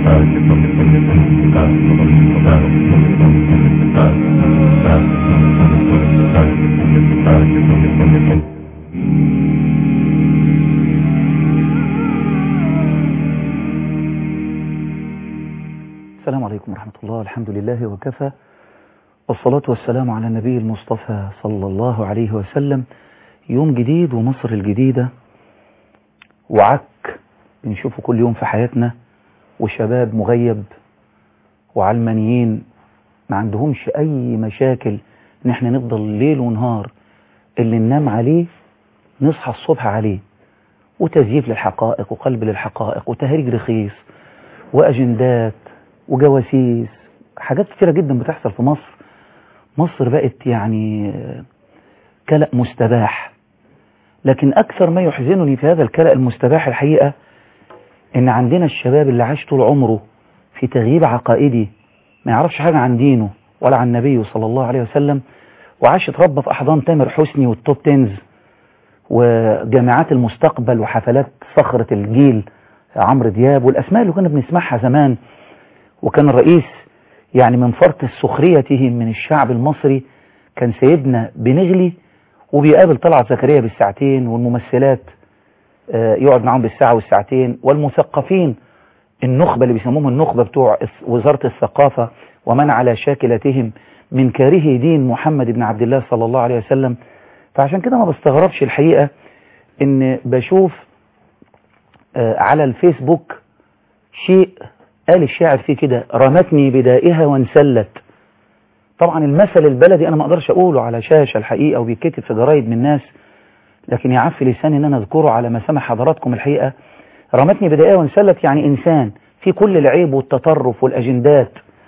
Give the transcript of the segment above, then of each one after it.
السلام عليكم ورحمة الله الحمد لله وكفى والصلاة والسلام على النبي المصطفى صلى الله عليه وسلم يوم جديد ومصر الجديدة وعك بنشوفه كل يوم في حياتنا وشباب مغيب وعلمانيين ما عندهمش أي مشاكل إن احنا نفضل ليل ونهار اللي ننام عليه نصحى الصبح عليه وتزييف للحقائق وقلب للحقائق وتهريج رخيص وأجندات وجواسيس حاجات كتيرة جدا بتحصل في مصر مصر بقت يعني كلأ مستباح لكن أكثر ما يحزنني في هذا الكلأ المستباح الحقيقة إن عندنا الشباب اللي عاش طول عمره في تغييب عقائدي ما يعرفش حاجة عن دينه ولا عن النبي صلى الله عليه وسلم وعاش اتربى في أحضان تامر حسني والتوب تينز وجامعات المستقبل وحفلات صخرة الجيل عمرو دياب والأسماء اللي كنا بنسمعها زمان وكان الرئيس يعني من فرط سخريته من الشعب المصري كان سيدنا بنغلي وبيقابل طلعت زكريا بالساعتين والممثلات يقعد معاهم بالساعة والساعتين والمثقفين النخبة اللي بيسموهم النخبة بتوع وزارة الثقافة ومن على شاكلتهم من كاره دين محمد بن عبد الله صلى الله عليه وسلم فعشان كده ما بستغربش الحقيقة ان بشوف على الفيسبوك شيء قال الشاعر فيه كده رمتني بدائها وانسلت طبعا المثل البلدي انا ما اقدرش اقوله على شاشة الحقيقة وبيتكتب في جرايد من الناس لكن يعفي لساني ان انا اذكره على مسامع حضراتكم الحقيقة رمتني بدائها وانسلت يعني انسان في كل العيب والتطرف والاجندات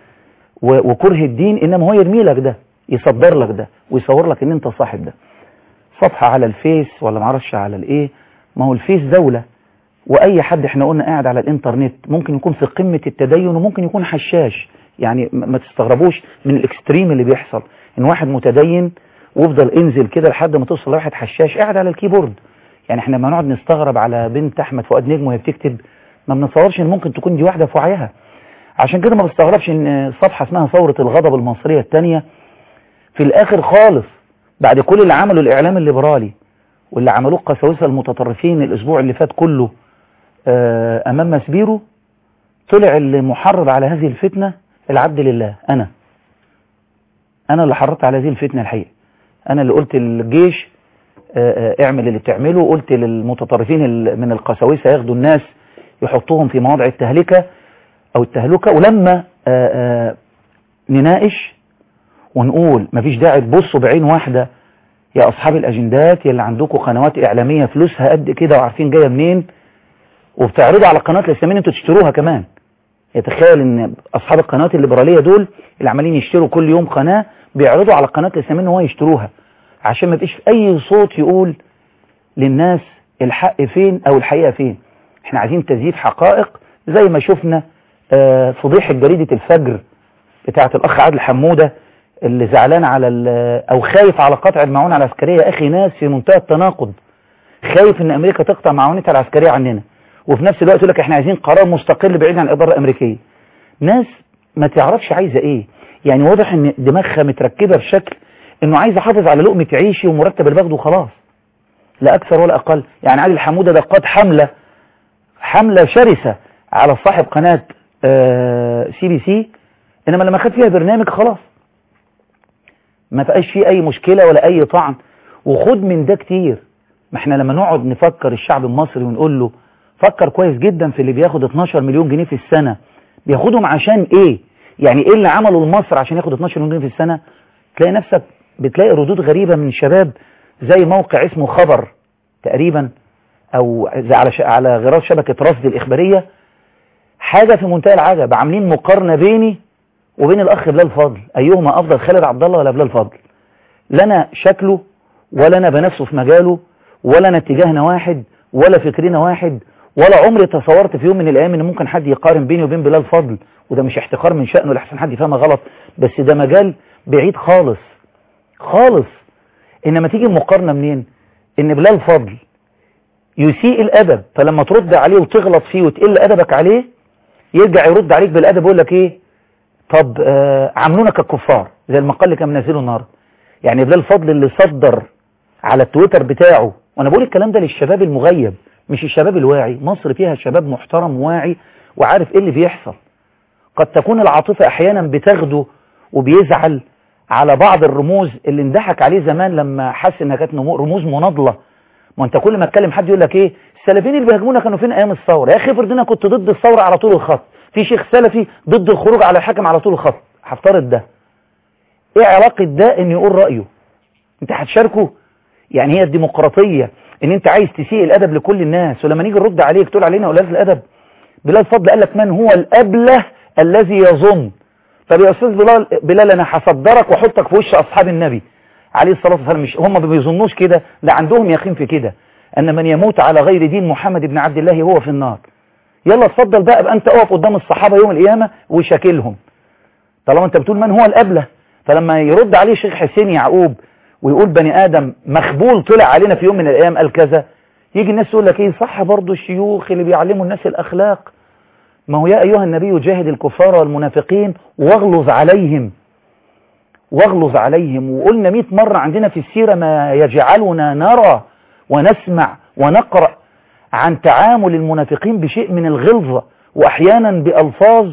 وكره الدين انما هو يرمي لك ده يصدر لك ده ويصور لك ان انت صاحب ده صفحة على الفيس ولا معرفش على الايه ما هو الفيس دولة واي حد احنا قلنا قاعد على الانترنت ممكن يكون في قمة التدين وممكن يكون حشاش يعني ما تستغربوش من الاكستريم اللي بيحصل ان واحد متدين وافضل انزل كده لحد ما توصل لواحد حشاش قاعد على الكيبورد يعني احنا لما نقعد نستغرب على بنت احمد فؤاد نجم وهي بتكتب ما بنتصورش ان ممكن تكون دي واحده في وعيها عشان كده ما بستغربش ان صفحه اسمها ثوره الغضب المصريه الثانيه في الاخر خالص بعد كل اللي عمله الاعلام الليبرالي واللي عملوه القساوسه المتطرفين الاسبوع اللي فات كله امام مسبيرو طلع المحرض على هذه الفتنه العبد لله انا انا اللي حرضت على هذه الفتنه الحقيقه انا اللي قلت للجيش اعمل اللي بتعمله وقلت للمتطرفين من القساوسه ياخدوا الناس يحطوهم في مواضع التهلكه او التهلكه ولما آآ آآ نناقش ونقول مفيش داعي تبصوا بعين واحده يا اصحاب الاجندات يا اللي عندكم قنوات اعلاميه فلوسها قد كده وعارفين جايه منين وبتعرضوا على قناه الاسلاميين انتوا تشتروها كمان يتخيل ان اصحاب القنوات الليبراليه دول اللي عمالين يشتروا كل يوم قناه بيعرضوا على قناه الاسلاميين ان هو يشتروها عشان ما يبقاش اي صوت يقول للناس الحق فين او الحقيقه فين احنا عايزين تزييف حقائق زي ما شفنا آه فضيحه جريده الفجر بتاعه الاخ عادل حموده اللي زعلان على او خايف على قطع المعونه العسكريه يا اخي ناس في منتهى التناقض خايف ان امريكا تقطع معونتها العسكريه عننا وفي نفس الوقت يقول لك احنا عايزين قرار مستقل بعيد عن الاداره الامريكيه ناس ما تعرفش عايزه ايه يعني واضح ان دماغها متركبه بشكل انه عايز يحافظ على لقمه عيشي ومرتب اللي باخده وخلاص لا اكثر ولا اقل يعني علي الحموده ده قاد حمله حمله شرسه على صاحب قناه آه سي بي سي انما لما خد فيها برنامج خلاص ما بقاش فيه اي مشكله ولا اي طعن وخد من ده كتير ما احنا لما نقعد نفكر الشعب المصري ونقول له فكر كويس جدا في اللي بياخد 12 مليون جنيه في السنه بياخدهم عشان ايه يعني ايه اللي عمله لمصر عشان ياخد 12 مليون جنيه في السنه تلاقي نفسك بتلاقي ردود غريبة من شباب زي موقع اسمه خبر تقريبا او زي على ش... على غرار شبكة رصد الإخبارية حاجة في منتهى العجب عاملين مقارنة بيني وبين الأخ بلال فضل أيهما أفضل خالد عبد الله ولا بلال فضل لا أنا شكله ولا أنا بنفسه في مجاله ولا أنا اتجاهنا واحد ولا فكرنا واحد ولا عمري تصورت في يوم من الأيام إن ممكن حد يقارن بيني وبين بلال فضل وده مش احتقار من شأنه لحسن حد يفهمها غلط بس ده مجال بعيد خالص خالص انما تيجي المقارنة منين ان بلال فضل يسيء الادب فلما ترد عليه وتغلط فيه وتقل ادبك عليه يرجع يرد عليك بالادب يقول لك ايه طب آه عاملونا كالكفار زي المقال اللي كان منزله النهارده يعني بلال الفضل اللي صدر على التويتر بتاعه وانا بقول الكلام ده للشباب المغيب مش الشباب الواعي مصر فيها شباب محترم واعي وعارف ايه اللي بيحصل قد تكون العاطفة احيانا بتاخده وبيزعل على بعض الرموز اللي اندحك عليه زمان لما حس انها كانت رموز مناضلة ما انت كل ما اتكلم حد يقول لك ايه السلفيين اللي بيهاجمونا كانوا فين ايام الثوره يا اخي افرض انا كنت ضد الثوره على طول الخط في شيخ سلفي ضد الخروج على الحاكم على طول الخط هفترض ده ايه علاقه ده ان يقول رايه انت هتشاركه يعني هي الديمقراطيه ان انت عايز تسيء الادب لكل الناس ولما نيجي نرد عليك تقول علينا قلال الادب بلال فضل قال لك من هو الابله الذي يظن طب يا استاذ بلال بلال انا هصدرك واحطك في وش اصحاب النبي عليه الصلاه والسلام مش هم ما بيظنوش كده ده عندهم يقين في كده ان من يموت على غير دين محمد بن عبد الله هو في النار يلا اتفضل بقى بقى انت اقف قدام الصحابه يوم القيامه وشاكلهم طالما انت بتقول من هو الابله فلما يرد عليه شيخ حسين يعقوب ويقول بني ادم مخبول طلع علينا في يوم من الايام قال كذا يجي الناس يقول لك ايه صح برضه الشيوخ اللي بيعلموا الناس الاخلاق ما هو يا ايها النبي جاهد الكفار والمنافقين واغلظ عليهم واغلظ عليهم وقلنا 100 مرة عندنا في السيرة ما يجعلنا نرى ونسمع ونقرأ عن تعامل المنافقين بشيء من الغلظة وأحيانا بألفاظ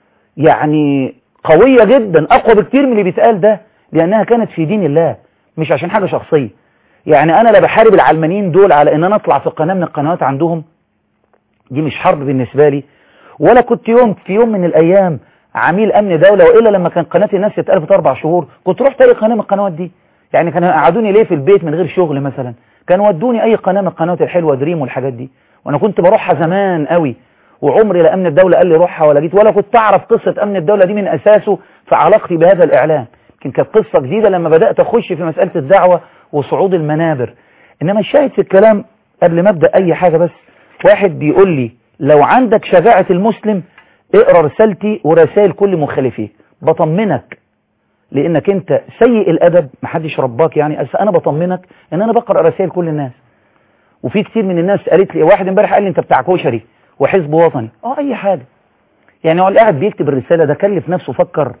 يعني قوية جدا أقوى بكتير من اللي بيتقال ده لأنها كانت في دين الله مش عشان حاجة شخصية يعني أنا لا بحارب العلمانيين دول على أن أنا أطلع في قناة من القنوات عندهم دي مش حرب بالنسبة لي ولا كنت يوم في يوم من الأيام عميل أمن دولة وإلا لما كان قناة الناس اتقلبت أربع شهور كنت رحت أي قناة من القنوات دي يعني كانوا قعدوني ليه في البيت من غير شغل مثلا كانوا ودوني أي قناة من القنوات الحلوة دريم والحاجات دي وأنا كنت بروحها زمان قوي وعمري لا أمن الدولة قال لي روحها ولا جيت ولا كنت أعرف قصة أمن الدولة دي من أساسه في علاقتي بهذا الإعلام يمكن كانت قصة جديدة لما بدأت أخش في مسألة الدعوة وصعود المنابر إنما الشاهد في الكلام قبل ما أبدأ أي حاجة بس واحد بيقول لي لو عندك شجاعة المسلم اقرا رسالتي ورسائل كل مخالفيك بطمنك لانك انت سيء الادب محدش رباك يعني بس انا بطمنك ان انا بقرا رسائل كل الناس وفي كتير من الناس قالت لي واحد امبارح قال لي انت بتاع كشري وحزب وطني اه اي حاجه يعني هو اللي قاعد بيكتب الرساله ده كلف نفسه فكر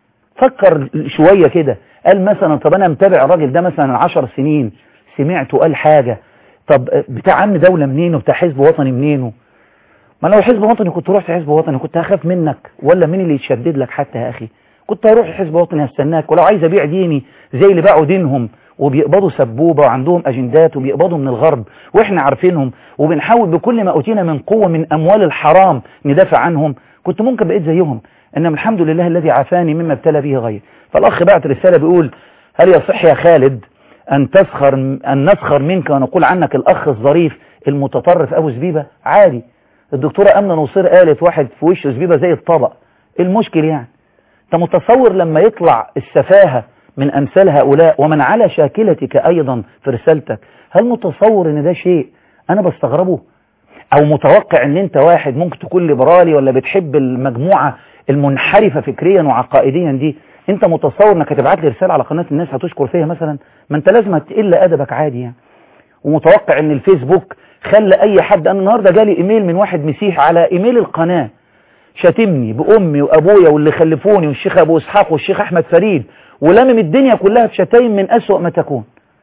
فكر شويه كده قال مثلا طب انا متابع الراجل ده مثلا 10 سنين سمعته قال حاجه طب بتاع امن دوله منين وبتاع حزب وطني منين ما لو حزب وطني كنت رحت حزب وطني كنت هخاف منك ولا مين اللي يتشدد لك حتى يا أخي كنت هروح حزب وطني هستناك ولو عايز أبيع ديني زي اللي باعوا دينهم وبيقبضوا سبوبة وعندهم أجندات وبيقبضوا من الغرب وإحنا عارفينهم وبنحاول بكل ما أوتينا من قوة من أموال الحرام ندافع عنهم كنت ممكن بقيت زيهم إنما الحمد لله الذي عافاني مما ابتلى به غير فالأخ بعت رسالة بيقول هل يصح يا خالد أن تسخر أن نسخر منك ونقول عنك الأخ الظريف المتطرف أبو زبيبة عادي الدكتورة أمنة نصير قالت واحد في وشه زبيبة زي الطبق المشكل يعني انت متصور لما يطلع السفاهة من أمثال هؤلاء ومن على شاكلتك أيضا في رسالتك هل متصور ان ده شيء أنا بستغربه أو متوقع ان انت واحد ممكن تكون ليبرالي ولا بتحب المجموعة المنحرفة فكريا وعقائديا دي انت متصور انك هتبعت لي رسالة على قناة الناس هتشكر فيها مثلا ما انت لازم تقل أدبك عادي يعني ومتوقع ان الفيسبوك خلى اي حد انا النهاردة جالي ايميل من واحد مسيح على ايميل القناة شاتمني بامي وابويا واللي خلفوني والشيخ ابو اسحاق والشيخ احمد فريد ولمم الدنيا كلها في شتايم من اسوأ ما تكون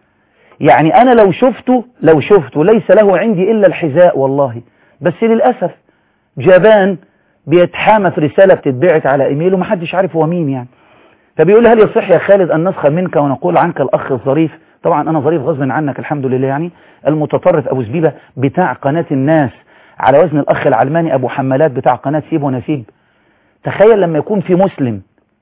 يعني انا لو شفته لو شفته ليس له عندي الا الحذاء والله بس للأسف جبان بيتحامى في رسالة بتتبعت على ايميل ومحدش عارف هو مين يعني فبيقول هل يصح يا خالد ان نسخر منك ونقول عنك الاخ الظريف طبعا انا ظريف غصب عنك الحمد لله يعني المتطرف ابو زبيبة بتاع قناة الناس على وزن الاخ العلماني ابو حمالات بتاع قناة سيب ونسيب تخيل لما يكون في مسلم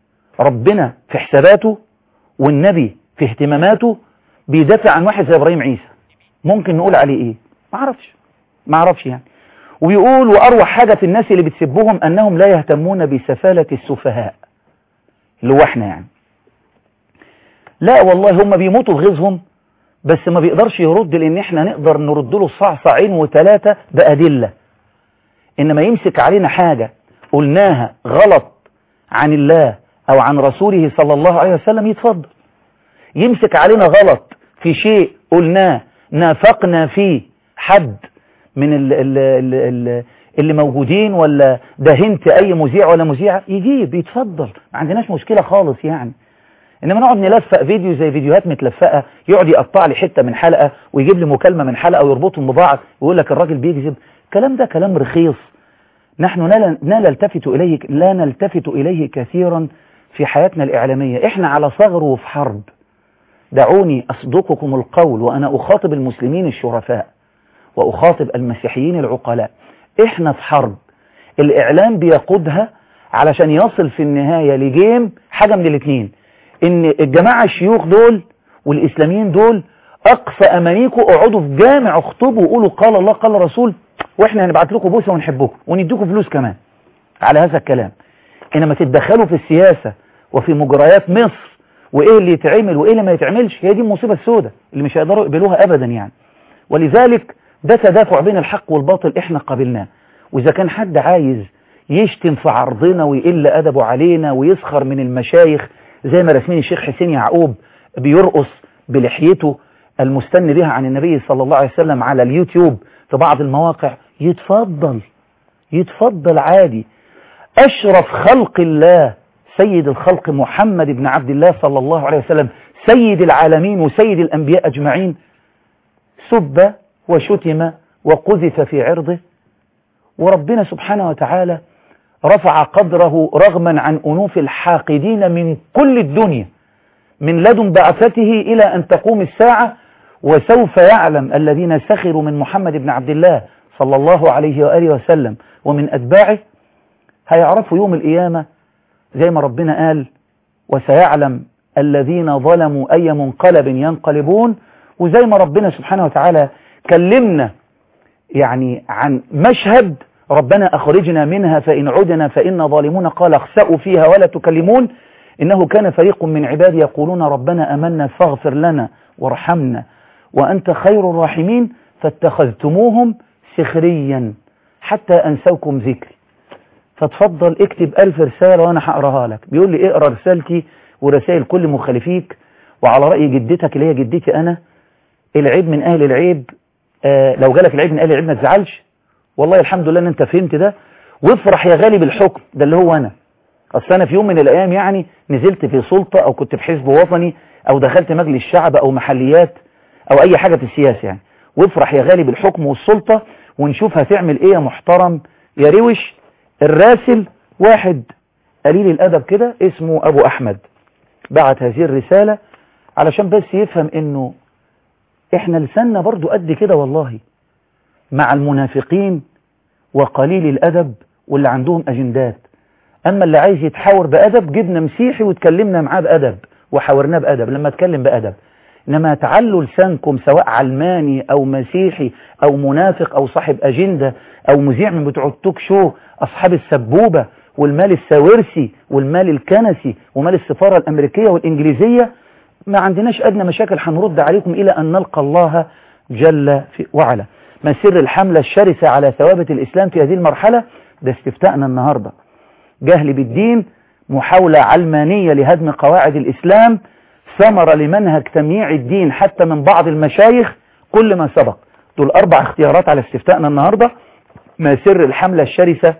ربنا في حساباته والنبي في اهتماماته بيدافع عن واحد زي ابراهيم عيسى ممكن نقول عليه ايه ما اعرفش ما اعرفش يعني ويقول واروع حاجة في الناس اللي بتسبهم انهم لا يهتمون بسفالة السفهاء اللي هو احنا يعني لا والله هم بيموتوا في غيظهم بس ما بيقدرش يرد لان احنا نقدر نرد له صعصعين وثلاثة بأدلة انما يمسك علينا حاجة قلناها غلط عن الله او عن رسوله صلى الله عليه وسلم يتفضل يمسك علينا غلط في شيء قلناه نافقنا فيه حد من ال ال ال ال اللي موجودين ولا دهنت اي مذيع ولا مذيعة يجيب يتفضل ما عندناش مشكلة خالص يعني انما نقعد نلفق فيديو زي فيديوهات متلفقة يقعد يقطع لي حتة من حلقة ويجيب لي مكالمة من حلقة ويربطهم ببعض ويقول لك الراجل بيكذب الكلام ده كلام رخيص نحن لا نلتفت إليه لا نلتفت إليه كثيرا في حياتنا الإعلامية إحنا على ثغر وفي حرب دعوني أصدقكم القول وأنا أخاطب المسلمين الشرفاء وأخاطب المسيحيين العقلاء إحنا في حرب الإعلام بيقودها علشان يصل في النهاية لجيم حاجة من الاثنين إن الجماعة الشيوخ دول والإسلاميين دول أقصى أمانيكم اقعدوا في جامع اخطبوا وقولوا قال الله قال رسول وإحنا هنبعت لكم بوسة ونحبكم ونديكم فلوس كمان على هذا الكلام إنما تتدخلوا في السياسة وفي مجريات مصر وإيه اللي يتعمل وإيه اللي ما يتعملش هي دي المصيبة السوداء اللي مش هيقدروا يقبلوها أبدا يعني ولذلك ده تدافع بين الحق والباطل إحنا قبلناه وإذا كان حد عايز يشتم في عرضنا ويقل أدبه علينا ويسخر من المشايخ زي ما رسمين الشيخ حسين يعقوب بيرقص بلحيته المستن بها عن النبي صلى الله عليه وسلم على اليوتيوب في بعض المواقع يتفضل يتفضل عادي أشرف خلق الله سيد الخلق محمد بن عبد الله صلى الله عليه وسلم سيد العالمين وسيد الأنبياء أجمعين سب وشتم وقذف في عرضه وربنا سبحانه وتعالى رفع قدره رغما عن أنوف الحاقدين من كل الدنيا من لدن بعثته إلى أن تقوم الساعة وسوف يعلم الذين سخروا من محمد بن عبد الله صلى الله عليه وآله وسلم ومن أتباعه هيعرفوا يوم القيامة زي ما ربنا قال وسيعلم الذين ظلموا أي منقلب ينقلبون وزي ما ربنا سبحانه وتعالى كلمنا يعني عن مشهد ربنا أخرجنا منها فإن عدنا فإن ظالمون قال اخسأوا فيها ولا تكلمون إنه كان فريق من عبادي يقولون ربنا أمنا فاغفر لنا وارحمنا وأنت خير الراحمين فاتخذتموهم سخريا حتى أنسوكم ذكري فتفضل اكتب ألف رسالة وأنا هقراها لك بيقول لي اقرا رسالتي ورسائل كل مخالفيك وعلى رأي جدتك اللي هي جدتي أنا العيب من أهل العيب آه لو جالك العيب من أهل العيب ما تزعلش والله الحمد لله ان انت فهمت ده وافرح يا غالي بالحكم ده اللي هو انا اصل انا في يوم من الايام يعني نزلت في سلطة او كنت في حزب وطني او دخلت مجلس شعب او محليات او اي حاجة في السياسة يعني وافرح يا غالي بالحكم والسلطة ونشوف هتعمل ايه يا محترم يا روش الراسل واحد قليل الادب كده اسمه ابو احمد بعت هذه الرسالة علشان بس يفهم انه احنا لساننا برضو قد كده والله مع المنافقين وقليل الأدب واللي عندهم أجندات أما اللي عايز يتحاور بأدب جبنا مسيحي وتكلمنا معاه بأدب وحاورناه بأدب لما اتكلم بأدب إنما تعلوا لسانكم سواء علماني أو مسيحي أو منافق أو صاحب أجندة أو مذيع من بتوع التوك شو أصحاب السبوبة والمال الساورسي والمال الكنسي ومال السفارة الأمريكية والإنجليزية ما عندناش أدنى مشاكل هنرد عليكم إلى أن نلقى الله جل وعلا ما سر الحملة الشرسة على ثوابت الإسلام في هذه المرحلة ده استفتاءنا النهاردة جهل بالدين محاولة علمانية لهدم قواعد الإسلام ثمرة لمنهج تمييع الدين حتى من بعض المشايخ كل ما سبق دول أربع اختيارات على استفتاءنا النهاردة ما سر الحملة الشرسة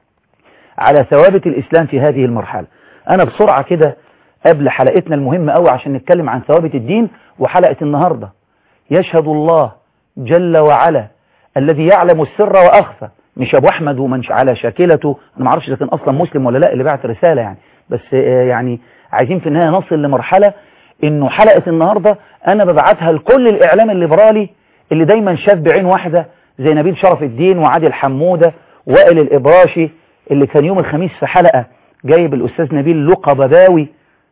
على ثوابت الإسلام في هذه المرحلة أنا بسرعة كده قبل حلقتنا المهمة قوي عشان نتكلم عن ثوابت الدين وحلقة النهاردة يشهد الله جل وعلا الذي يعلم السر وأخفى مش أبو أحمد ومن على شاكلته أنا ما اعرفش إذا كان أصلا مسلم ولا لا اللي بعت رسالة يعني بس يعني عايزين في النهاية نصل لمرحلة إنه حلقة النهاردة أنا ببعتها لكل الإعلام الليبرالي اللي دايما شاف بعين واحدة زي نبيل شرف الدين وعادل حمودة وائل الإبراشي اللي كان يوم الخميس في حلقة جايب الأستاذ نبيل لقى بباوي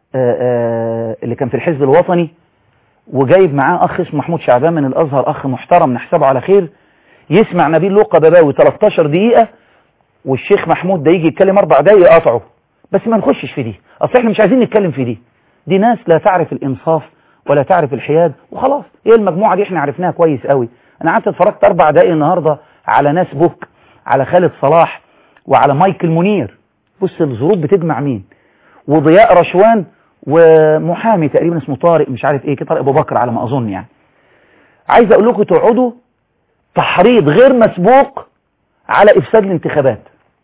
اللي كان في الحزب الوطني وجايب معاه أخ اسمه محمود شعبان من الأزهر أخ محترم نحسبه على خير يسمع نبيل لقى بباوي 13 دقيقة والشيخ محمود ده يجي يتكلم أربع دقايق يقاطعه بس ما نخشش في دي أصل احنا مش عايزين نتكلم في دي دي ناس لا تعرف الإنصاف ولا تعرف الحياد وخلاص ايه المجموعة دي احنا عرفناها كويس قوي انا قعدت اتفرجت اربع دقايق النهاردة على ناس بوك على خالد صلاح وعلى مايكل منير بص الظروف بتجمع مين وضياء رشوان ومحامي تقريبا اسمه طارق مش عارف ايه كده طارق ابو بكر على ما اظن يعني عايز اقول لكم تقعدوا تحريض غير مسبوق على افساد الانتخابات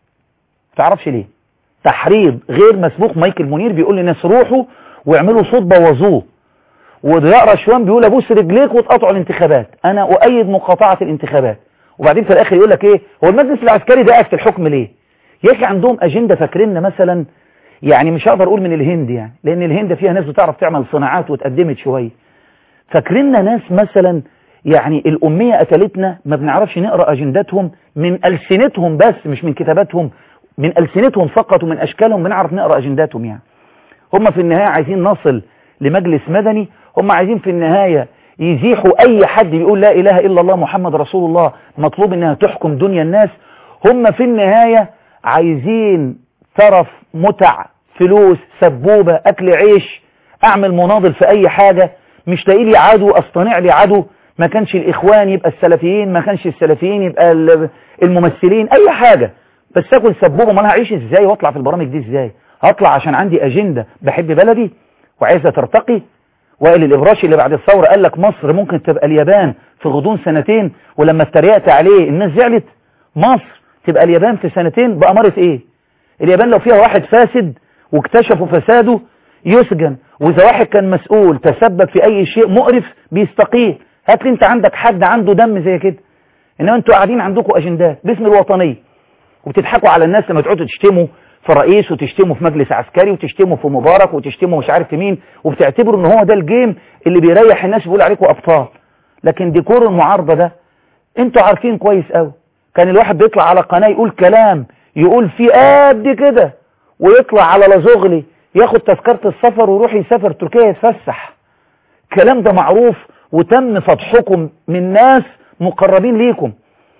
تعرفش ليه تحريض غير مسبوق مايكل منير بيقول للناس روحوا واعملوا صوت بوظوه وضياء رشوان بيقول ابوس رجليك وتقطعوا الانتخابات انا اؤيد مقاطعه الانتخابات وبعدين في الاخر يقول لك ايه هو المجلس العسكري ده قاعد في الحكم ليه يا اخي عندهم اجنده فاكريننا مثلا يعني مش هقدر اقول من الهند يعني لان الهند فيها ناس بتعرف تعمل صناعات واتقدمت شويه فاكريننا ناس مثلا يعني الاميه قتلتنا ما بنعرفش نقرا اجنداتهم من السنتهم بس مش من كتاباتهم من السنتهم فقط ومن اشكالهم بنعرف نقرا اجنداتهم يعني هم في النهايه عايزين نصل لمجلس مدني هم عايزين في النهايه يزيحوا اي حد بيقول لا اله الا الله محمد رسول الله مطلوب انها تحكم دنيا الناس هم في النهايه عايزين ترف متع فلوس سبوبه اكل عيش اعمل مناضل في اي حاجه مش لاقي لي عدو اصطنع لي عدو ما كانش الاخوان يبقى السلفيين ما كانش السلفيين يبقى الممثلين اي حاجه بس اكل سبوبه ما انا هعيش ازاي واطلع في البرامج دي ازاي هطلع عشان عندي اجنده بحب بلدي وعايزه ترتقي وائل الابراشي اللي بعد الثوره قال لك مصر ممكن تبقى اليابان في غضون سنتين ولما اتريقت عليه الناس زعلت مصر تبقى اليابان في سنتين بأمارة ايه اليابان لو فيها واحد فاسد واكتشفوا فساده يسجن واذا واحد كان مسؤول تسبب في اي شيء مقرف بيستقيل هات لي انت عندك حد عنده دم زي كده انما انتوا قاعدين عندكم اجندات باسم الوطنيه وبتضحكوا على الناس لما تقعدوا تشتموا في رئيس وتشتموا في مجلس عسكري وتشتموا في مبارك وتشتموا مش عارف في مين وبتعتبروا ان هو ده الجيم اللي بيريح الناس ويقول عليكم ابطال لكن ديكور المعارضه ده انتوا عارفين كويس قوي كان الواحد بيطلع على قناه يقول كلام يقول فيه قد كده ويطلع على لازغلي ياخد تذكره السفر ويروح يسافر تركيا يتفسح الكلام ده معروف وتم فضحكم من ناس مقربين ليكم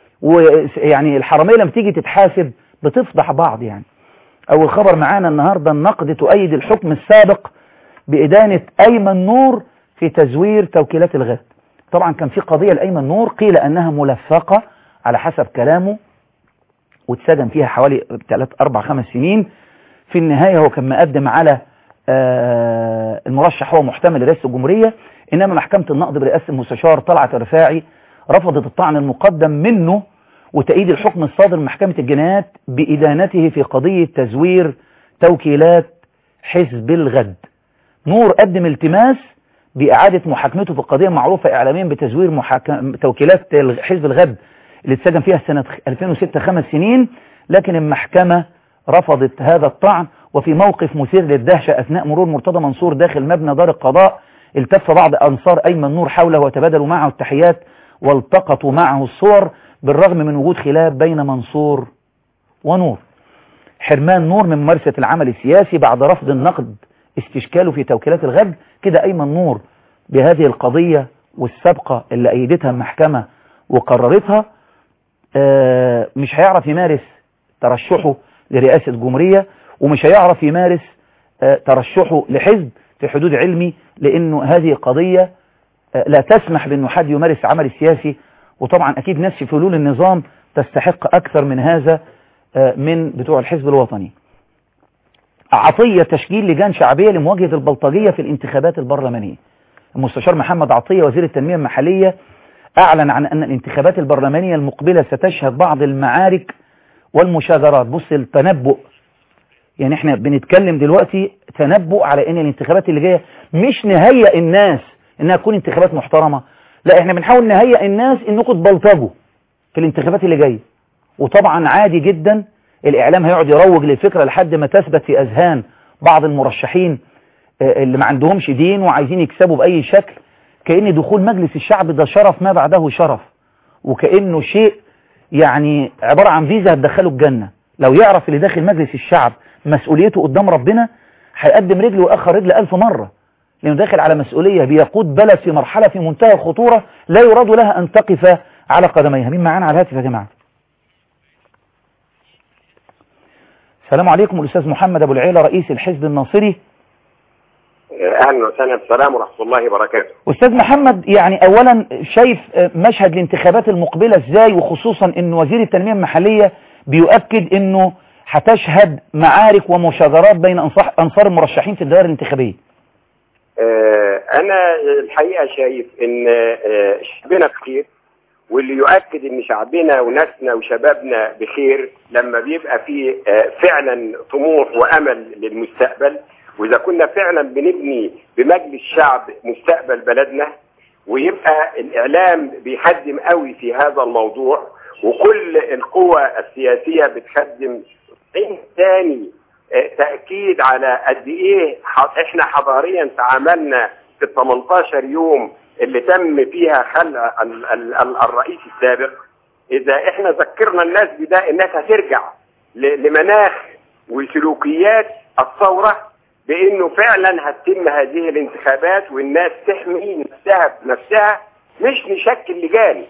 ويعني الحرامية لما تيجي تتحاسب بتفضح بعض يعني أول خبر معانا النهاردة النقد تؤيد الحكم السابق بإدانة أيمن نور في تزوير توكيلات الغد طبعا كان في قضية لأيمن نور قيل أنها ملفقة على حسب كلامه واتسجن فيها حوالي 3 4 5 سنين في النهاية هو كان مقدم على آه المرشح هو محتمل لرئاسة الجمهورية إنما محكمة النقد برئاسة المستشار طلعت الرفاعي رفضت الطعن المقدم منه وتأييد الحكم الصادر من محكمة الجنايات بإدانته في قضية تزوير توكيلات حزب الغد نور قدم التماس بإعادة محاكمته في القضية المعروفة إعلاميا بتزوير محاكم... توكيلات حزب الغد اللي اتسجن فيها سنة 2006 خمس سنين لكن المحكمة رفضت هذا الطعن وفي موقف مثير للدهشة أثناء مرور مرتضى منصور داخل مبنى دار القضاء التف بعض أنصار أيمن نور حوله وتبادلوا معه التحيات والتقطوا معه الصور بالرغم من وجود خلاف بين منصور ونور حرمان نور من ممارسة العمل السياسي بعد رفض النقد استشكاله في توكيلات الغد كده أيمن نور بهذه القضية والسابقة اللي أيدتها المحكمة وقررتها آه مش هيعرف يمارس ترشحه لرئاسة جمهورية ومش هيعرف يمارس آه ترشحه لحزب في حدود علمي لأنه هذه قضية آه لا تسمح بأنه حد يمارس عمل السياسي وطبعا أكيد ناس في فلول النظام تستحق أكثر من هذا من بتوع الحزب الوطني عطية تشكيل لجان شعبية لمواجهة البلطجية في الانتخابات البرلمانية المستشار محمد عطية وزير التنمية المحلية أعلن عن أن الانتخابات البرلمانية المقبلة ستشهد بعض المعارك والمشاجرات بص التنبؤ يعني احنا بنتكلم دلوقتي تنبؤ على ان الانتخابات اللي جاية مش نهيئ الناس انها تكون انتخابات محترمة لا احنا بنحاول نهيئ الناس انكم تبلطجوا في الانتخابات اللي جايه وطبعا عادي جدا الاعلام هيقعد يروج للفكره لحد ما تثبت في اذهان بعض المرشحين اللي ما عندهمش دين وعايزين يكسبوا باي شكل كان دخول مجلس الشعب ده شرف ما بعده شرف وكانه شيء يعني عباره عن فيزا هتدخله الجنه لو يعرف اللي داخل مجلس الشعب مسؤوليته قدام ربنا هيقدم رجل واخر رجل ألف مره لأنه داخل على مسؤولية بيقود بلد في مرحلة في منتهى الخطورة لا يراد لها أن تقف على قدميها مين معانا على الهاتف يا جماعة السلام عليكم الأستاذ محمد أبو العيلة رئيس الحزب الناصري أهلا وسهلا السلام ورحمة الله وبركاته أستاذ محمد يعني أولا شايف مشهد الانتخابات المقبلة إزاي وخصوصا أن وزير التنمية المحلية بيؤكد أنه هتشهد معارك ومشاجرات بين أنصار المرشحين في الدائرة الانتخابية انا الحقيقه شايف ان شعبنا كتير واللي يؤكد ان شعبنا وناسنا وشبابنا بخير لما بيبقى فيه آه، فعلا طموح وامل للمستقبل واذا كنا فعلا بنبني بمجلس شعب مستقبل بلدنا ويبقى الاعلام بيخدم قوي في هذا الموضوع وكل القوى السياسيه بتخدم عين تاني آه، تاكيد على قد ايه ح- احنا حضاريا تعاملنا في ال 18 يوم اللي تم فيها خلع ال- ال- ال- الرئيس السابق اذا احنا ذكرنا الناس بده الناس هترجع ل- لمناخ وسلوكيات الثوره بانه فعلا هتتم هذه الانتخابات والناس تحمي نفسها بنفسها مش نشكل لجان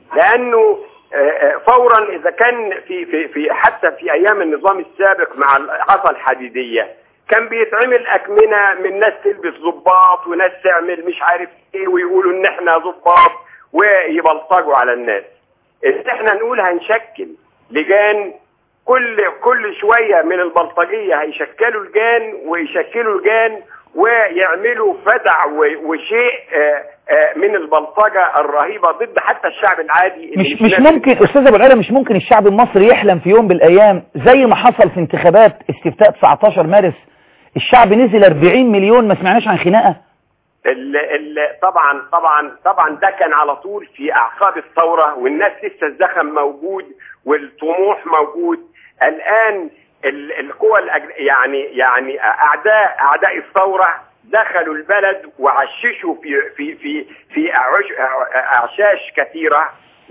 لانه آه، آه، فورا اذا كان في في في حتى في ايام النظام السابق مع العصا الحديديه كان بيتعمل اكمنه من ناس تلبس ضباط وناس تعمل مش عارف ايه ويقولوا ان احنا ضباط ويبلطجوا على الناس ان احنا نقول هنشكل لجان كل كل شويه من البلطجيه هيشكلوا لجان ويشكلوا لجان ويعملوا فدع و- وشيء آه، آه، من البلطجه الرهيبه ضد حتى الشعب العادي اللي مش مش نافع. ممكن استاذ ابو العلا مش ممكن الشعب المصري يحلم في يوم بالايام زي ما حصل في انتخابات استفتاء 19 مارس الشعب نزل 40 مليون ما سمعناش عن خناقه ال ال طبعا طبعا طبعا ده كان على طول في اعقاب الثوره والناس لسه الزخم موجود والطموح موجود الان ال- القوى الأجن... يعني يعني اعداء اعداء الثوره دخلوا البلد وعششوا في في في في أعش- اعشاش كثيره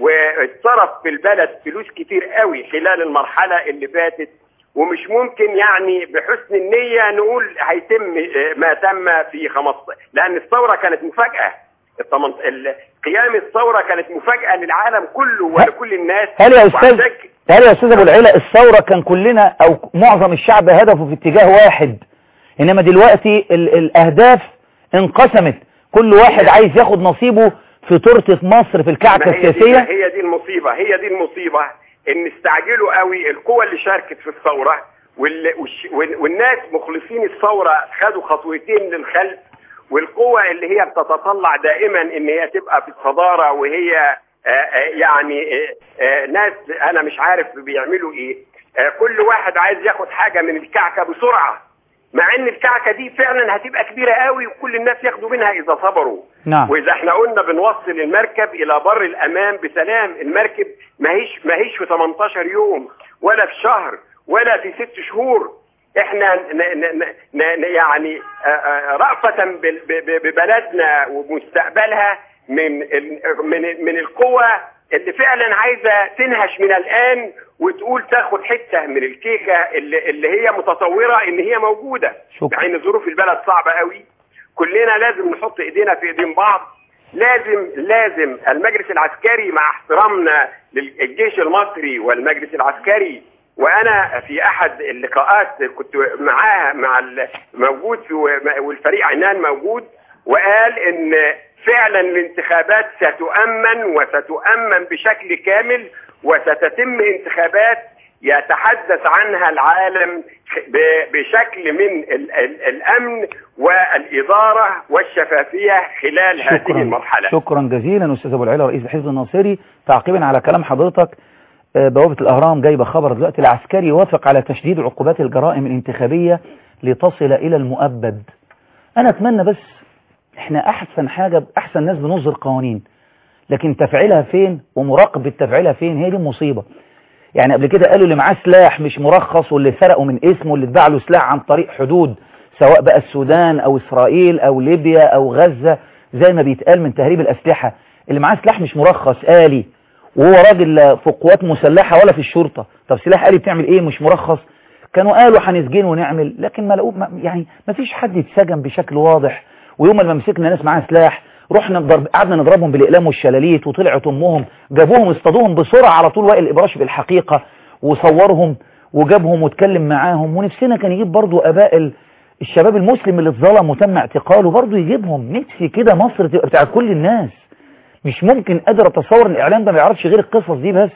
واتصرف في البلد فلوس كتير قوي خلال المرحله اللي فاتت ومش ممكن يعني بحسن النية نقول هيتم آه، ما تم في 15 لأن الثورة كانت مفاجأة التمن- ال- قيام الثورة كانت مفاجأة للعالم كله ولكل الناس هل يا استاذ وعشان ك- هل يا استاذ ابو العلا الثوره كان كلنا او معظم الشعب هدفه في اتجاه واحد انما دلوقتي ال الاهداف انقسمت كل واحد هي- عايز ياخد نصيبه في تورته مصر في الكعكه ما هي دي, السياسيه هي دي المصيبة هي دي المصيبة ان استعجلوا قوي القوى اللي شاركت في الثورة وال- والش- وال- والناس مخلصين الثورة خدوا خطوتين للخلف والقوى اللي هي بتتطلع دائما ان هي تبقى في الصدارة وهي آه، آه، يعني آه، آه، ناس انا مش عارف بيعملوا ايه آه، كل واحد عايز ياخد حاجة من الكعكة بسرعة مع ان الكعكة دي فعلا هتبقى كبيرة قوي وكل الناس ياخدوا منها اذا صبروا نعم واذا احنا قلنا بنوصل المركب الى بر الامان بسلام المركب ما هيش ما هيش في 18 يوم ولا في شهر ولا في ست شهور احنا ن ن ن ن يعني آه، آه، رأفة بال- ب- ب- ببلدنا ومستقبلها من ال- من من القوى اللي فعلا عايزه تنهش من الان وتقول تاخد حته من الكيكه اللي, اللي هي متصوره ان هي موجوده شكرا. مع ان ظروف البلد صعبه قوي كلنا لازم نحط ايدينا في ايدين بعض لازم لازم المجلس العسكري مع احترامنا للجيش المصري والمجلس العسكري وانا في احد اللقاءات كنت معاه مع ال- موجود في والفريق عنان موجود وقال ان فعلا الانتخابات ستؤمن وستؤمن بشكل كامل وستتم انتخابات يتحدث عنها العالم ب- بشكل من ال ال الامن والاداره والشفافيه خلال هذه شكرا المرحله شكرا جزيلا استاذ ابو العلا رئيس الحزب الناصري تعقيبا على كلام حضرتك آه، بوابه الاهرام جايبه خبر دلوقتي العسكري يوافق على تشديد عقوبات الجرائم الانتخابيه لتصل الى المؤبد انا اتمنى بس احنا احسن حاجه احسن ناس بنصدر قوانين لكن تفعيلها فين ومراقبه تفعيلها فين هي دي المصيبه يعني قبل كده قالوا اللي معاه سلاح مش مرخص واللي سرقوا من اسمه واللي اتباع له سلاح عن طريق حدود سواء بقى السودان او اسرائيل او ليبيا او غزة زي ما بيتقال من تهريب الاسلحة اللي معاه سلاح مش مرخص آلي وهو راجل لا في قوات مسلحة ولا في الشرطة طب سلاح آلي بتعمل ايه مش مرخص كانوا قالوا هنسجنه ونعمل لكن ما لقوا ما- يعني ما فيش حد اتسجن بشكل واضح ويوم ما مسكنا ناس معاها سلاح رحنا نضرب قعدنا نضربهم بالاقلام والشلاليت وطلعت امهم جابوهم اصطادوهم بسرعه على طول وائل الابراش بالحقيقه وصورهم وجابهم واتكلم معاهم ونفسنا كان يجيب برضو اباء ال- الشباب المسلم اللي اتظلم وتم اعتقاله برضو يجيبهم نفسي كده مصر تبقى بتاع كل الناس مش ممكن قادر اتصور ان الاعلام ده ما يعرفش غير القصص دي بس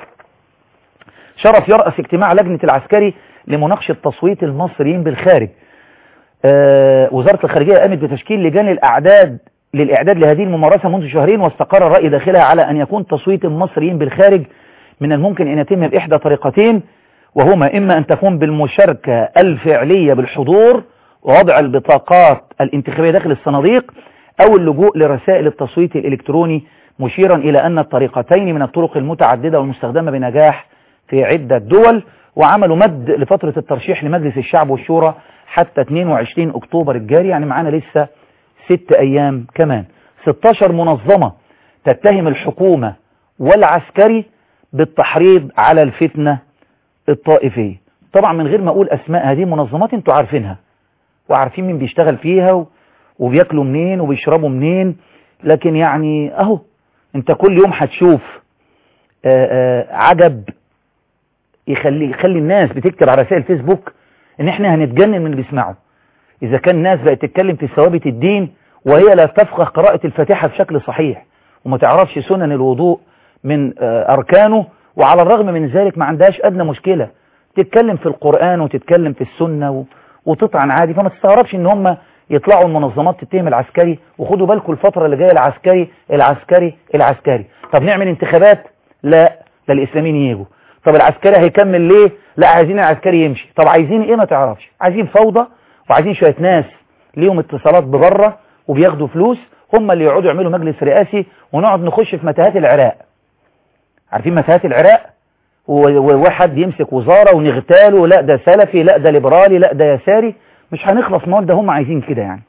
شرف يرأس اجتماع لجنة العسكري لمناقشة تصويت المصريين بالخارج آه، وزارة الخارجية قامت بتشكيل لجان الأعداد للإعداد لهذه الممارسة منذ شهرين واستقر الرأي داخلها على أن يكون تصويت المصريين بالخارج من الممكن أن يتم بإحدى طريقتين وهما إما أن تكون بالمشاركة الفعلية بالحضور ووضع البطاقات الانتخابية داخل الصناديق أو اللجوء لرسائل التصويت الإلكتروني مشيرا إلى أن الطريقتين من الطرق المتعددة والمستخدمة بنجاح في عدة دول وعملوا مد لفترة الترشيح لمجلس الشعب والشورى حتى 22 أكتوبر الجاري يعني معانا لسه ست أيام كمان 16 منظمة تتهم الحكومة والعسكري بالتحريض على الفتنة الطائفية طبعا من غير ما أقول أسماء هذه المنظمات انتوا عارفينها وعارفين مين بيشتغل فيها و... وبياكلوا منين وبيشربوا منين لكن يعني اهو انت كل يوم هتشوف عجب يخلي يخلي الناس بتكتب على رسائل فيسبوك ان احنا هنتجنن من اللي بيسمعه اذا كان الناس بقت تتكلم في ثوابت الدين وهي لا تفقه قراءة الفاتحة بشكل صحيح وما تعرفش سنن الوضوء من اركانه وعلى الرغم من ذلك ما عندهاش ادنى مشكلة تتكلم في القرآن وتتكلم في السنة و... وتطعن عادي فما تستغربش ان هم يطلعوا المنظمات تتهم العسكري وخدوا بالكم الفترة اللي جاية العسكري العسكري العسكري طب نعمل انتخابات لا لا الاسلاميين يجوا طب العسكري هيكمل ليه لا عايزين العسكري يمشي طب عايزين ايه ما تعرفش عايزين فوضى وعايزين شوية ناس ليهم اتصالات ببره وبياخدوا فلوس هم اللي يقعدوا يعملوا مجلس رئاسي ونقعد نخش في متاهات العراق عارفين متاهات العراق وواحد يمسك وزارة ونغتاله لا ده سلفي لا ده ليبرالي لا ده يساري مش هنخلص مواد ده هم عايزين كده يعني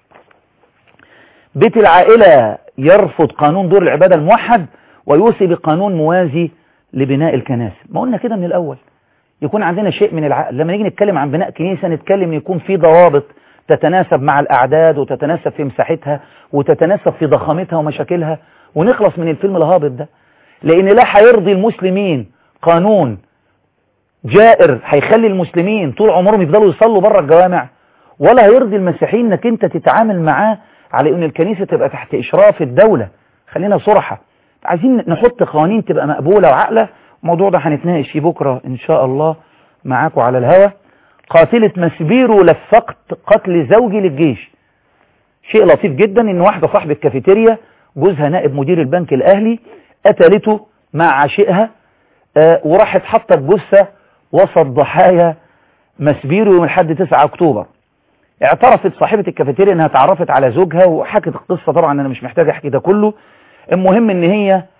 بيت العائلة يرفض قانون دور العبادة الموحد ويوصي بقانون موازي لبناء الكنائس ما قلنا كده من الأول يكون عندنا شيء من العقل لما نيجي نتكلم عن بناء كنيسة نتكلم يكون في ضوابط تتناسب مع الأعداد وتتناسب في مساحتها وتتناسب في ضخامتها ومشاكلها ونخلص من الفيلم الهابط ده لأن لا هيرضي المسلمين قانون جائر هيخلي المسلمين طول عمرهم يفضلوا يصلوا بره الجوامع ولا هيرضي المسيحيين انك انت تتعامل معاه على ان الكنيسة تبقى تحت اشراف الدولة خلينا صرحة عايزين نحط قوانين تبقى مقبولة وعقلة الموضوع ده هنتناقش فيه بكرة ان شاء الله معاكم على الهوا قاتلة مسبيرو لفقت قتل زوجي للجيش شيء لطيف جدا ان واحدة صاحبة كافيتيريا جوزها نائب مدير البنك الاهلي قتلته مع عشقها آه وراحت حاطه الجثة وسط ضحايا مسبيرو يوم لحد 9 اكتوبر اعترفت صاحبة الكافيتيريا انها تعرفت على زوجها وحكت القصة طبعا انا مش محتاج احكي ده كله المهم ان هي آآ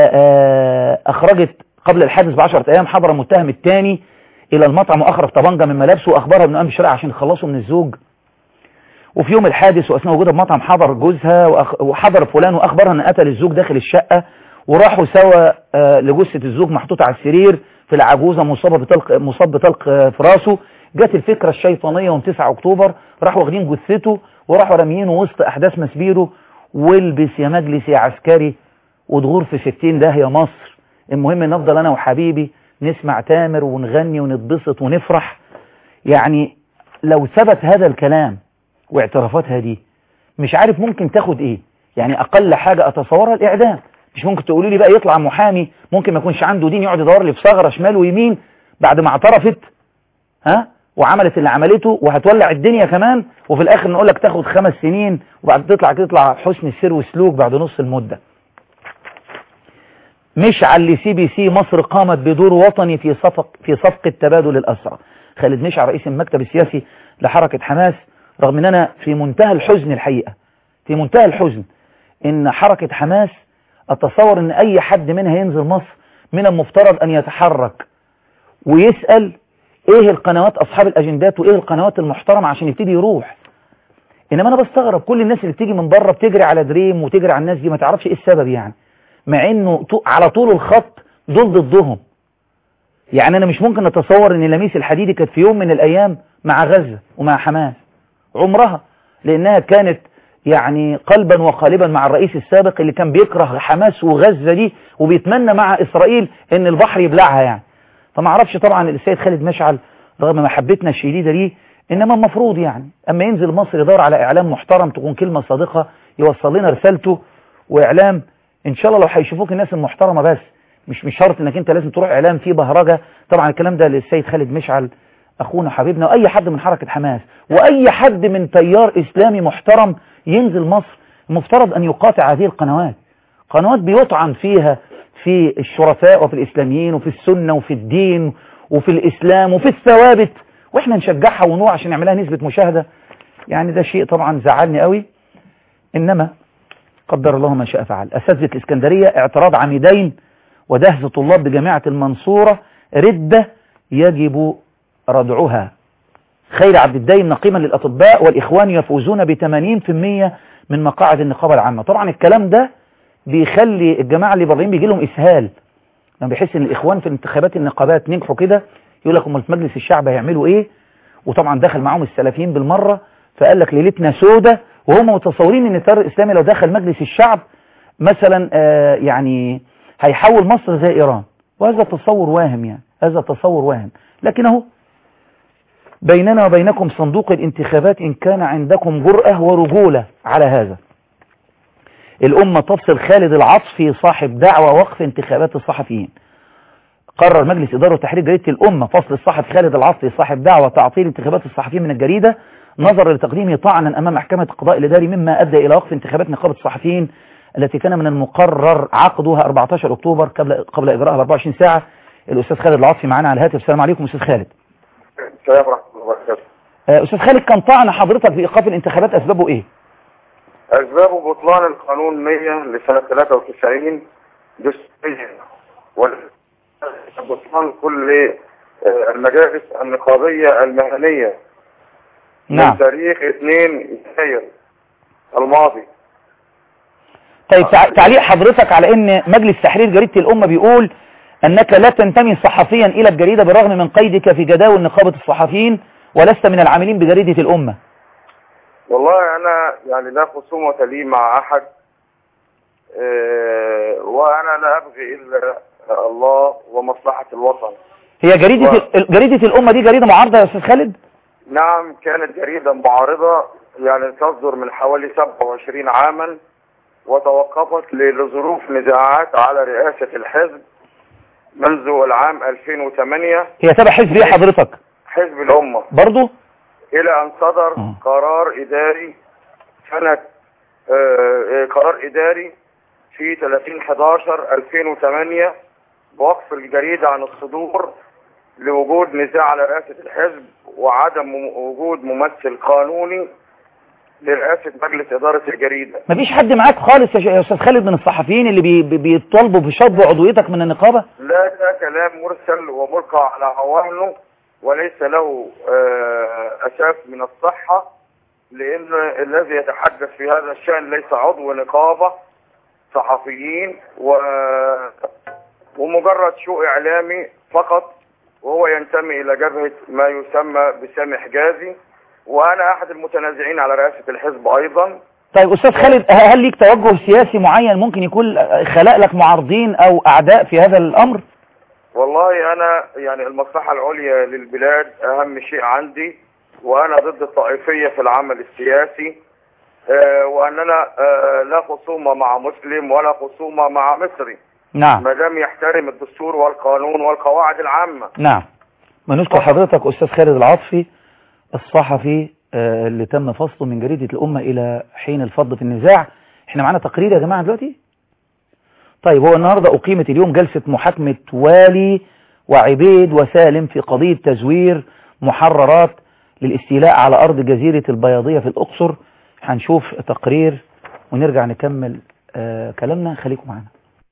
آآ اخرجت قبل الحادث بعشرة ايام حضر المتهم الثاني الى المطعم واخرج طبنجة من ملابسه واخبرها ابن امن الشرع عشان يخلصوا من الزوج وفي يوم الحادث واثناء وجودها بمطعم حضر جوزها وحضر فلان واخبرها ان قتل الزوج داخل الشقة وراحوا سوا لجثة الزوج محطوطة على السرير في العجوزة مصابة بطلق مصاب بطلق في راسه جت الفكرة الشيطانية يوم 9 اكتوبر راحوا واخدين جثته وراحوا راميينه وسط احداث مسبيرو والبس يا مجلس يا عسكري ودغور في 60 ده يا مصر المهم نفضل انا وحبيبي نسمع تامر ونغني ونتبسط ونفرح يعني لو ثبت هذا الكلام واعترافات هذه مش عارف ممكن تاخد ايه يعني اقل حاجة اتصورها الاعدام مش ممكن تقولي لي بقى يطلع محامي ممكن ما يكونش عنده دين يقعد يدور لي في ثغره شمال ويمين بعد ما اعترفت ها وعملت اللي عملته وهتولع الدنيا كمان وفي الاخر نقول لك تاخد خمس سنين وبعد تطلع تطلع حسن السير وسلوك بعد نص المدة مش على سي بي سي مصر قامت بدور وطني في صفق في صفقة تبادل الأسرى خالد مشعل رئيس المكتب السياسي لحركة حماس رغم ان انا في منتهى الحزن الحقيقة في منتهى الحزن ان حركة حماس اتصور ان اي حد منها ينزل مصر من المفترض ان يتحرك ويسأل ايه القنوات اصحاب الاجندات وايه القنوات المحترمة عشان يبتدي يروح انما انا بستغرب كل الناس اللي بتيجي من بره بتجري على دريم وتجري على الناس دي ما تعرفش ايه السبب يعني مع انه على طول الخط دول ضدهم يعني انا مش ممكن اتصور ان لميس الحديدي كانت في يوم من الايام مع غزة ومع حماس عمرها لانها كانت يعني قلبا وقالبا مع الرئيس السابق اللي كان بيكره حماس وغزة دي وبيتمنى مع اسرائيل ان البحر يبلعها يعني فما اعرفش طبعا السيد خالد مشعل رغم محبتنا الشديدة ليه انما المفروض يعني اما ينزل مصر يدور على اعلام محترم تكون كلمة صادقة يوصل لنا رسالته واعلام ان شاء الله لو هيشوفوك الناس المحترمة بس مش مش شرط انك انت لازم تروح اعلام فيه بهرجة طبعا الكلام ده للسيد خالد مشعل اخونا حبيبنا واي حد من حركة حماس واي حد من تيار اسلامي محترم ينزل مصر المفترض أن يقاطع هذه القنوات قنوات بيطعن فيها في الشرفاء وفي الإسلاميين وفي السنة وفي الدين وفي الإسلام وفي الثوابت وإحنا نشجعها ونوع عشان نعملها نسبة مشاهدة يعني ده شيء طبعا زعلني قوي إنما قدر الله ما شاء فعل أساتذة الإسكندرية اعتراض عميدين ودهز طلاب بجامعة المنصورة ردة يجب ردعها خير عبد الدين نقيما للأطباء والإخوان يفوزون ب 80% من مقاعد النقابة العامة طبعا الكلام ده بيخلي الجماعة الليبراليين بيجي لهم إسهال لما بيحس إن الإخوان في انتخابات النقابات نجحوا كده يقول لك هم في مجلس الشعب هيعملوا إيه وطبعا دخل معاهم السلفيين بالمرة فقال لك ليلتنا سودة وهم متصورين إن التيار الإسلامي لو دخل مجلس الشعب مثلا آه يعني هيحول مصر زي إيران وهذا تصور واهم يعني هذا تصور واهم لكن اهو بيننا وبينكم صندوق الانتخابات إن كان عندكم جرأة ورجولة على هذا الأمة تفصل خالد العطفي صاحب دعوة وقف انتخابات الصحفيين قرر مجلس إدارة وتحرير جريدة الأمة فصل الصحفي خالد العطفي صاحب دعوة تعطيل انتخابات الصحفيين من الجريدة نظرا لتقديمه طعنا أمام محكمة القضاء الإداري مما أدى إلى وقف انتخابات نقابة الصحفيين التي كان من المقرر عقدها 14 أكتوبر قبل قبل إجراءها ب 24 ساعة الأستاذ خالد العطفي معنا على الهاتف السلام عليكم أستاذ خالد السلام ورحمة الله وبركاته أستاذ خالد كان طعن حضرتك في إيقاف الانتخابات أسبابه إيه؟ أسباب بطلان القانون 100 لسنة 93 دستوريا وبطلان كل المجالس النقابية المهنية نعم من تاريخ 2 يناير الماضي طيب تع- تعليق حضرتك على ان مجلس تحرير جريدة الأمة بيقول أنك لا تنتمي صحفيا إلى الجريدة بالرغم من قيدك في جداول نقابة الصحفيين ولست من العاملين بجريدة الأمة والله أنا يعني لا خصومة لي مع أحد آه، وأنا لا أبغي إلا الله ومصلحة الوطن هي جريدة و- ال- جريدة الأمة دي جريدة معارضة يا أستاذ خالد نعم كانت جريدة معارضة يعني تصدر من حوالي 27 عاما وتوقفت لظروف نزاعات على رئاسة الحزب منذ العام 2008 هي تبع حزب ايه حضرتك حزب الأمة برضو إلى أن صدر آه. قرار إداري سنة آه، آه، قرار إداري في 30 11 2008 بوقف الجريدة عن الصدور لوجود نزاع على رئاسة الحزب وعدم م- وجود ممثل قانوني لرئاسة مجلس إدارة الجريدة مفيش حد معاك خالص يا ش- يا أستاذ خالد من الصحفيين اللي بي بي- بيطالبوا بشطب عضويتك من النقابة لا ده كلام مرسل وملقى على عوامله وليس له آه، أساس من الصحة لأن الذي يتحدث في هذا الشأن ليس عضو نقابة صحفيين و... ومجرد شو إعلامي فقط وهو ينتمي إلى جبهة ما يسمى بسامي حجازي وأنا أحد المتنازعين على رئاسة الحزب أيضا طيب أستاذ خالد ه- هل ليك توجه سياسي معين ممكن يكون خلق لك معارضين أو أعداء في هذا الأمر والله انا يعني المصلحة العليا للبلاد اهم شيء عندي وانا ضد الطائفية في العمل السياسي آه، واننا آه، لا خصومة مع مسلم ولا خصومة مع مصري نعم ما دام يحترم الدستور والقانون والقواعد العامة نعم بنشكر حضرتك أستاذ خالد العاطفي الصحفي آه، اللي تم فصله من جريدة الأمة إلى حين الفض في النزاع احنا معانا تقرير يا جماعة دلوقتي طيب هو النهاردة أقيمت اليوم جلسة محاكمة والي وعبيد وسالم في قضية تزوير محررات للاستيلاء على أرض جزيرة البياضية في الأقصر هنشوف تقرير ونرجع نكمل آه كلامنا خليكم معانا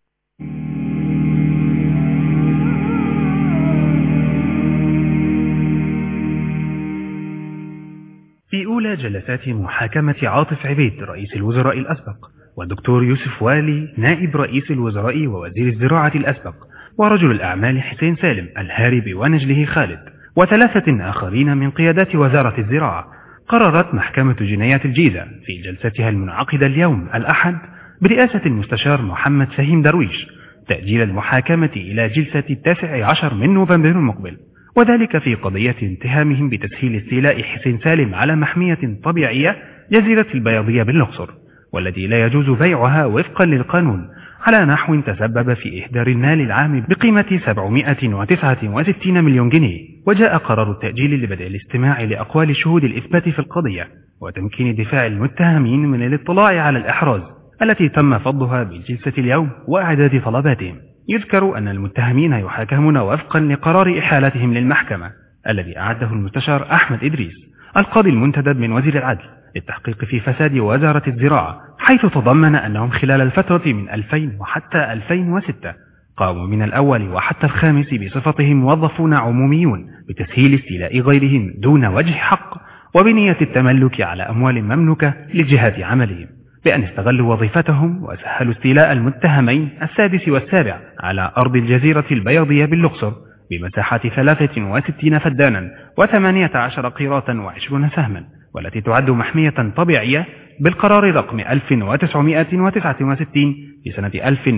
في أولى جلسات محاكمة عاطف عبيد رئيس الوزراء الأسبق والدكتور يوسف والي نائب رئيس الوزراء ووزير الزراعة الأسبق ورجل الأعمال حسين سالم الهارب ونجله خالد وثلاثة آخرين من قيادات وزارة الزراعة قررت محكمة جنايات الجيزة في جلستها المنعقدة اليوم الأحد برئاسة المستشار محمد فهيم درويش تأجيل المحاكمة إلى جلسة التاسع عشر من نوفمبر المقبل وذلك في قضية اتهامهم بتسهيل استيلاء حسين سالم على محمية طبيعية جزيرة البياضية بالأقصر والتي لا يجوز بيعها وفقا للقانون على نحو تسبب في إهدار المال العام بقيمة 769 مليون جنيه وجاء قرار التأجيل لبدء الاستماع لأقوال شهود الإثبات في القضية وتمكين دفاع المتهمين من الاطلاع على الإحراز التي تم فضها بالجلسة اليوم وإعداد طلباتهم يذكر أن المتهمين يحاكمون وفقا لقرار إحالتهم للمحكمة الذي أعده المستشار أحمد إدريس القاضي المنتدب من وزير العدل للتحقيق في فساد وزارة الزراعة حيث تضمن أنهم خلال الفترة من 2000 وحتى 2006 قاموا من الأول وحتى الخامس بصفتهم موظفون عموميون بتسهيل استيلاء غيرهم دون وجه حق وبنية التملك على أموال مملوكة لجهات عملهم بأن استغلوا وظيفتهم وسهلوا استيلاء المتهمين السادس والسابع على أرض الجزيرة البيضية باللقصر بمساحة 63 فدانا و18 قيراطا و20 سهما والتي تعد محمية طبيعية بالقرار رقم 1969 في سنة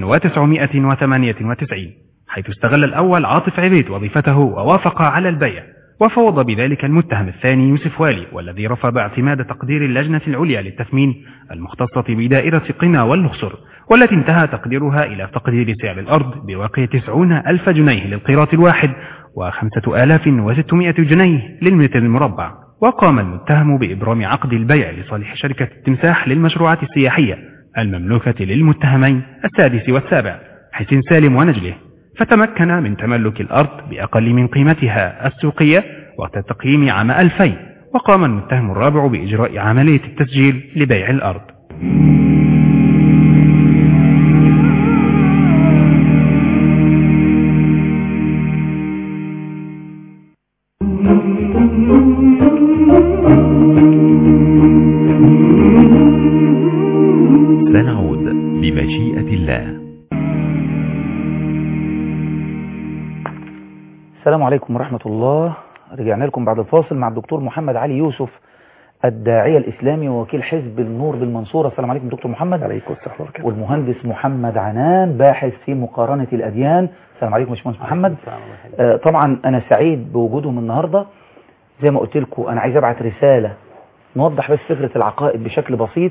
1998 حيث استغل الأول عاطف عبيد وظيفته ووافق على البيع وفوض بذلك المتهم الثاني يوسف والي والذي رفض اعتماد تقدير اللجنة العليا للتثمين المختصة بدائرة قنا واللخصر والتي انتهى تقديرها إلى تقدير سعر الأرض بواقع 90 ألف جنيه للقيراط الواحد وخمسة آلاف وستمائة جنيه للمتر المربع وقام المتهم بإبرام عقد البيع لصالح شركة التمساح للمشروعات السياحية المملوكة للمتهمين السادس والسابع حسين سالم ونجله فتمكن من تملك الأرض بأقل من قيمتها السوقية وقت التقييم عام 2000 وقام المتهم الرابع بإجراء عملية التسجيل لبيع الأرض سنعود بمشيئة الله السلام عليكم ورحمة الله رجعنا لكم بعد الفاصل مع الدكتور محمد علي يوسف الداعية الإسلامي ووكيل حزب النور بالمنصورة السلام عليكم دكتور محمد عليكم السلام ورحمة الله والمهندس محمد عنان باحث في مقارنة الأديان السلام عليكم يا باشمهندس محمد آه طبعا أنا سعيد بوجودهم النهاردة زي ما قلت لكم أنا عايز أبعت رسالة نوضح بس فكرة العقائد بشكل بسيط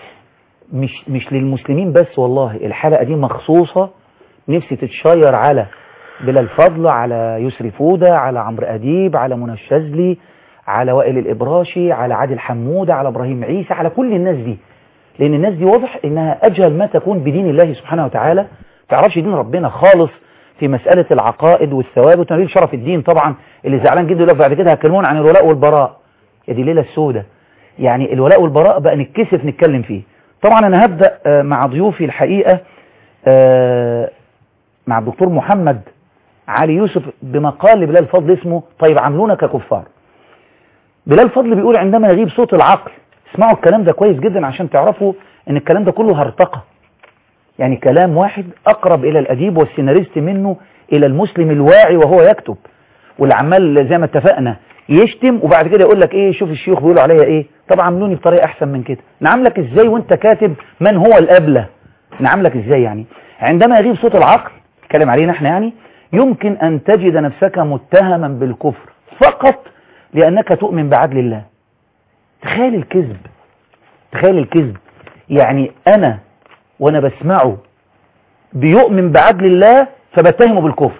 مش مش للمسلمين بس والله الحلقة دي مخصوصة نفسي تتشير على بلال فضل على يسري فودة على عمرو أديب على منى الشاذلي على وائل الإبراشي على عادل حمودة على إبراهيم عيسى على كل الناس دي لأن الناس دي واضح إنها أجهل ما تكون بدين الله سبحانه وتعالى تعرفش دين ربنا خالص في مسألة العقائد والثوابت ونبيل شرف الدين طبعا اللي زعلان جدا يقول لك بعد كده هكلمون عن الولاء والبراء يا دي ليلة السودة يعني الولاء والبراء بقى نتكسف نتكلم فيه طبعا أنا هبدأ آه، مع ضيوفي الحقيقة آه، مع الدكتور محمد علي يوسف بمقال لبلال فضل اسمه طيب عاملونا ككفار بلال فضل بيقول عندما يغيب صوت العقل اسمعوا الكلام ده كويس جدا عشان تعرفوا ان الكلام ده كله هرطقة يعني كلام واحد اقرب الى الاديب والسيناريست منه الى المسلم الواعي وهو يكتب واللي عمال زي ما اتفقنا يشتم وبعد كده يقول لك ايه شوف الشيوخ بيقولوا عليا ايه طبعا عاملوني بطريقه احسن من كده نعاملك ازاي وانت كاتب من هو الابله نعاملك ازاي يعني عندما يغيب صوت العقل اتكلم علينا احنا يعني يمكن ان تجد نفسك متهما بالكفر فقط لانك تؤمن بعدل الله تخيل الكذب تخيل الكذب يعني انا وانا بسمعه بيؤمن بعدل الله فبتهمه بالكفر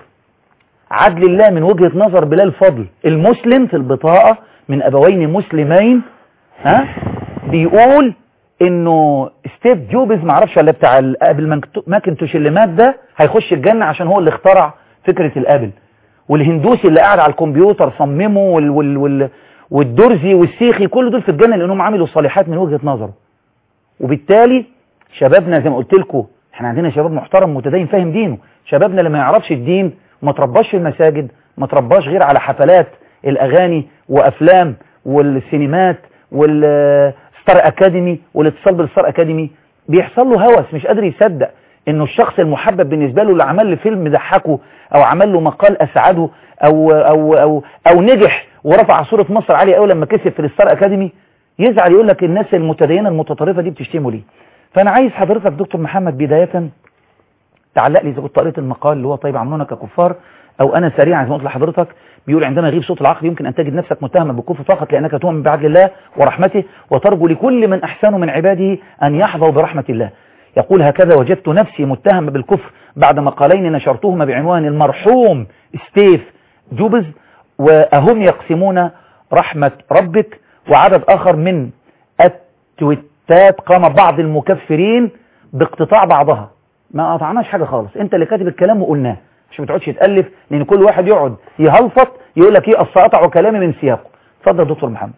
عدل الله من وجهة نظر بلال فضل المسلم في البطاقة من أبوين مسلمين ها بيقول انه ستيف جوبز معرفش ولا بتاع الابل ماكنتوش اللي مات ده هيخش الجنة عشان هو اللي اخترع فكرة الابل والهندوسي اللي قاعد على الكمبيوتر صممه وال وال وال والدرزي والسيخي كل دول في الجنة لانهم عملوا صالحات من وجهة نظره وبالتالي شبابنا زي ما قلت لكم احنا عندنا شباب محترم متدين فاهم دينه شبابنا اللي ما يعرفش الدين ما ترباش في المساجد ما ترباش غير على حفلات الاغاني وافلام والسينمات والستار اكاديمي والاتصال بالستار اكاديمي بيحصل له هوس مش قادر يصدق انه الشخص المحبب بالنسبه له اللي عمل له فيلم ضحكه او عمل له مقال اسعده او او او او نجح ورفع صوره مصر عاليه قوي لما كسب في الستار اكاديمي يزعل يقول لك الناس المتدينه المتطرفه دي بتشتمه ليه فانا عايز حضرتك دكتور محمد بدايه تعلق لي اذا كنت قريت المقال اللي هو طيب عاملونا ككفار او انا سريعا زي ما قلت لحضرتك بيقول عندما يغيب صوت العقل يمكن ان تجد نفسك متهما بالكفر فقط لانك تؤمن بعدل الله ورحمته وترجو لكل من احسن من عباده ان يحظوا برحمه الله يقول هكذا وجدت نفسي متهم بالكفر بعد مقالين نشرتهما بعنوان المرحوم ستيف جوبز وأهم يقسمون رحمة ربك وعدد آخر من التويتات قام بعض المكفرين باقتطاع بعضها ما قطعناش حاجة خالص انت اللي كاتب الكلام وقلناه عشان ما تقعدش تألف لأن كل واحد يقعد يهلفط يقول لك ايه اصل قطعوا كلامي من سياقه اتفضل يا دكتور محمد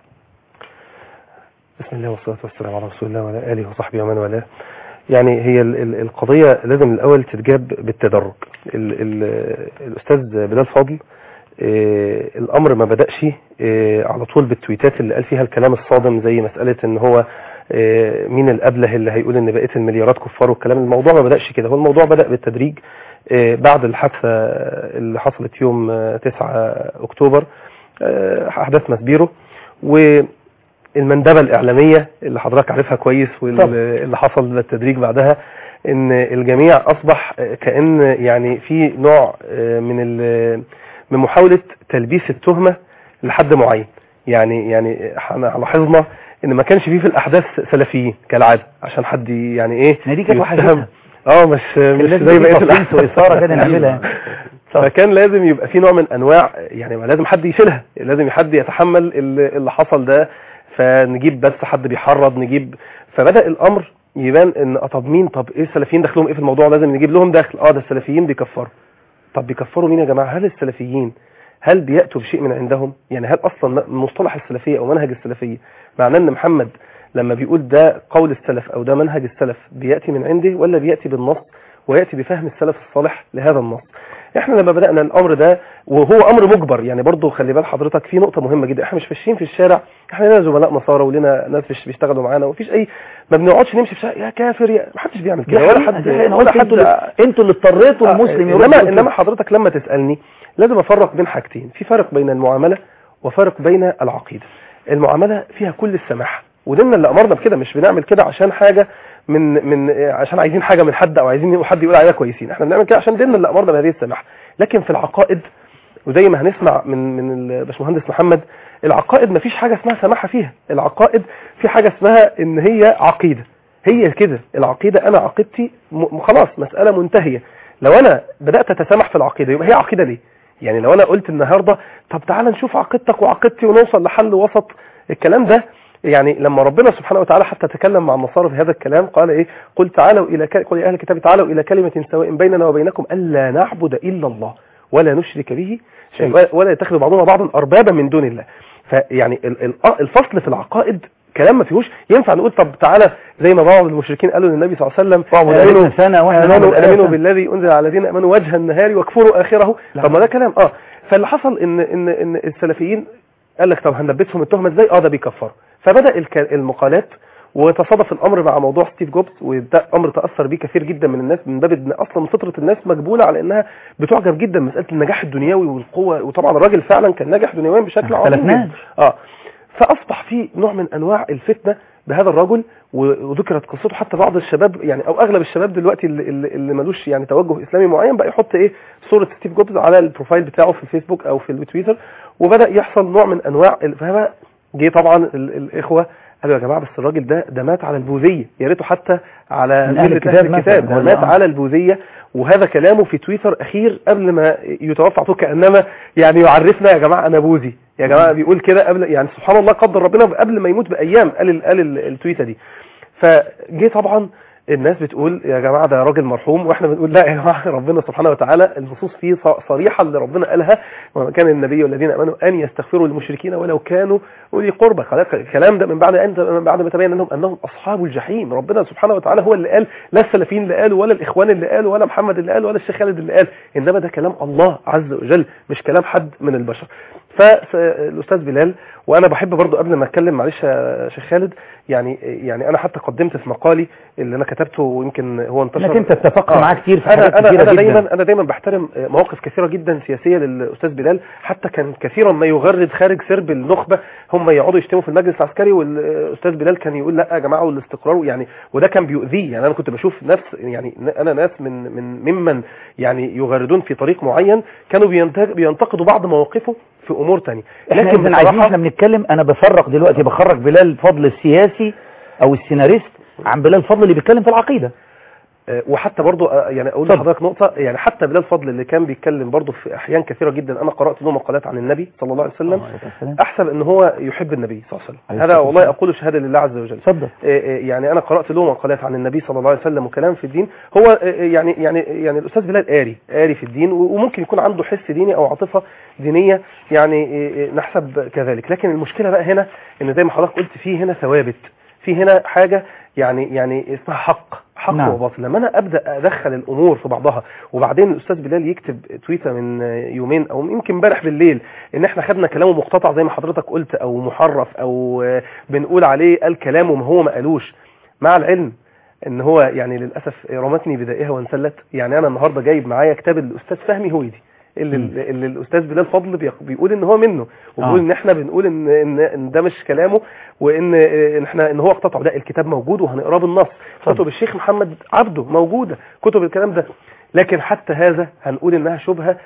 بسم الله والصلاة والسلام على رسول الله وعلى آله وصحبه ومن والاه يعني هي ال ال القضية لازم الأول تتجاب بالتدرج ال ال الأستاذ بلال فضل آه الأمر ما بدأش آه على طول بالتويتات اللي قال فيها الكلام الصادم زي مسألة ان هو آه مين الأبله اللي هيقول ان بقية المليارات كفار والكلام الموضوع ما بدأش كده هو الموضوع بدأ بالتدريج آه بعد الحادثة اللي حصلت يوم آه 9 أكتوبر آه أحداث مسبيرو و المندبة الإعلامية اللي حضرتك عارفها كويس واللي حصل بالتدريج بعدها ان الجميع أصبح كأن يعني في نوع من من محاولة تلبيس التهمة لحد معين يعني يعني احنا لاحظنا ان ما كانش فيه في الأحداث سلفيين كالعادة عشان حد يعني ايه دي كانت وحشتها اه مش مش زي بقيه الاحداث واثاره كده نعملها فكان لازم يبقى في نوع من انواع يعني ما لازم حد يشيلها لازم حد يتحمل اللي حصل ده فنجيب بس حد بيحرض نجيب فبدأ الامر يبان ان طب مين طب ايه السلفيين دخلهم ايه في الموضوع لازم نجيب لهم دخل اه ده السلفيين بيكفروا طب بيكفروا مين يا جماعه هل السلفيين هل بياتوا بشيء من عندهم يعني هل اصلا مصطلح السلفيه او منهج السلفيه معناه ان محمد لما بيقول ده قول السلف او ده منهج السلف بياتي من عنده ولا بياتي بالنص وياتي بفهم السلف الصالح لهذا النص احنا لما بدأنا الامر ده وهو امر مجبر يعني برضه خلي بال حضرتك في نقطة مهمة جدا احنا مش ماشيين في الشارع احنا لنا زملاء نصارى ولنا ناس بيشتغلوا معانا ومفيش اي ما بنقعدش نمشي في الشارع يا كافر يا ما حدش بيعمل كده ولا حد ولا حد انتوا اللي اضطريتوا المسلم يرد انما انما حضرتك لما تسالني لازم افرق بين حاجتين في فرق بين المعاملة وفرق بين العقيدة المعاملة فيها كل السماحة وديننا اللي امرنا بكده مش بنعمل كده عشان حاجة من من عشان عايزين حاجة من حد او عايزين حد يقول علينا كويسين احنا بنعمل كده عشان ديننا اللي امرنا بهذه السماحة لكن في العقائد وزي ما هنسمع من من الباشمهندس محمد العقائد مفيش حاجة اسمها سماحة فيها العقائد في حاجة اسمها ان هي عقيدة هي كده العقيدة انا عقيدتي خلاص مسألة منتهية لو انا بدأت اتسامح في العقيدة يبقى هي عقيدة ليه يعني لو انا قلت النهاردة طب تعالى نشوف عقيدتك وعقيدتي ونوصل لحل وسط الكلام ده يعني لما ربنا سبحانه وتعالى حتى تكلم مع النصارى في هذا الكلام قال ايه قل تعالوا الى ك... قل يا اهل الكتاب تعالوا الى كلمه سواء بيننا وبينكم الا نعبد الا الله ولا نشرك به شيء ولا يتخذ بعضنا بعضا اربابا من دون الله فيعني الفصل في العقائد كلام ما فيهوش ينفع نقول طب تعالى زي ما بعض المشركين قالوا للنبي صلى الله عليه وسلم امنوا سنه امنوا, آمنوا بالذي انزل على الذين امنوا وجه النهار واكفروا اخره طب ما ده كلام اه فاللي حصل ان ان ان السلفيين قال لك طب هنلبسهم التهمه ازاي اه ده بيكفروا فبدا المقالات وتصادف الامر مع موضوع ستيف جوبز وده امر تاثر بيه كثير جدا من الناس من باب ان اصلا فطره الناس مجبوله على انها بتعجب جدا مساله النجاح الدنيوي والقوه وطبعا الراجل فعلا كان ناجح دنيويا بشكل عظيم اه فاصبح في نوع من انواع الفتنه بهذا الرجل وذكرت قصته حتى بعض الشباب يعني او اغلب الشباب دلوقتي اللي, اللي ملوش يعني توجه اسلامي معين بقى يحط ايه صوره ستيف جوبز على البروفايل بتاعه في الفيسبوك او في التويتر وبدا يحصل نوع من انواع فبقى جه طبعا الاخوه قالوا يا جماعه بس الراجل ده ده مات على البوذيه يا ريته حتى على من أهل الكتاب, الكتاب ده مات على البوذيه وهذا كلامه في تويتر اخير قبل ما يتوفى عطوه كانما يعني يعرفنا يا جماعه انا بوذي يا جماعه بيقول كده قبل يعني سبحان الله قدر ربنا قبل ما يموت بايام قال قال التويته دي فجه طبعا الناس بتقول يا جماعة ده راجل مرحوم واحنا بنقول لا يا جماعة ربنا سبحانه وتعالى النصوص فيه صريحة اللي ربنا قالها وما كان النبي والذين امنوا ان يستغفروا للمشركين ولو كانوا اولي قربى الكلام ده من بعد ان من بعد ما تبين انهم انهم اصحاب الجحيم ربنا سبحانه وتعالى هو اللي قال لا السلفيين اللي قالوا ولا الاخوان اللي قالوا ولا محمد اللي قال ولا الشيخ خالد اللي قال انما ده كلام الله عز وجل مش كلام حد من البشر فالاستاذ بلال وانا بحب برضو قبل ما اتكلم معلش يا شيخ خالد يعني يعني انا حتى قدمت في مقالي اللي انا كتبته ويمكن هو انتشر انك انت اتفقت آه. معاه كتير في انا انا, كتيرة أنا جدا. دايما انا دايما بحترم مواقف كثيره جدا سياسيه للاستاذ بلال حتى كان كثيرا ما يغرد خارج سرب النخبه هم يقعدوا يشتموا في المجلس العسكري والاستاذ بلال كان يقول لا يا جماعه والاستقرار يعني وده كان بيؤذيه يعني انا كنت بشوف نفس يعني انا ناس من من ممن يعني يغردون في طريق معين كانوا بينتقدوا بعض مواقفه في امور تانية احنا لكن عايزين احنا بنتكلم انا بفرق دلوقتي بخرج بلال فضل السياسي او السيناريست عن بلال فضل اللي بيتكلم في العقيدة آه، وحتى برضو آه، يعني اقول اتفضل. لحضرتك نقطه يعني حتى بلال فضل اللي كان بيتكلم برضو في احيان كثيره جدا انا قرات له مقالات عن النبي صلى الله عليه وسلم السلام. احسب ان هو يحب النبي صلى الله عليه عليه وسلم هذا الصلاة والله والسلام. اقول شهاده لله عز وجل اتفضل آه، آه، يعني انا قرات له مقالات عن النبي صلى الله عليه وسلم وكلام في الدين هو آه، آه، يعني يعني يعني الاستاذ بلال قاري قاري في الدين و- وممكن يكون عنده حس ديني او عاطفه دينيه يعني آه، آه، نحسب كذلك لكن المشكله بقى هنا ان زي ما حضرتك قلت في هنا ثوابت في هنا حاجه يعني يعني اسمها حق حق نعم. وباطل لما انا ابدا ادخل الامور في بعضها وبعدين الاستاذ بلال يكتب تويته من آه، يومين او يمكن امبارح بالليل ان احنا خدنا كلامه مقتطع زي ما حضرتك قلت او محرف او آه، بنقول عليه قال كلامه ما هو ما قالوش مع العلم ان هو يعني للاسف رمتني بدائها وانسلت يعني انا النهارده جايب معايا كتاب الاستاذ فهمي هويدي اللي, مم. اللي الاستاذ بلال فضل بيق- بيقول ان هو منه وبيقول آه. ان احنا بنقول ان ان, إن ده مش كلامه وان ان احنا ان هو اقتطعه لا الكتاب موجود وهنقراه بالنص اتفضل. كتب الشيخ محمد عبده موجوده كتب الكلام ده لكن حتى هذا هنقول انها شبهه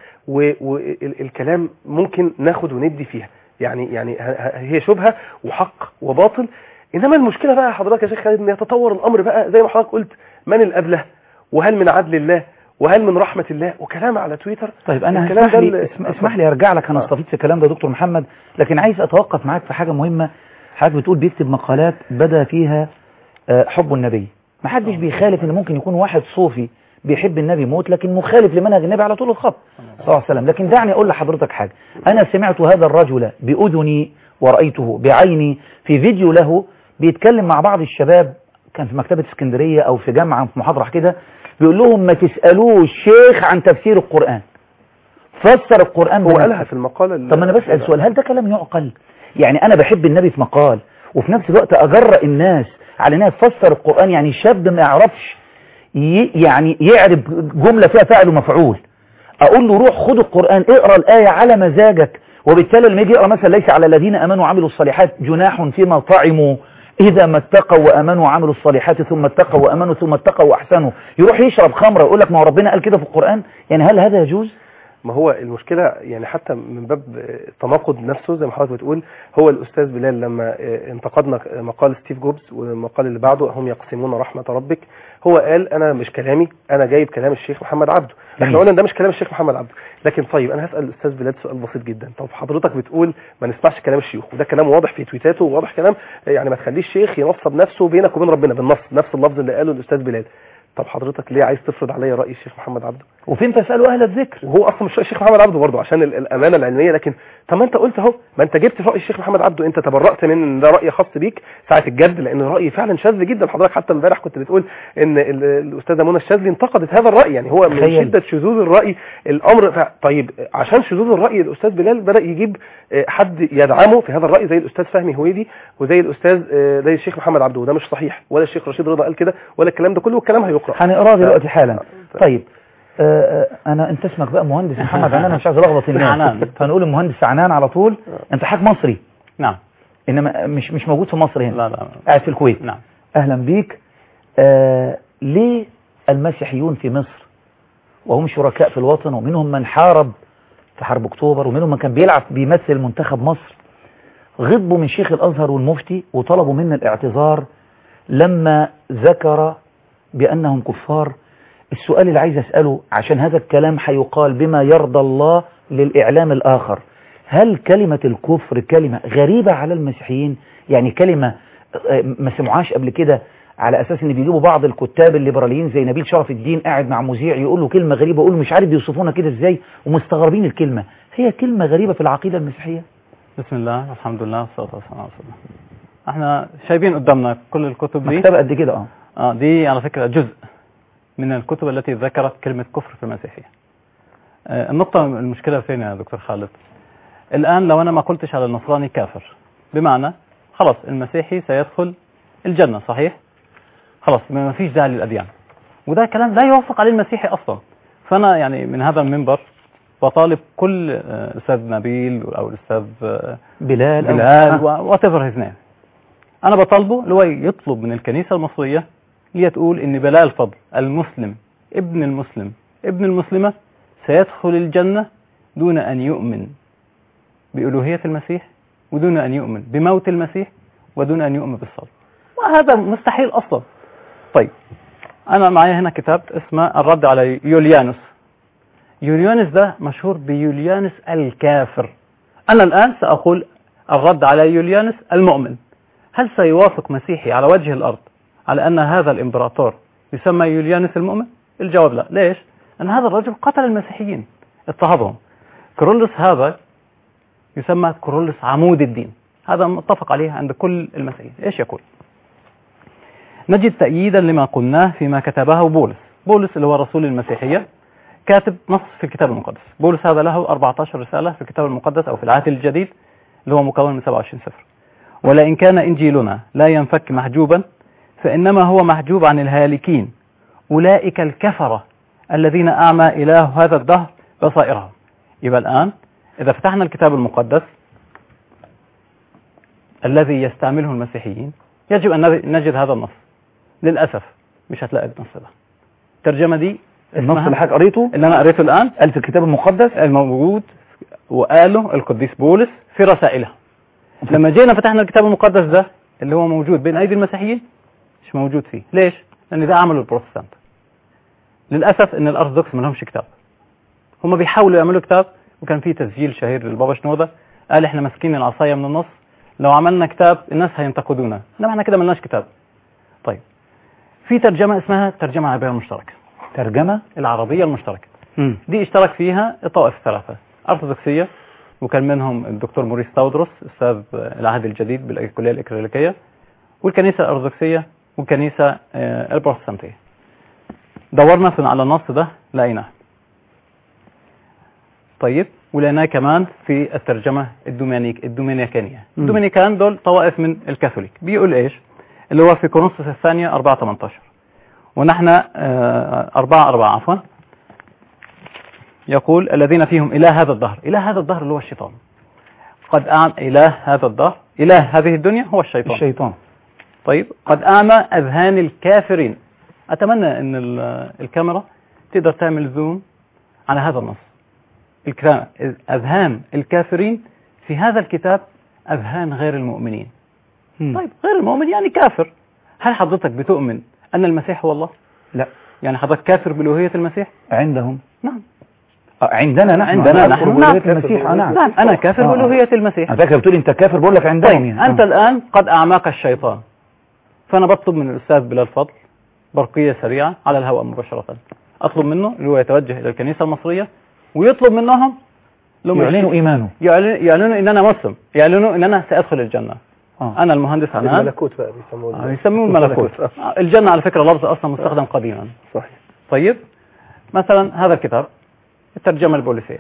والكلام ممكن ناخد وندي فيها يعني يعني ه- ه- هي شبهه وحق وباطل انما المشكله بقى حضرتك يا شيخ خالد ان يتطور الامر بقى زي ما حضرتك قلت من الابله وهل من عدل الله وهل من رحمه الله وكلام على تويتر طيب انا الكلام اسمح ده لي اللي- اسم- اسمح لي ارجع لك انا آه. استفيد في الكلام ده يا دكتور محمد لكن عايز اتوقف معاك في حاجه مهمه حضرتك بتقول بيكتب مقالات بدا فيها آه، حب النبي ما حدش بيخالف ان ممكن يكون واحد صوفي بيحب النبي موت لكن مخالف لمنهج النبي على طول الخط صلى الله عليه وسلم لكن دعني اقول لحضرتك حاجه انا سمعت هذا الرجل باذني ورأيته بعيني في فيديو له بيتكلم مع بعض الشباب كان في مكتبة اسكندرية او في جامعة في محاضرة كده بيقول لهم ما تسألوش شيخ عن تفسير القرآن فسر القرآن هو بنفسه. قالها في المقاله اللي- طب ما انا بسأل سؤال هل ده كلام يعقل يعني انا بحب النبي في مقال وفي نفس الوقت اجرأ الناس على انها تفسر القرآن يعني شاب ما يعرفش ي- يعني يعرف جملة فيها فاعل ومفعول اقول له روح خد القرآن اقرأ الآية على مزاجك وبالتالي لما يجي يقرأ مثلا ليس على الذين امنوا وعملوا الصالحات جناح فيما طعموا إذا ما اتقوا وأمنوا وعملوا الصالحات ثم اتقوا وأمنوا ثم اتقوا وأحسنوا يروح يشرب خمرة ويقول لك ما هو ربنا قال كده في القرآن يعني هل هذا يجوز؟ ما هو المشكلة يعني حتى من باب التناقض نفسه زي ما حضرتك بتقول هو الأستاذ بلال لما انتقدنا مقال ستيف جوبز والمقال اللي بعده هم يقسمون رحمة ربك هو قال أنا مش كلامي أنا جايب كلام الشيخ محمد عبده جميل. احنا قلنا إن ده مش كلام الشيخ محمد عبده لكن طيب أنا هسأل الأستاذ بلال سؤال بسيط جدا طب حضرتك بتقول ما نسمعش كلام الشيوخ وده كلام واضح في تويتاته وواضح كلام يعني ما تخليش شيخ ينصب نفسه بينك وبين ربنا بالنص نفس اللفظ اللي قاله الأستاذ بلال طب حضرتك ليه عايز تفرض عليا رأي الشيخ محمد عبده وفين تسألوا أهل الذكر وهو اصلا مش رأي الشيخ محمد عبده برضه عشان ال- الامانه العلميه لكن طب ما انت قلت اهو ما انت جبت راي الشيخ محمد عبده انت تبرأت من ان ده راي خاص بيك ساعه الجد لان الراي فعلا شاذ جدا حضرتك حتى امبارح كنت بتقول ان ال- الاستاذه منى الشاذلي انتقدت هذا الراي يعني هو من تخيل. شده شذوذ الراي الامر ف... طيب عشان شذوذ الراي الاستاذ بلال بدا يجيب آه، حد يدعمه في هذا الراي زي الاستاذ فهمي هويدي وزي الاستاذ آه، زي الشيخ محمد عبده وده مش صحيح ولا الشيخ رشيد رضا قال كده ولا الكلام ده كله والكلام هيقرا هنقراه دلوقتي حالا طيب آه، آه، انا انت اسمك بقى مهندس محمد عنان انا مش عايز الخبط الناس عنان. فنقول المهندس عنان على طول انت حاج مصري نعم انما مش مش موجود في مصر هنا لا لا قاعد في الكويت نعم اهلا بيك آه ليه المسيحيون في مصر وهم شركاء في الوطن ومنهم من حارب في حرب اكتوبر ومنهم من كان بيلعب بيمثل منتخب مصر غضبوا من شيخ الازهر والمفتي وطلبوا منا الاعتذار لما ذكر بانهم كفار السؤال اللي عايز اساله عشان هذا الكلام هيقال بما يرضى الله للاعلام الاخر هل كلمة الكفر كلمة غريبة على المسيحيين يعني كلمة آه، ما سمعوهاش قبل كده على اساس ان بيجيبوا بعض الكتاب الليبراليين زي نبيل شرف الدين قاعد مع مذيع يقول له كلمة غريبة يقول له مش عارف بيوصفونا كده ازاي ومستغربين الكلمة هي كلمة غريبة في العقيدة المسيحية بسم الله والحمد لله والصلاة والسلام على رسول الله احنا شايفين قدامنا كل الكتب دي مكتبة قد كده اه اه دي على فكرة جزء من الكتب التي ذكرت كلمة كفر في المسيحية آه النقطة المشكلة فين يا دكتور خالد الآن لو أنا ما قلتش على النصراني كافر بمعنى خلاص المسيحي سيدخل الجنة صحيح خلاص ما فيش داعي للأديان وده كلام لا يوافق عليه المسيحي أصلا فأنا يعني من هذا المنبر بطالب كل آه، أستاذ نبيل أو الأستاذ آه، بلال أو- بلال آه. وات ايفر هيز نيم انا بطالبه اللي هو يطلب من الكنيسه المصريه اللي هي تقول ان بلال فضل المسلم ابن المسلم ابن المسلمه سيدخل الجنه دون ان يؤمن بالوهيه المسيح ودون ان يؤمن بموت المسيح ودون ان يؤمن بالصلب وهذا مستحيل اصلا طيب أنا معي هنا كتاب اسمه الرد على يوليانوس يوليانوس ده مشهور بيوليانوس الكافر أنا الآن سأقول الرد على يوليانوس المؤمن هل سيوافق مسيحي على وجه الأرض على أن هذا الإمبراطور يسمى يوليانوس المؤمن الجواب لا ليش أن هذا الرجل قتل المسيحيين اضطهدهم كورولوس هذا يسمى كورولوس عمود الدين هذا متفق عليه عند كل المسيحيين ايش يقول نجد تأييدا لما قلناه فيما كتبه بولس بولس اللي هو رسول المسيحية كاتب نص في الكتاب المقدس بولس هذا له 14 رسالة في الكتاب المقدس أو في العهد الجديد اللي هو مكون من 27 سفر ولئن كان إنجيلنا لا ينفك محجوبا فإنما هو محجوب عن الهالكين أولئك الكفرة الذين أعمى إله هذا الدهر بصائرهم يبقى الآن إذا فتحنا الكتاب المقدس الذي يستعمله المسيحيين يجب أن نجد هذا النص للأسف مش هتلاقي النص ده الترجمة دي النص اسمها- اللي حضرتك قريته اللي أنا قريته الآن قال في الكتاب المقدس الموجود وقاله القديس بولس في رسائله لما جينا فتحنا الكتاب المقدس ده اللي هو موجود بين أيدي المسيحيين مش موجود فيه ليش؟ لأن ده عمله البروتستانت للأسف إن الأرثوذكس ما لهمش كتاب هم بيحاولوا يعملوا كتاب وكان في تسجيل شهير للبابا شنودة قال احنا ماسكين العصاية من النص لو عملنا كتاب الناس هينتقدونا انما احنا كده ملناش كتاب طيب في ترجمة اسمها الترجمة العربية المشتركة ترجمة العربية المشتركة مم. دي اشترك فيها الطوائف الثلاثة أرثوذكسية وكان منهم الدكتور موريس تاودروس أستاذ العهد الجديد بالكلية الإكريليكية والكنيسة الأرثوذكسية والكنيسة آه، البروتستانتية دورنا في على النص ده لقيناه طيب ولقيناه كمان في الترجمة الدومينيك الدومينيكانية مم. الدومينيكان دول طوائف من الكاثوليك بيقول ايش اللي هو في كورنثوس الثانية 4 18 ونحن آه، أربعة أربعة عفوا يقول الذين فيهم إله هذا الدهر إله هذا الدهر اللي هو الشيطان قد أعمى إله هذا الدهر إله هذه الدنيا هو الشيطان الشيطان طيب قد أعمى أذهان الكافرين أتمنى أن ال- الكاميرا تقدر تعمل زوم على هذا النص الكلام أذهان الكافرين في هذا الكتاب أذهان غير المؤمنين مم. طيب غير المؤمن يعني كافر هل حضرتك بتؤمن أن المسيح هو الله لا يعني حضرتك كافر بألوهية المسيح عندهم نعم آه، عندنا نحن عندنا أنا نحن. أذكر نعم. بألوهية المسيح آه، نعم نعم أنا كافر آه. بألوهية المسيح أنا فاكر بتقول أنت كافر بقول لك عندهم طيب يعني أنت آه. الآن قد أعماك الشيطان فأنا بطلب من الأستاذ بلال فضل برقية سريعة على الهواء مباشرة أطلب منه اللي هو يتوجه إلى الكنيسة المصرية ويطلب منهم لما يعلنوا إيمانه يعلن- يعلنوا إن أنا مسلم يعلنوا إن أنا سأدخل الجنة آه. أنا المهندس عنان الملكوت بقى بيسموه آه، يسموه الملكوت آه، الجنة على فكرة لفظ أصلا مستخدم قديما صحيح طيب مثلا هذا الكتاب الترجمة البوليسية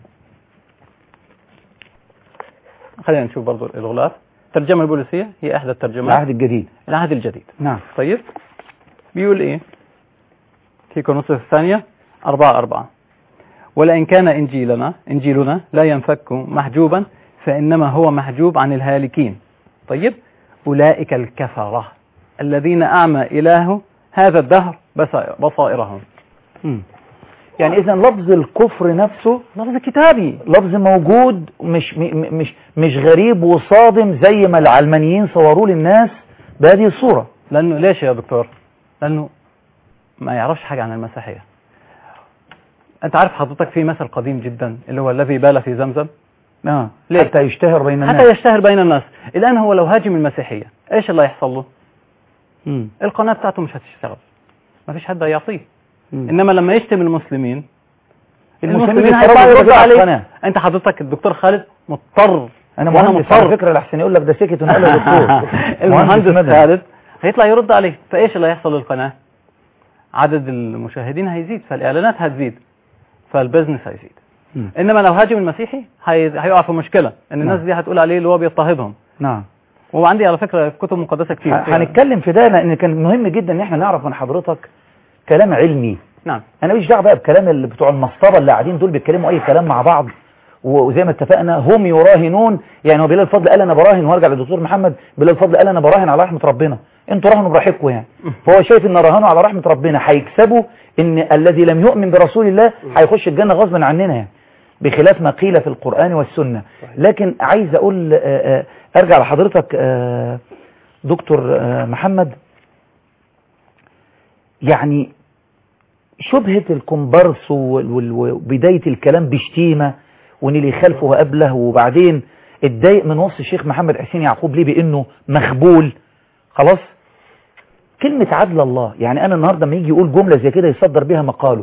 خلينا نشوف برضو الغلاف الترجمة البوليسية هي إحدى الترجمات العهد الجديد العهد الجديد نعم طيب بيقول إيه في كورنثوس الثانية أربعة أربعة ولئن كان إنجيلنا إنجيلنا لا ينفك محجوبا فإنما هو محجوب عن الهالكين طيب أولئك الكفرة الذين أعمى إله هذا الدهر بصائر- بصائرهم مم. يعني إذا لفظ الكفر نفسه لفظ كتابي لفظ موجود مش م- م- مش مش غريب وصادم زي ما العلمانيين صوروه للناس بهذه الصورة لأنه ليش يا دكتور لأنه ما يعرفش حاجة عن المسيحية أنت عارف حضرتك في مثل قديم جدا اللي هو الذي بال في زمزم اه ليه؟ حتى يشتهر بين الناس حتى يشتهر بين الناس الآن هو لو هاجم المسيحية إيش اللي هيحصل له مم. القناة بتاعته مش هتشتغل ما فيش حد هيعطيه مم. إنما لما يشتم المسلمين المسلمين المسلمين يتفرجوا هيطلعوا يردوا على عليه القناة. أنت حضرتك الدكتور خالد مضطر انا وأنا مهندس على مضطر. فكرة لحسن يقول لك ده سكت ونقل يا دكتور المهندس مدني. خالد هيطلع يرد عليه فايش اللي هيحصل للقناه عدد المشاهدين هيزيد فالاعلانات هتزيد فالبزنس هيزيد مم. انما لو هاجم المسيحي هي... هيقع في مشكله ان الناس نعم. دي هتقول عليه اللي هو بيضطهدهم نعم وعندي على فكره كتب مقدسه كتير ه- هنتكلم في ده لان كان مهم جدا ان احنا نعرف من حضرتك كلام علمي نعم انا مش دعوه بقى بكلام اللي بتوع المصطبه اللي قاعدين دول بيتكلموا اي كلام مع بعض وزي ما اتفقنا هم يراهنون يعني هو بلال الفضل قال انا براهن وارجع للدكتور محمد بلال الفضل قال انا براهن على رحمه ربنا انتوا راهنوا براحتكم يعني فهو شايف ان راهنوا على رحمه ربنا هيكسبوا ان الذي لم يؤمن برسول الله هيخش الجنه غصبا عننا يعني بخلاف ما قيل في القران والسنه لكن عايز اقول آه، آه، ارجع لحضرتك آه، دكتور آه، محمد يعني شبهة الكومبارس وال- وال- وبداية الكلام بشتيمة وان اللي يخالفه قبله وبعدين اتضايق من وصف الشيخ محمد حسين يعقوب ليه بانه مخبول خلاص كلمة عدل الله يعني انا النهاردة لما يجي يقول جملة زي كده يصدر بها مقاله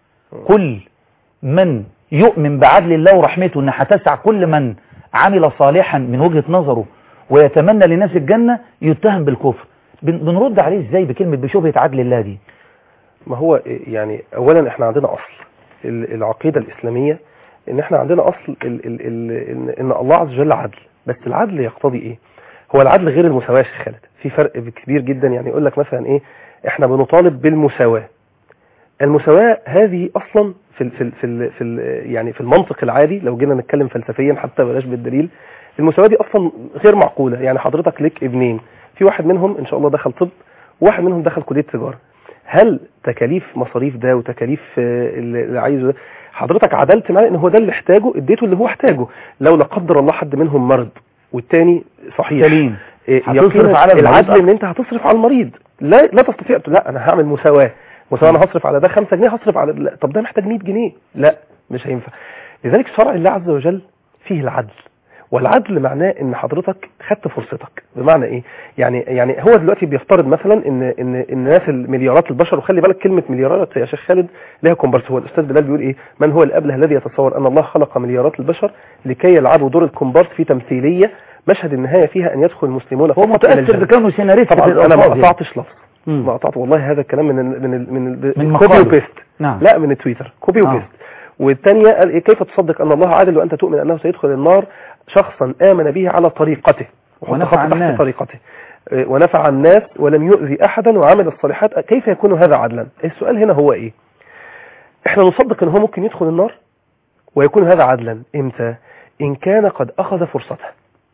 كل من يؤمن بعدل الله ورحمته ان هتسع كل من عمل صالحا من وجهة نظره ويتمنى للناس الجنة يتهم بالكفر بن- بنرد عليه ازاي بكلمة بشبهة عدل الله دي ما هو يعني اولا احنا عندنا اصل ال- العقيده الاسلاميه ان احنا عندنا اصل ال ال ال ان, ان الله عز وجل عدل بس العدل يقتضي ايه هو العدل غير المساواه يا شيخ خالد في فرق كبير جدا يعني يقول لك مثلا ايه احنا بنطالب بالمساواه المساواه هذه اصلا في ال في ال في, ال في ال يعني في المنطق العادي لو جينا نتكلم فلسفيا حتى بلاش بالدليل المساواه دي اصلا غير معقوله يعني حضرتك ليك ابنين في واحد منهم ان شاء الله دخل طب وواحد منهم دخل كليه تجاره هل تكاليف مصاريف ده وتكاليف آه، اللي اللي عايزه ده حضرتك عدلت معاه ان هو ده اللي احتاجه اديته اللي هو احتاجه لو لا قدر الله حد منهم مرض والتاني صحيح سليم إيه، هتصرف يقينا على المريض العدل أكتر. ان انت هتصرف على المريض لا لا تستطيع لا انا هعمل مساواه مساواه انا هصرف على ده 5 جنيه هصرف على لا. طب ده محتاج 100 جنيه لا مش هينفع لذلك شرع الله عز وجل فيه العدل والعدل معناه ان حضرتك خدت فرصتك بمعنى ايه يعني يعني هو دلوقتي بيفترض مثلا ان ان ان الناس المليارات البشر وخلي بالك كلمه مليارات يا شيخ خالد ليها كومبارس هو الاستاذ بلال بيقول ايه من هو الابله الذي يتصور ان الله خلق مليارات البشر لكي يلعبوا دور الكومبارس في تمثيليه مشهد النهايه فيها ان يدخل المسلمون هو فقط إلى متأثر الجنة. بكونه سيناريست طبعا في انا ما الألفاظ يعني. قطعتش لفظ مم. ما قطعت والله هذا الكلام من ال من ال من ال من كوبي مقاله. وبيست نعم لا من التويتر كوبي آه. وبيست والثانيه قال إيه كيف تصدق ان الله عادل وانت تؤمن انه سيدخل النار شخصا امن به على طريقته وحط ونفع خط تحت الناس. طريقته إيه، ونفع الناس ولم يؤذي احدا وعمل الصالحات كيف يكون هذا عدلا السؤال هنا هو ايه احنا نصدق ان هو ممكن يدخل النار ويكون هذا عدلا امتى ان كان قد اخذ فرصته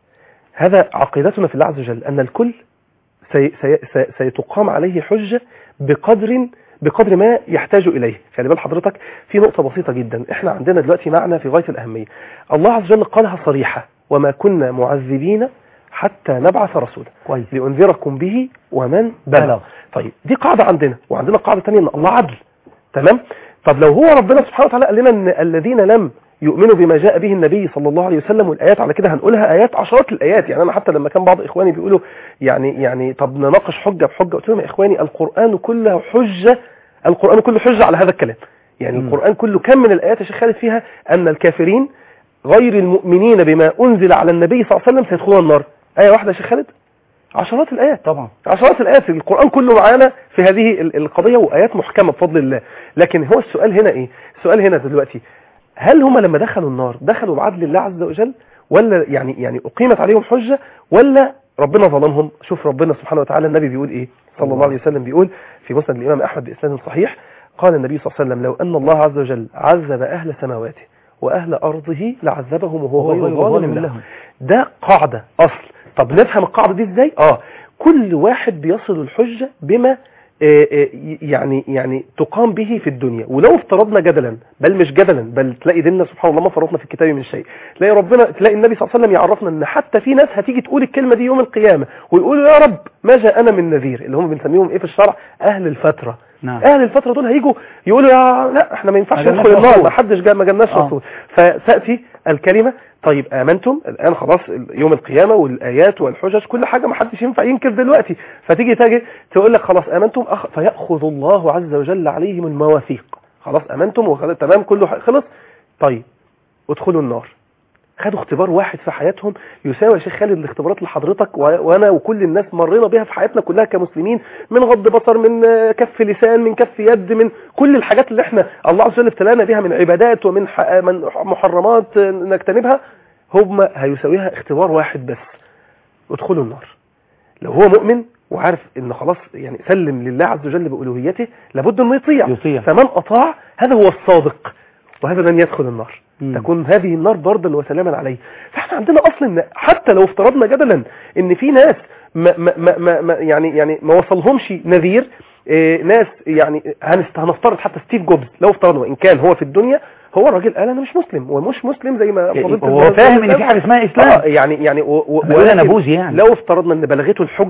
هذا عقيدتنا في الله عز وجل ان الكل سي سي سي سيتقام عليه حجة بقدر بقدر ما يحتاج إليه خلي بال حضرتك في نقطة بسيطة جدا احنا عندنا دلوقتي معنى في غاية الأهمية الله عز وجل قالها صريحة وما كنا معذبين حتى نبعث رسولا كويس لأنذركم به ومن بلغ بلغ. طيب دي قاعدة عندنا وعندنا قاعدة تانية ان الله عدل تمام طب لو هو ربنا سبحانه وتعالى قال لنا ان الذين لم يؤمنوا بما جاء به النبي صلى الله عليه وسلم والايات على كده هنقولها ايات عشرات الايات يعني انا حتى لما كان بعض اخواني بيقولوا يعني يعني طب نناقش حجه بحجه قلت لهم يا اخواني القران كله حجه القران كله حجه على هذا الكلام يعني مم. القران كله كم من الايات يا شيخ خالد فيها ان الكافرين غير المؤمنين بما انزل على النبي صلى الله عليه وسلم سيدخلون النار ايه واحده يا شيخ خالد عشرات الايات طبعا عشرات الآيات القرآن كله معانا في هذه ال- القضية وآيات محكمة بفضل الله لكن هو السؤال هنا إيه السؤال هنا دلوقتي هل هم لما دخلوا النار دخلوا بعدل الله عز وجل ولا يعني يعني أقيمت عليهم حجة ولا ربنا ظلمهم شوف ربنا سبحانه وتعالى النبي بيقول إيه صلى الله عليه وسلم بيقول في مسند الإمام أحمد بإسناد صحيح قال النبي صلى الله عليه وسلم لو أن الله عز وجل عذب أهل سماواته وأهل أرضه لعذبهم وهو غير ظالم لهم ده قاعدة أصل طب نفهم القاعدة دي ازاي اه كل واحد بيصل الحجة بما آه، آه، يعني يعني تقام به في الدنيا ولو افترضنا جدلا بل مش جدلا بل تلاقي ديننا سبحان الله ما فرطنا في الكتاب من شيء تلاقي ربنا تلاقي النبي صلى الله عليه وسلم يعرفنا ان حتى في ناس هتيجي تقول الكلمه دي يوم القيامه ويقولوا يا رب ما جاءنا من نذير اللي هم بنسميهم ايه في الشرع اهل الفتره نعم اهل الفتره دول هيجوا يقولوا يا لا احنا ما ينفعش ما جالناش ندخل النار رسول. ما حدش جاء ما جالناش آه. رسول فتاتي الكلمه طيب امنتم الان خلاص يوم القيامه والايات والحجج كل حاجه ما حدش ينفع ينكر دلوقتي فتيجي تاجي تقول لك خلاص امنتم أخ... فياخذ الله عز وجل عليهم المواثيق خلاص امنتم وخلاص تمام كله ح- خلص طيب ادخلوا النار خدوا اختبار واحد في حياتهم يساوي يا شيخ خالد الاختبارات اللي حضرتك و- وانا وكل الناس مرينا بيها في حياتنا كلها كمسلمين من غض بصر من آه، كف لسان من كف يد من كل الحاجات اللي احنا الله عز وجل ابتلانا بها من عبادات ومن ح- من محرمات آه، نجتنبها هم هيساويها اختبار واحد بس ادخلوا النار لو هو مؤمن وعارف ان خلاص يعني سلم لله عز وجل بألوهيته لابد انه يطيع يطيع. فمن اطاع هذا هو الصادق وهذا من يدخل النار مم. تكون هذه النار بردا وسلاما عليه فاحنا عندنا اصل ان حتى لو افترضنا جدلا ان في ناس ما ما ما ما ما يعني يعني ما وصلهمش نذير إيه ناس يعني هنست- هنفترض حتى ستيف جوبز لو افترضنا ان كان هو في الدنيا هو الراجل قال انا مش مسلم ومش مسلم زي ما فضيلة هو البلد- فاهم ان في حاجه اسمها آه اسلام يعني يعني و و بيقول أنا ولكن بوذي يعني. لو افترضنا ان بلغته الحجه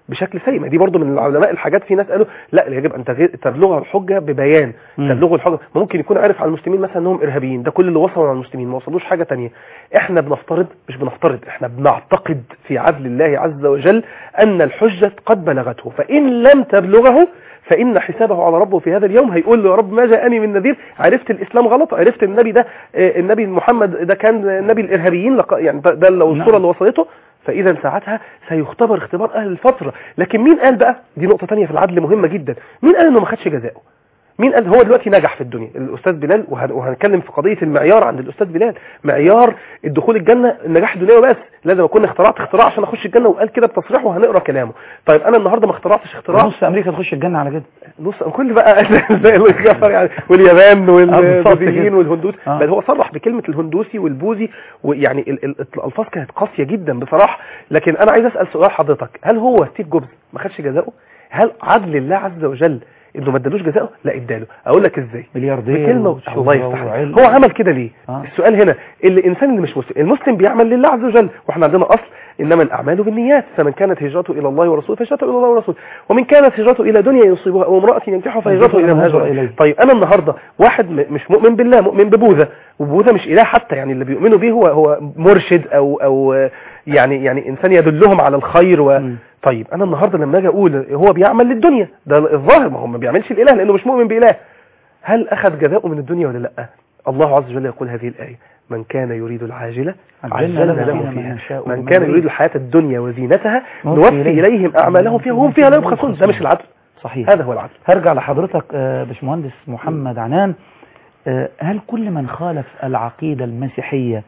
بشكل سيء ما دي برضو من العلماء الحاجات في ناس قالوا لا يجب ان تغي- تبلغ الحجه ببيان مم. تبلغ الحجه ممكن يكون عارف على المسلمين مثلا انهم ارهابيين ده كل اللي وصلوا على المسلمين ما وصلوش حاجه تانية احنا بنفترض مش بنفترض احنا بنعتقد في عدل الله عز وجل ان الحجه قد بلغته فان لم تبلغه فإن حسابه على ربه في هذا اليوم هيقول له يا رب ما جاءني من نذير عرفت الإسلام غلط عرفت النبي ده آه، النبي محمد ده كان نبي الإرهابيين لق- يعني ده, ده لو الصورة نعم. اللي وصلته فإذا ساعتها سيختبر اختبار أهل الفترة لكن مين قال بقى دي نقطة تانية في العدل مهمة جدا مين قال إنه ما خدش جزاؤه مين قال هو دلوقتي نجح في الدنيا الاستاذ بلال وهن- وهنتكلم في قضيه المعيار عند الاستاذ بلال معيار الدخول الجنه النجاح الدنيوي بس لازم اكون اخترعت اختراع عشان اخش الجنه وقال كده بتصريح وهنقرا كلامه طيب انا النهارده ما اخترعتش اختراع نص امريكا تخش الجنه على كده نص كل بقى زي الجفر يعني واليابان بالظبط والبوذيين كده. والهندوس آه. بل هو صرح بكلمه الهندوسي والبوذي ويعني ال- ال- الالفاظ كانت قاسيه جدا بصراحه لكن انا عايز اسال سؤال حضرتك هل هو ستيف جوبز ما خدش جزاؤه هل عدل الله عز وجل انه ما ادالوش جزاؤه لا اداله اقول لك ازاي ملياردير بكلمه وشهرة الله يفتح عليك. وعلم. هو عمل كده ليه آه. السؤال هنا اللي الانسان اللي مش مسلم المسلم بيعمل لله عز وجل واحنا عندنا اصل انما الاعمال بالنيات فمن كانت هجرته الى الله ورسوله فهجرته الى الله ورسوله ومن كانت هجرته الى دنيا يصيبها او امراه ينكحها فهجرته الى ما هاجر اليه طيب انا النهارده واحد م- مش مؤمن بالله مؤمن ببوذا وبوذا مش اله حتى يعني اللي بيؤمنوا به هو هو مرشد او او آه، يعني يعني انسان يدلهم على الخير و مم. طيب انا النهارده لما اجي اقول هو بيعمل للدنيا ده الظاهر ما هو ما بيعملش الاله لانه مش مؤمن باله هل اخذ جزاؤه من الدنيا ولا لا الله عز وجل يقول هذه الايه من كان يريد العاجله عجلنا عجلنا له له فيها فيها ما نشاء من ومن كان نريد. يريد الحياه الدنيا وزينتها نوفي نوفي إليهم. اليهم اعمالهم فيها وهم فيها لا يبخسون ده مش العدل صحيح هذا هو العدل هرجع لحضرتك آه، باشمهندس محمد عنان آه، هل كل من خالف العقيدة المسيحية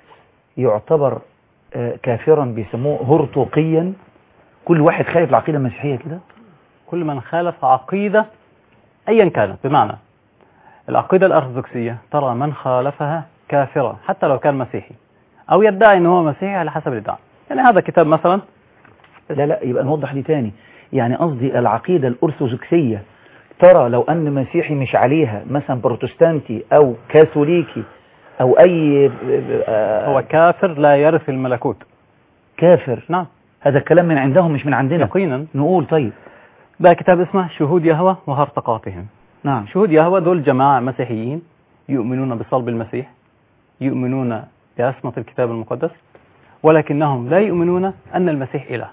يعتبر آه، كافرا بيسموه هرطوقيا كل واحد خالف العقيدة المسيحية كده كل من خالف عقيدة أيا كانت بمعنى العقيدة الأرثوذكسية ترى من خالفها كافرا حتى لو كان مسيحي أو يدعي أنه هو مسيحي على حسب الادعاء يعني هذا كتاب مثلا لا لا يبقى نوضح دي تاني يعني قصدي العقيدة الأرثوذكسية ترى لو أن مسيحي مش عليها مثلا بروتستانتي أو كاثوليكي أو أي آه، هو كافر لا يرث الملكوت كافر نعم هذا الكلام من عندهم مش من عندنا يقينا نقول طيب ده كتاب اسمه شهود يهوى وهرطقاتهم نعم شهود يهوى دول جماعة مسيحيين يؤمنون بصلب المسيح يؤمنون بعصمة الكتاب المقدس ولكنهم لا يؤمنون أن المسيح إله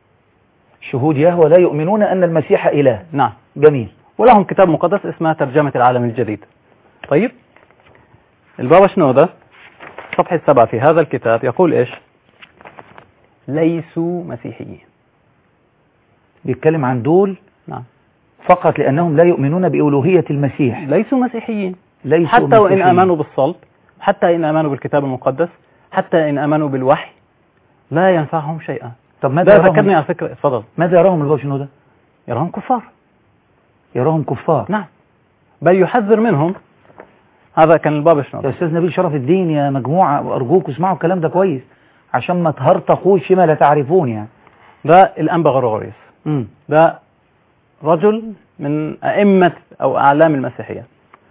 شهود يهوى لا يؤمنون أن المسيح إله نعم جميل ولهم كتاب مقدس اسمه ترجمة العالم الجديد طيب البابا شنودة صفحة سبعة في هذا الكتاب يقول إيش ليسوا مسيحيين بيتكلم عن دول نعم فقط لأنهم لا يؤمنون بألوهية المسيح ليسوا مسيحيين ليسوا حتى وإن مسيحيين. آمنوا بالصلب حتى إن آمنوا بالكتاب المقدس حتى إن آمنوا بالوحي لا ينفعهم شيئا طب ماذا ده فكرني يراهم على فكرة اتفضل ماذا يراهم الباب شنو ده يراهم كفار يراهم كفار نعم بل يحذر منهم هذا كان البابا يا شنودة أستاذ نبيل شرف الدين يا مجموعة أرجوك اسمعوا الكلام ده كويس عشان ما تهرطقوش فيما لا تعرفون يعني ده الأنبا غرغوريوس مم. ده رجل من أئمة أو أعلام المسيحية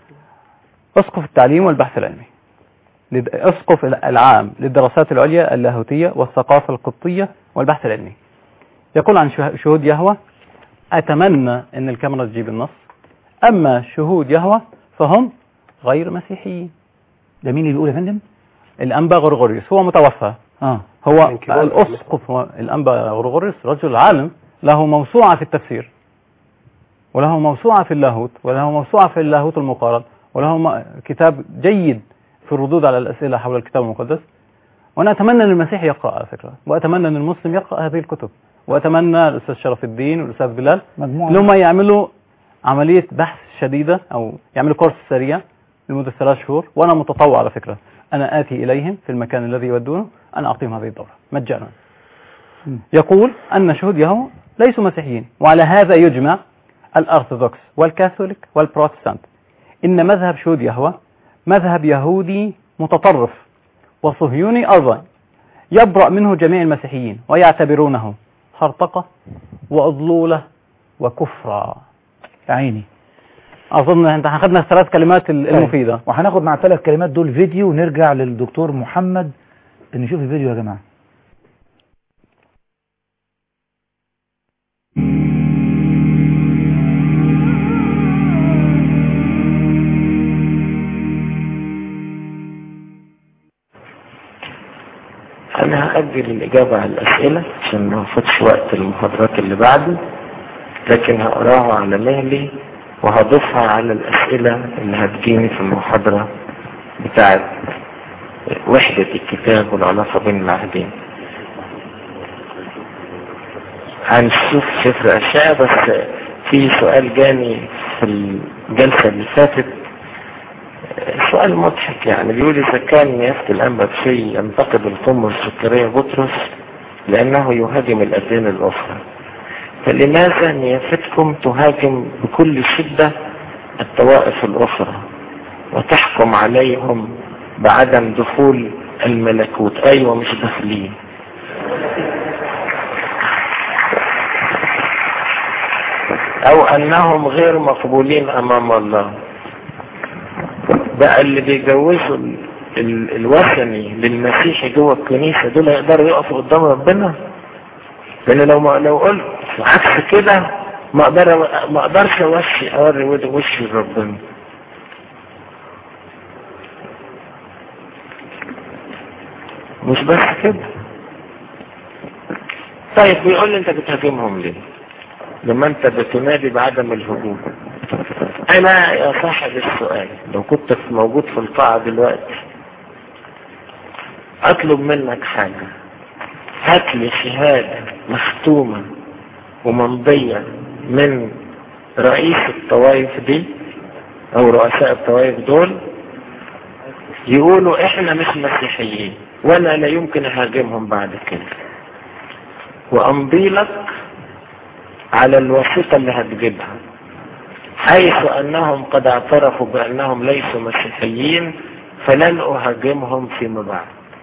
أسقف التعليم والبحث العلمي لد- أسقف العام للدراسات العليا اللاهوتية والثقافة القبطية والبحث العلمي يقول عن شه- شهود يهوى أتمنى أن الكاميرا تجيب النص أما شهود يهوى فهم غير مسيحيين ده مين اللي بيقول يا فندم الأنبا غرغوريوس هو متوفى اه هو من كبار الأسقف هو الأنبا غرغوريوس رجل عالم له موسوعة في التفسير وله موسوعة في اللاهوت وله موسوعة في اللاهوت المقارن وله م- كتاب جيد في الردود على الأسئلة حول الكتاب المقدس وأنا أتمنى أن المسيح يقرأ على فكرة وأتمنى أن المسلم يقرأ هذه الكتب وأتمنى الأستاذ شرف الدين والأستاذ بلال مجموعة لما يعملوا عملية بحث شديدة أو يعملوا كورس سريع لمدة ثلاث شهور وأنا متطوع على فكرة أنا آتي إليهم في المكان الذي يودونه أنا أعطيهم هذه الدورة مجانا مم. يقول أن شهود يهوى ليسوا مسيحيين وعلى هذا يجمع الأرثوذكس والكاثوليك والبروتستانت إن مذهب شهود يهوى مذهب يهودي متطرف وصهيوني أيضا يبرأ منه جميع المسيحيين ويعتبرونه هرطقة وأضلولة وكفرا يا عيني أظن أنت أخذنا الثلاث كلمات ال- المفيدة وهناخد مع الثلاث كلمات دول فيديو ونرجع للدكتور محمد نشوف الفيديو يا جماعة هأجل الإجابة على الأسئلة عشان ما ناخدش وقت المحاضرات اللي بعده لكن هقراها على مهلي وهضيفها على الأسئلة اللي هتجيني في المحاضرة بتاعت وحدة الكتاب والعلاقة بين العهدين هنشوف سفر أشياء بس في سؤال جاني في الجلسة اللي فاتت سؤال مضحك يعني بيقول إذا كان يفتي الأنبا بشيء ينتقد القمة السكرية بطرس لأنه يهاجم الأديان الأخرى فلماذا نيافتكم تهاجم بكل شدة الطوائف الأخرى وتحكم عليهم بعدم دخول الملكوت أيوة مش داخلين أو أنهم غير مقبولين أمام الله بقى اللي بيجوزوا ال- ال- الوثني للمسيحي جوه الكنيسة دول يقدروا يقفوا قدام ربنا لأن لو ما لو قلت عكس كده ما اقدر ما اقدرش اوشي اوري ود- وشي لربنا مش بس كده طيب بيقول لي انت بتهاجمهم ليه لما انت بتنادي بعدم الهجوم انا يا صاحب السؤال لو كنت في- موجود في القاعة دلوقتي اطلب منك حاجة هات لي شهادة مختومة وممضية من رئيس الطوائف دي او رؤساء الطوائف دول يقولوا احنا مش مسيحيين وانا لا يمكن اهاجمهم بعد كده وامضي لك على الوثيقة اللي هتجيبها حيث انهم قد اعترفوا بانهم ليسوا مسيحيين فلن اهاجمهم فيما بعد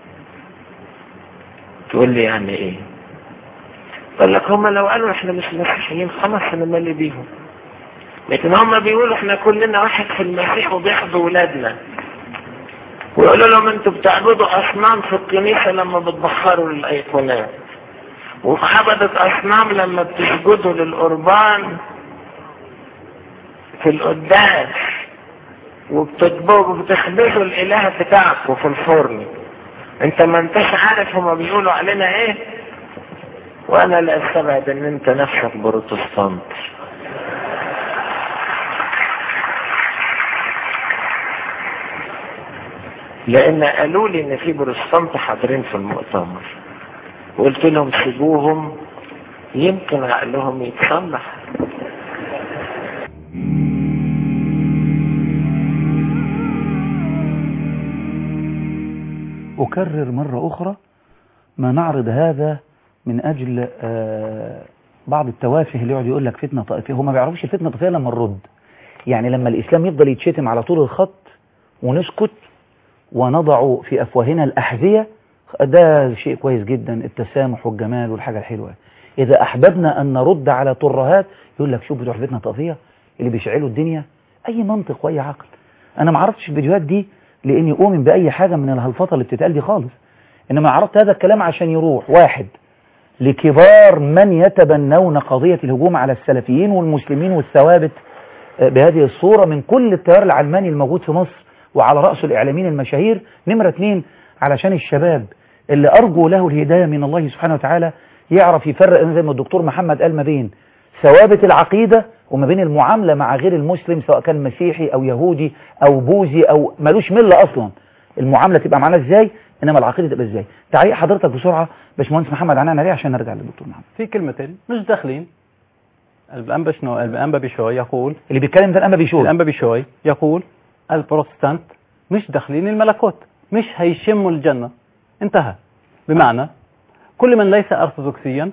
تقول لي يعني ايه قال لك هم لو قالوا احنا مش مسيحيين خلاص انا مالي بيهم لكن هم بيقولوا احنا كلنا واحد في المسيح وبياخدوا ولادنا ويقولوا لهم انتوا بتعبدوا اصنام في الكنيسة لما بتبخروا للايقونات وعبدة اصنام لما بتسجدوا للقربان في القداس وبتطبخوا بتخبزوا الاله بتاعكم في الفرن انت ما انتش عارف هما بيقولوا علينا ايه وانا لا استبعد ان انت نفسك بروتستانت لان قالوا لي ان في بروتستانت حاضرين في المؤتمر وقلت لهم سيبوهم يمكن عقلهم يتصلح أكرر مرة أخرى ما نعرض هذا من أجل آه، بعض التوافه اللي يقعد يقول لك فتنة طائفية هو ما بيعرفش الفتنة الطائفية لما نرد يعني لما الإسلام يفضل يتشتم على طول الخط ونسكت ونضع في أفواهنا الأحذية ده شيء كويس جدا التسامح والجمال والحاجة الحلوة إذا أحببنا أن نرد على ترهات يقول لك شوف بتوع فتنة طائفية اللي بيشعلوا الدنيا أي منطق وأي عقل أنا ما عرفتش الفيديوهات دي لاني اؤمن باي حاجة من الهلفطة اللي بتتقال دي خالص انما عرضت هذا الكلام عشان يروح واحد لكبار من يتبنون قضية الهجوم على السلفيين والمسلمين والثوابت آه، بهذه الصورة من كل التيار العلماني الموجود في مصر وعلى رأسه الإعلاميين المشاهير نمرة اتنين علشان الشباب اللي أرجو له الهداية من الله سبحانه وتعالى يعرف يفرق زي ما الدكتور محمد قال ما بين ثوابت العقيدة وما بين المعاملة مع غير المسلم سواء كان مسيحي أو يهودي أو بوذي أو ملوش ملة أصلا المعاملة تبقى معانا إزاي إنما العقيدة تبقى إزاي تعالي حضرتك بسرعة باشمهندس محمد عنان عليه عشان نرجع للدكتور محمد في كلمتين مش داخلين الأنبا شنو الأنبا بشوي يقول اللي بيتكلم ده الأنبا بيشوف الأنبا بشوي يقول البروتستانت مش داخلين الملكوت مش هيشموا الجنة انتهى بمعنى كل من ليس أرثوذكسيا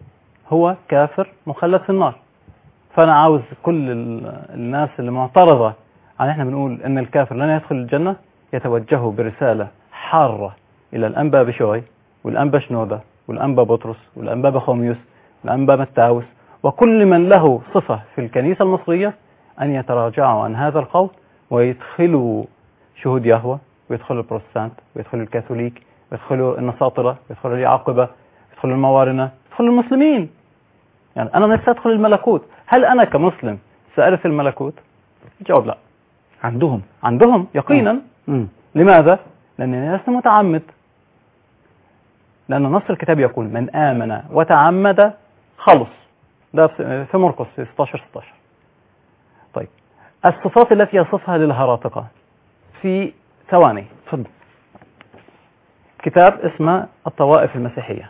هو كافر مخلد في النار فأنا عاوز كل ال- الناس اللي معترضة عن احنا بنقول ان الكافر لن يدخل الجنة يتوجهوا برسالة حارة إلى الأنبا بشوي والأنبا شنودة والأنبا بطرس والأنبا بخوميوس والأنبا متاوس وكل من له صفة في الكنيسة المصرية أن يتراجعوا عن هذا القول ويدخلوا شهود يهوى ويدخلوا البروتستانت ويدخلوا الكاثوليك ويدخلوا النساطرة ويدخلوا اليعاقبة ويدخلوا الموارنة ويدخلوا المسلمين يعني أنا نفسي أدخل الملكوت هل أنا كمسلم سأرث الملكوت؟ الجواب لا عندهم عندهم يقينا مم. لماذا؟ لأنني لست متعمد لأن نص الكتاب يقول من آمن وتعمد خلص ده في في مرقس في 16 16 طيب الصفات التي يصفها للهراطقة في ثواني اتفضل كتاب اسمه الطوائف المسيحية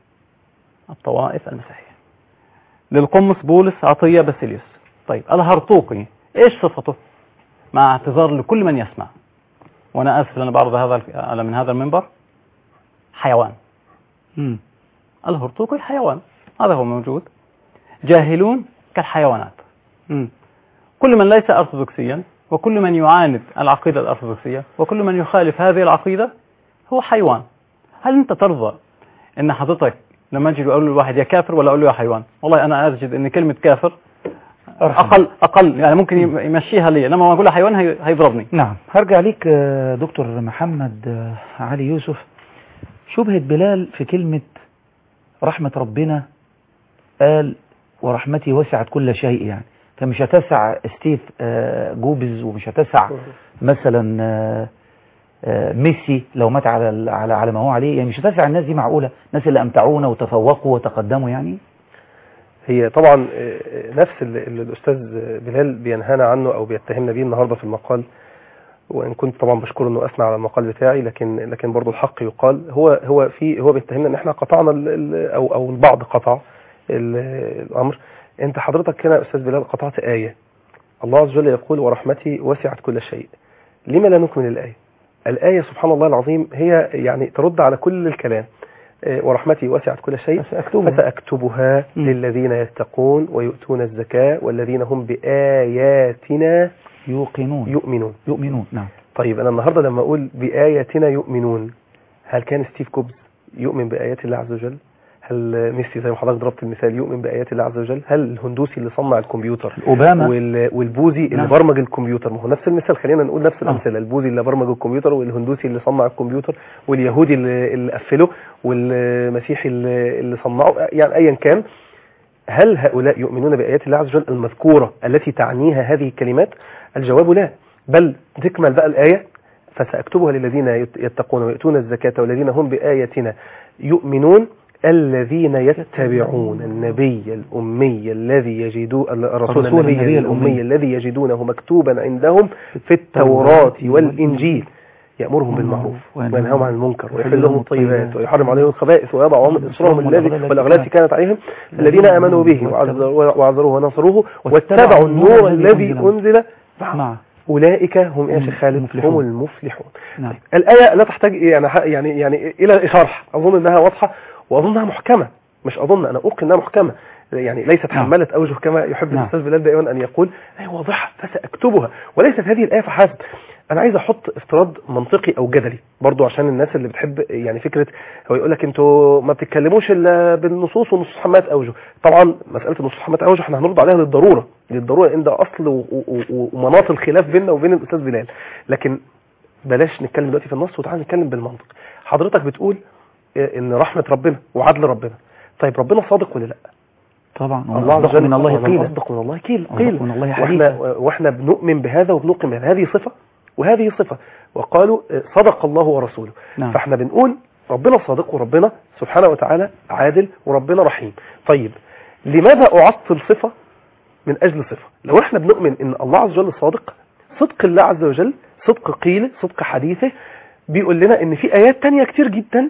الطوائف المسيحية للقمص بولس عطية باسيليوس طيب الهرطوقي ايش صفته مع اعتذار لكل من يسمع وانا اسف لان بعرض هذا على من هذا المنبر حيوان مم. الهرطوقي حيوان هذا هو موجود جاهلون كالحيوانات مم. كل من ليس أرثوذكسيا وكل من يعاند العقيدة الأرثوذكسية وكل من يخالف هذه العقيدة هو حيوان هل أنت ترضى أن حضرتك لما أجي أقول لواحد يا كافر ولا أقول له يا حيوان والله أنا أجد أن كلمة كافر أرحم. أقل أقل يعني ممكن يم- يمشيها لي لما أقول له حيوان هي- هيضربني نعم هرجع ليك آه، دكتور محمد آه، علي يوسف شبهة بلال في كلمة رحمة ربنا قال ورحمتي وسعت كل شيء يعني فمش هتسع ستيف آه، جوبز ومش هتسع مثلا آه، آه، ميسي لو مات على ال- على على ما هو عليه يعني مش هتسع الناس دي معقولة الناس اللي امتعونا وتفوقوا وتقدموا يعني هي طبعا آه، نفس اللي اللي الاستاذ بلال بينهانا عنه او بيتهمنا بيه النهارده في المقال وان كنت طبعا بشكره انه اثنى على المقال بتاعي لكن لكن برضه الحق يقال هو هو في هو بيتهمنا ان احنا قطعنا ال- ال- او او البعض قطع ال- الامر انت حضرتك هنا يا استاذ بلال قطعت ايه الله عز وجل يقول ورحمتي وسعت كل شيء لما لا نكمل الايه الايه سبحان الله العظيم هي يعني ترد على كل الكلام آه، ورحمتي وسعت كل شيء فسأكتبها. فسأكتبها مم. للذين يتقون ويؤتون الزكاة والذين هم بآياتنا يوقنون يؤمنون يؤمنون نعم طيب أنا النهاردة لما أقول بآياتنا يؤمنون هل كان ستيف كوبز يؤمن بآيات الله عز وجل هل ميسي زي ما حضرتك ضربت المثال يؤمن بآيات الله عز وجل هل الهندوسي اللي صنع الكمبيوتر أوباما وال- والبوذي اللي نعم. برمج الكمبيوتر ما هو نفس المثال خلينا نقول نفس آه. الامثله البوذي اللي برمج الكمبيوتر والهندوسي اللي صنع الكمبيوتر واليهودي اللي, اللي قفله والمسيحي اللي, اللي صنعه يعني ايا كان هل هؤلاء يؤمنون بآيات الله عز وجل المذكورة التي تعنيها هذه الكلمات الجواب لا بل تكمل بقى الآية فسأكتبها للذين يت- يتقون ويؤتون الزكاة والذين هم بآياتنا يؤمنون الذين يتبعون النبي الأمي الذي يجدون الرسول الرسول النبي النبي الأمي الأمي. الذي يجدونه مكتوبا عندهم في التوراة والإنجيل يأمرهم بالمعروف وينهاهم عن المنكر ويحل لهم الطيبات ويحرم عليهم الخبائث ويضع عنهم إصرهم الذي والأغلال التي كانت عليهم الذين آمنوا به وعز- وعذروه ونصروه واتبعوا النور الذي أنزل معه معه أولئك هم يا هم شيخ خالد المفلحون. هم المفلحون نعم الآية لا تحتاج يعني يعني يعني إلى شرح أظن أنها واضحة وأظنها محكمة مش أظن أنا أوقن أنها محكمة يعني ليست نعم. حمالة أوجه كما يحب نعم. الأستاذ بلال دائما أن يقول هي واضحة فسأكتبها وليست هذه الآية فحسب أنا عايز أحط افتراض منطقي أو جدلي برضو عشان الناس اللي بتحب يعني فكرة هو يقول لك أنتوا ما بتتكلموش إلا بالنصوص ونصوص حمات أوجه طبعا مسألة النصوص حمات أوجه احنا هنرد عليها للضرورة للضرورة إن ده أصل و- و- و- ومناط الخلاف بيننا وبين الأستاذ بلال لكن بلاش نتكلم دلوقتي في النص وتعالى نتكلم بالمنطق حضرتك بتقول آه، ان رحمة ربنا وعدل ربنا طيب ربنا صادق ولا لا طبعا الله عز أصدق وجل من الله ومن قيلا أصدق من الله قيل أصدق قيل من الله واحنا, حديثا واحنا بنؤمن بهذا وبنؤمن بهذا هذه صفة وهذه صفة وقالوا آه، صدق الله ورسوله نعم فاحنا بنقول ربنا صادق وربنا سبحانه وتعالى عادل وربنا رحيم طيب لماذا أعطل صفة من أجل صفة لو احنا بنؤمن ان الله عز وجل صادق صدق الله عز وجل صدق قيله صدق حديثه بيقول لنا ان في ايات تانية كتير جدا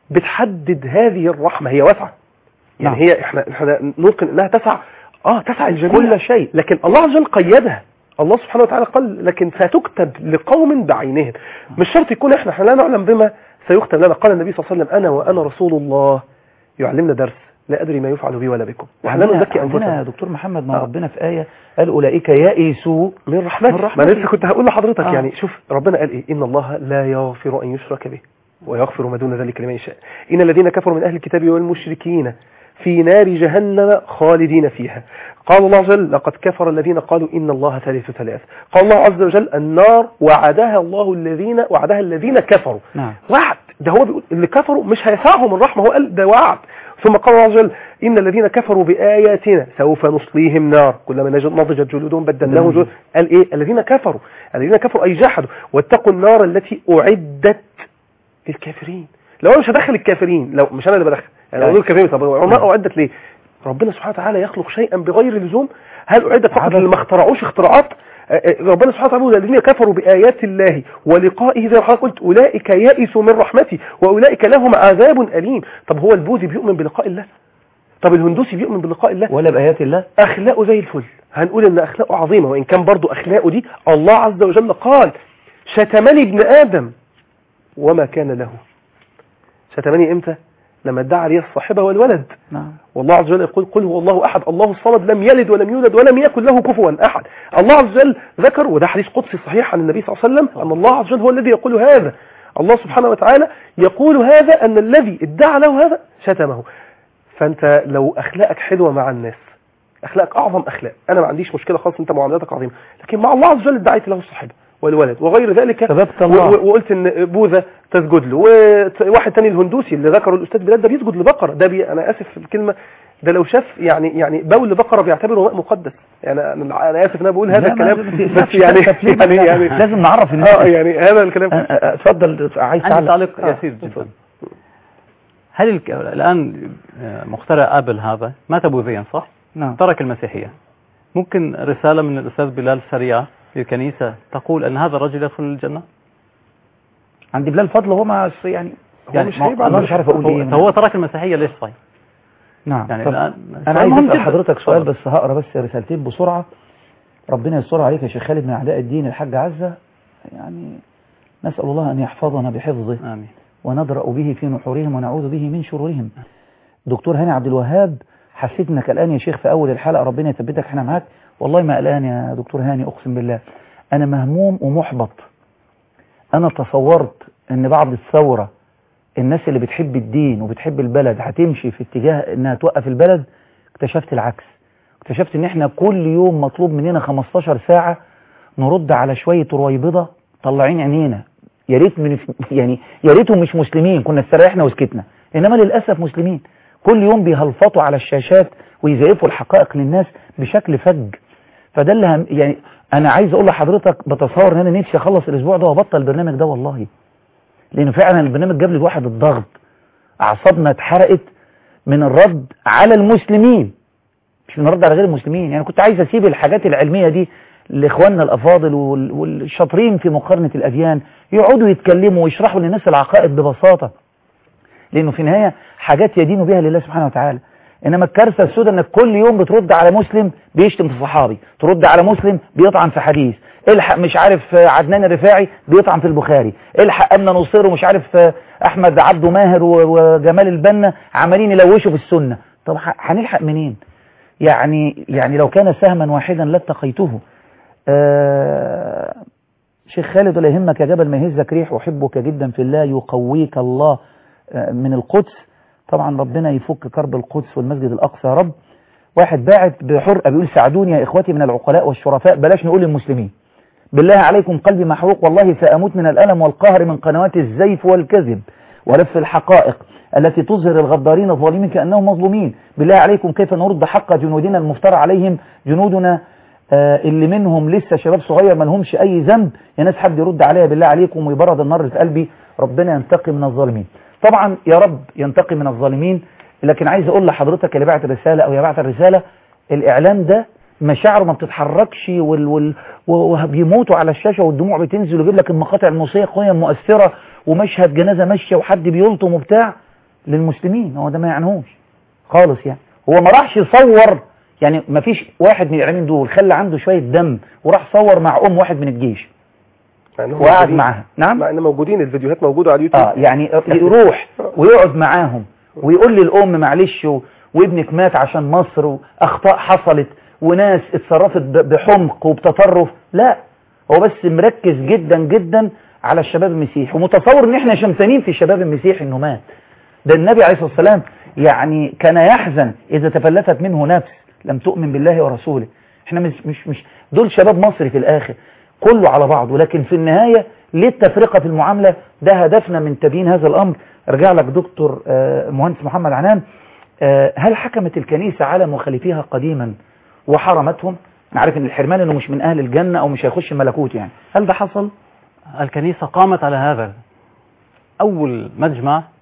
بتحدد هذه الرحمة هي واسعة يعني نعم. هي احنا احنا نوقن انها تسع اه تسع الجميع كل شيء لكن الله عز وجل قيدها الله سبحانه وتعالى قال لكن ستكتب لقوم بعينهم مش شرط يكون احنا احنا لا نعلم بما سيختم لنا قال النبي صلى الله عليه وسلم انا وانا رسول الله يعلمنا درس لا ادري ما يفعل بي ولا بكم واحنا لا عندنا نزكي عندنا يا انفسنا دكتور محمد ما آه. ربنا في آية قال أولئك يئسوا من رحمته من ما رحمته. انا لسه كنت هقول لحضرتك آه. يعني شوف ربنا قال ايه ان الله لا يغفر ان يشرك به ويغفر ما دون ذلك لمن يشاء ان الذين كفروا من اهل الكتاب والمشركين في نار جهنم خالدين فيها قال الله عز وجل لقد كفر الذين قالوا ان الله ثالث ثلاث قال الله عز وجل النار وعدها الله الذين وعدها الذين كفروا نعم وعد ده هو بيقول اللي كفروا مش هيسعهم الرحمه هو قال ده وعد ثم قال الله عز وجل ان الذين كفروا باياتنا سوف نصليهم نار كلما نج- نضجت جلودهم بدلناهم نعم. جلود قال ايه الذين كفروا الذين كفروا اي جحدوا واتقوا النار التي اعدت للكافرين لو انا مش هدخل الكافرين لو مش انا اللي بدخل يعني أيوة. لو الكافرين طب وما اعدت ليه ربنا سبحانه وتعالى يخلق شيئا بغير لزوم هل اعدت فقط عبث. اللي ما اخترعوش اختراعات آه، آه، ربنا سبحانه وتعالى يقول الذين كفروا بآيات الله ولقائه زي ما حضرتك قلت أولئك يئسوا من رحمتي وأولئك لهم عذاب أليم طب هو البوذي بيؤمن بلقاء الله طب الهندوسي بيؤمن بلقاء الله ولا بآيات الله اخلاقه زي الفل هنقول ان اخلاقه عظيمه وان كان برضو اخلاقه دي الله عز وجل قال شتمني ابن ادم وما كان له شتمني امتى لما ادعى لي الصاحبه والولد نعم والله عز وجل يقول قل هو الله احد الله الصمد لم يلد ولم يولد ولم يكن له كفوا احد الله عز وجل ذكر وده حديث قدسي صحيح عن النبي صلى الله عليه وسلم ان الله عز وجل هو الذي يقول هذا الله سبحانه وتعالى يقول هذا ان الذي ادعى له هذا شتمه فانت لو اخلاقك حلوه مع الناس اخلاقك اعظم اخلاق انا ما عنديش مشكله خالص انت معاملاتك عظيمه لكن مع الله عز وجل ادعيت له الصحبه والولد وغير ذلك سببت و- الله و- وقلت ان بوذا تسجد له وواحد تاني الهندوسي اللي ذكره الاستاذ بلال ده بيسجد لبقره ده بي انا اسف في الكلمه ده لو شاف يعني يعني بول بقره بيعتبره ماء مقدس يعني انا انا اسف ان انا بقول هذا لا، ما الكلام لازم بس يعني تفليل يعني لا، يعني لازم نعرف الناس اه يعني هذا الكلام أه، أه، اتفضل عايز عندي تعلق تعليق يسير جدا هل الك... الآن آه، مخترع أبل هذا مات بوذيا صح؟ نعم ترك المسيحية ممكن رسالة من الأستاذ بلال سريعة في الكنيسة تقول أن هذا الرجل يدخل الجنة؟ عند بلال فضل هو ما يعني هو مش هيبقى انا عنده مش عارف اقول هو, ايه هو ترك المسيحية ليش طيب؟ نعم يعني طب الآن انا سؤال عايز مهم اسال جداً. حضرتك سؤال تفضل. بس هقرا بس رسالتين بسرعه ربنا يستر عليك يا شيخ خالد من اعداء الدين الحاج عزه يعني نسال الله ان يحفظنا بحفظه آمين ونضرأ به في نحورهم ونعوذ به من شرورهم دكتور هاني عبد الوهاب حسيت انك قلقان يا شيخ في اول الحلقه ربنا يثبتك احنا معاك والله ما قلقان يا دكتور هاني اقسم بالله انا مهموم ومحبط انا تصورت ان بعد الثوره الناس اللي بتحب الدين وبتحب البلد هتمشي في اتجاه انها توقف البلد اكتشفت العكس اكتشفت ان احنا كل يوم مطلوب مننا 15 ساعه نرد على شويه رويبضه طلعين عينينا يا ريت من يعني يا ريتهم مش مسلمين كنا استريحنا وسكتنا انما للاسف مسلمين كل يوم بيهلفطوا على الشاشات ويزيفوا الحقائق للناس بشكل فج فده اللي هم يعني انا عايز اقول لحضرتك بتصور ان انا نفسي اخلص الاسبوع ده وابطل البرنامج ده والله لانه فعلا البرنامج جاب لي الواحد الضغط اعصابنا اتحرقت من الرد على المسلمين مش من الرد على غير المسلمين يعني كنت عايز اسيب الحاجات العلميه دي لاخواننا الافاضل وال- والشاطرين في مقارنه الاديان يقعدوا يتكلموا ويشرحوا للناس العقائد ببساطه لانه في النهايه حاجات يدينوا بها لله سبحانه وتعالى انما الكارثه السوداء انك كل يوم بترد على مسلم بيشتم في صحابي ترد على مسلم بيطعن في حديث الحق مش عارف آه، عدنان الرفاعي بيطعن في البخاري الحق امنه نصير ومش عارف آه، احمد عبده ماهر و- وجمال البنا عمالين يلوشوا في السنه طب ح- هنلحق منين يعني يعني لو كان سهما واحدا لاتقيته آه شيخ خالد ولا يهمك يا جبل ما يهزك ريح أحبك جدا في الله يقويك الله آه، من القدس طبعا ربنا يفك كرب القدس والمسجد الأقصى يا رب واحد باعت بحرقة بيقول ساعدوني يا إخوتي من العقلاء والشرفاء بلاش نقول للمسلمين بالله عليكم قلبي محروق والله سأموت من الألم والقهر من قنوات الزيف والكذب ولف الحقائق التي تظهر الغدارين الظالمين كأنهم مظلومين بالله عليكم كيف نرد حق جنودنا المفترى عليهم جنودنا آه، اللي منهم لسه شباب صغير ما لهمش أي ذنب يا ناس حد يرد عليا بالله عليكم ويبرد النار اللي في قلبي ربنا ينتقم من الظالمين طبعا يا رب ينتقم من الظالمين لكن عايز أقول لحضرتك اللي بعت الرسالة أو يا بعت الرسالة الإعلام ده مشاعره ما بتتحركش وال وال وبيموتوا على الشاشة والدموع بتنزل ويجيب لك المقاطع الموسيقية المؤثرة ومشهد جنازة ماشية وحد بيلطم وبتاع للمسلمين هو ده ما يعنيهوش خالص يعني هو ما راحش يصور يعني ما فيش واحد من الاعلاميين دول خلى عنده شوية دم وراح صور مع ام واحد من الجيش مع إنهم وقعد موجودين. معاها نعم مع ان موجودين الفيديوهات موجوده على اليوتيوب اه يعني يروح ويقعد معاهم ويقول للأم معلش و- وابنك مات عشان مصر وأخطاء حصلت وناس اتصرفت ب- بحمق وبتطرف لا هو بس مركز جدا جدا على الشباب المسيحي ومتصور ان احنا شمسانين في الشباب المسيحي انه مات ده النبي عليه الصلاة والسلام يعني كان يحزن إذا تفلتت منه نفس لم تؤمن بالله ورسوله احنا مش, مش, مش دول شباب مصري في الآخر كله على بعضه لكن في النهاية ليه التفرقة في المعاملة ده هدفنا من تبيين هذا الأمر ارجع لك دكتور آه، مهندس محمد عنان آه، هل حكمت الكنيسة على مخالفيها قديما وحرمتهم نعرف ان الحرمان انه مش من اهل الجنة او مش هيخش الملكوت يعني هل ده حصل الكنيسة قامت على هذا أول مجمع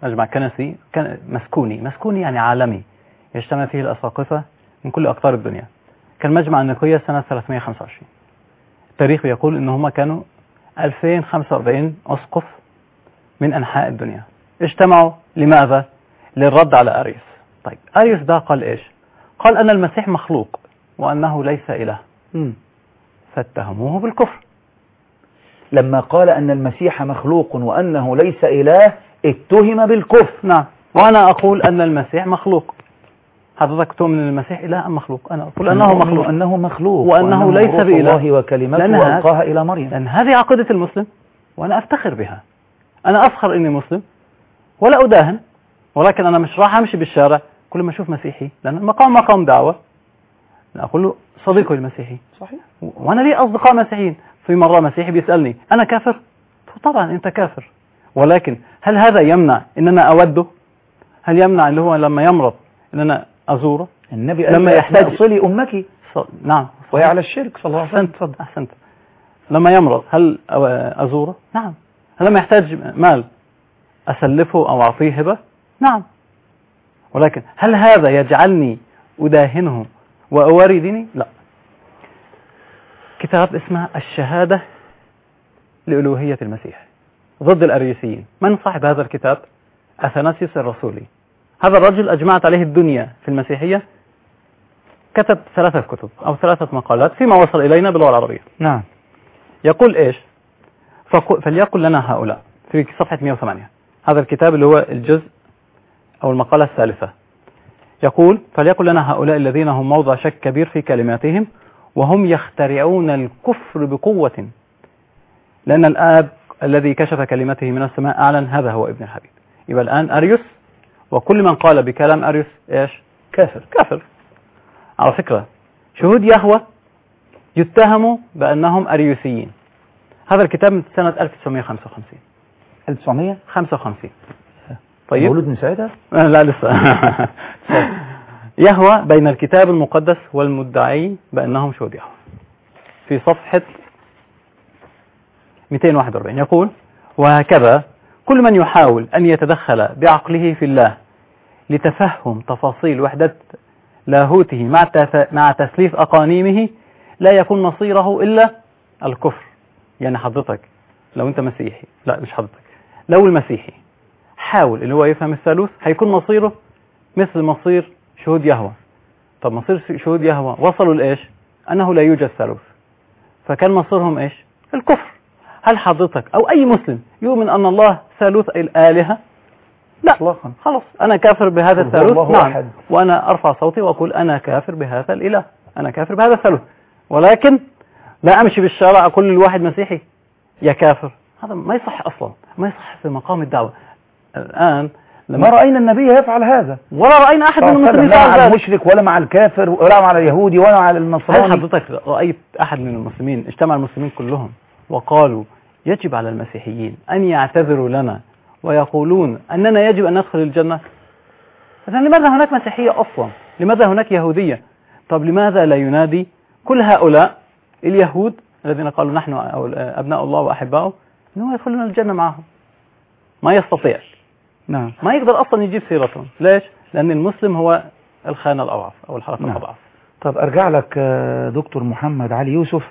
مجمع كنسي كان مسكوني مسكوني يعني عالمي يجتمع فيه الأساقفة من كل أقطار الدنيا كان مجمع النقية سنة 325 التاريخ بيقول إن هم كانوا 2045 أسقف من أنحاء الدنيا اجتمعوا لماذا؟ للرد على أريوس طيب أريوس ده قال إيش؟ قال أن المسيح مخلوق وأنه ليس إله مم. فاتهموه بالكفر لما قال أن المسيح مخلوق وأنه ليس إله اتهم بالكفر نعم وأنا أقول أن المسيح مخلوق حضرتك تؤمن أن المسيح إله أم مخلوق أنا أقول أنه أنه مخلوق أنه مخلوق وأنه ليس روح بإله. الله وكلمته لأن هذا- وألقاها إلى مريم لأن هذه عقيدة المسلم وأنا أفتخر بها أنا أفخر إني مسلم ولا أداهن ولكن أنا مش راح أمشي بالشارع كل ما أشوف مسيحي لأن المقام مقام دعوة لا أقول له صديقي المسيحي صحيح و- وأنا لي أصدقاء مسيحيين في مرة مسيحي بيسألني أنا كافر طبعا أنت كافر ولكن هل هذا يمنع إن أنا أوده هل يمنع اللي هو لما يمرض إن أنا أزوره النبي لما لما يحتاج- يحتاج صلي أمك ص- نعم وهي على الشرك صلى الله عليه وسلم أحسنت أحسنت لما يمرض هل أو- أزوره؟ نعم هل لما يحتاج مال أسلفه أو أعطيه هبة؟ نعم ولكن هل هذا يجعلني أداهنه وأواري ديني؟ لا كتاب اسمه الشهادة لألوهية المسيح ضد الأريسيين من صاحب هذا الكتاب؟ أثناسيوس الرسولي هذا الرجل أجمعت عليه الدنيا في المسيحية كتب ثلاثة كتب أو ثلاثة مقالات فيما وصل إلينا باللغة العربية نعم يقول إيش فقو- فليقل لنا هؤلاء في صفحة 108 هذا الكتاب اللي هو الجزء أو المقالة الثالثة يقول فليقل لنا هؤلاء الذين هم موضع شك كبير في كلماتهم وهم يخترعون الكفر بقوة لأن الآب الذي كشف كلمته من السماء أعلن هذا هو ابن الحبيب يبقى الآن أريوس وكل من قال بكلام أريوس إيش كافر كافر على فكرة شهود يهوى يتهموا بأنهم أريوسيين هذا الكتاب من سنة 1955 1900 55 طيب طيب مولود من ساعتها آه، لا لسه يهوى بين الكتاب المقدس والمدعي بأنهم شهود يهوى في صفحة 241 يقول وهكذا كل من يحاول أن يتدخل بعقله في الله لتفهم تفاصيل وحدة لاهوته مع تف- مع تسليف أقانيمه لا يكون مصيره إلا الكفر يعني حضرتك لو أنت مسيحي لا مش حضرتك لو المسيحي حاول اللي هو يفهم الثالوث هيكون مصيره مثل مصير شهود يهوى طب مصير شهود يهوى وصلوا لإيش أنه لا يوجد ثالوث فكان مصيرهم إيش الكفر هل حضرتك أو أي مسلم يؤمن أن الله ثالوث الآلهة لا إطلاقا خلاص أنا كافر بهذا هو الثالوث الله نعم أحد. وأنا أرفع صوتي وأقول أنا كافر بهذا الإله أنا كافر بهذا الثالوث ولكن لا أمشي بالشارع أقول للواحد مسيحي يا كافر هذا ما يصح أصلا ما يصح في مقام الدعوة الآن ما لما رأينا النبي يفعل هذا ولا رأينا أحد من صلى الله عليه المسلمين وسلم، لا مع فعل ذلك المشرك ولا مع الكافر ولا مع اليهودي ولا مع هل النصراني حضرتك رأيت أحد من المسلمين اجتمع المسلمين كلهم وقالوا يجب على المسيحيين أن يعتذروا لنا ويقولون أننا يجب أن ندخل الجنة إذا لماذا هناك مسيحية أصلا لماذا هناك يهودية طب لماذا لا ينادي كل هؤلاء اليهود الذين قالوا نحن أو- أبناء الله وأحباؤه أنه يدخلون الجنة معهم ما يستطيع نعم ما يقدر أصلا يجيب سيرتهم ليش؟ لأن المسلم هو الخانة الأضعف أو الحركة نعم. الأضعف طب ارجع لك آه، دكتور محمد علي يوسف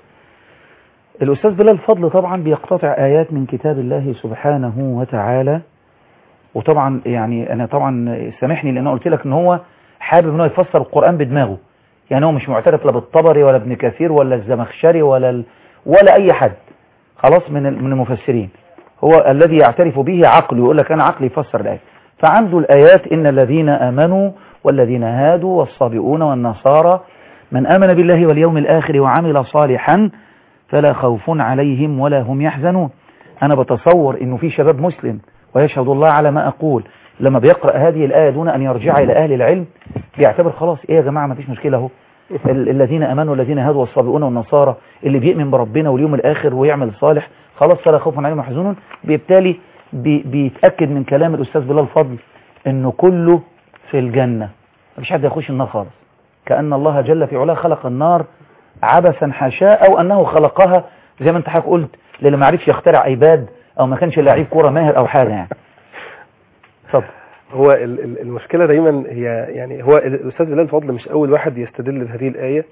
الاستاذ بلال فضل طبعا بيقتطع ايات من كتاب الله سبحانه وتعالى وطبعا يعني انا طبعا سامحني لان أنا قلت لك ان هو حابب ان هو يفسر القران بدماغه يعني هو مش معترف لا بالطبري ولا ابن كثير ولا الزمخشري ولا ال... ولا اي حد خلاص من ال- من المفسرين هو الذي يعترف به عقله يقول لك انا عقلي يفسر الايه فعنده الايات ان الذين امنوا والذين هادوا والصابئون والنصارى من امن بالله واليوم الاخر وعمل صالحا فلا خوف عليهم ولا هم يحزنون انا بتصور انه في شباب مسلم ويشهد الله على ما اقول لما بيقرأ هذه الآية دون أن يرجع إلى أهل العلم بيعتبر خلاص إيه يا جماعة ما فيش مشكلة أهو ال- الذين أمنوا الذين هادوا والصابئون والنصارى اللي بيؤمن بربنا واليوم الآخر ويعمل صالح خلاص فلا خوف عليهم ولا يحزنون بالتالي بي بيتأكد من كلام الأستاذ بلال فضل إنه كله في الجنة مفيش حد يخش النار خالص كأن الله جل في علاه خلق النار عبثا حاشاه أو أنه خلقها زي ما أنت حضرتك قلت للي ما عرفش يخترع ايباد أو ما كانش لعيب كورة ماهر أو حاجة يعني اتفضل هو ال- ال- المشكله دايما هي يعني هو ال- الاستاذ بلال فضل مش اول واحد يستدل بهذه الايه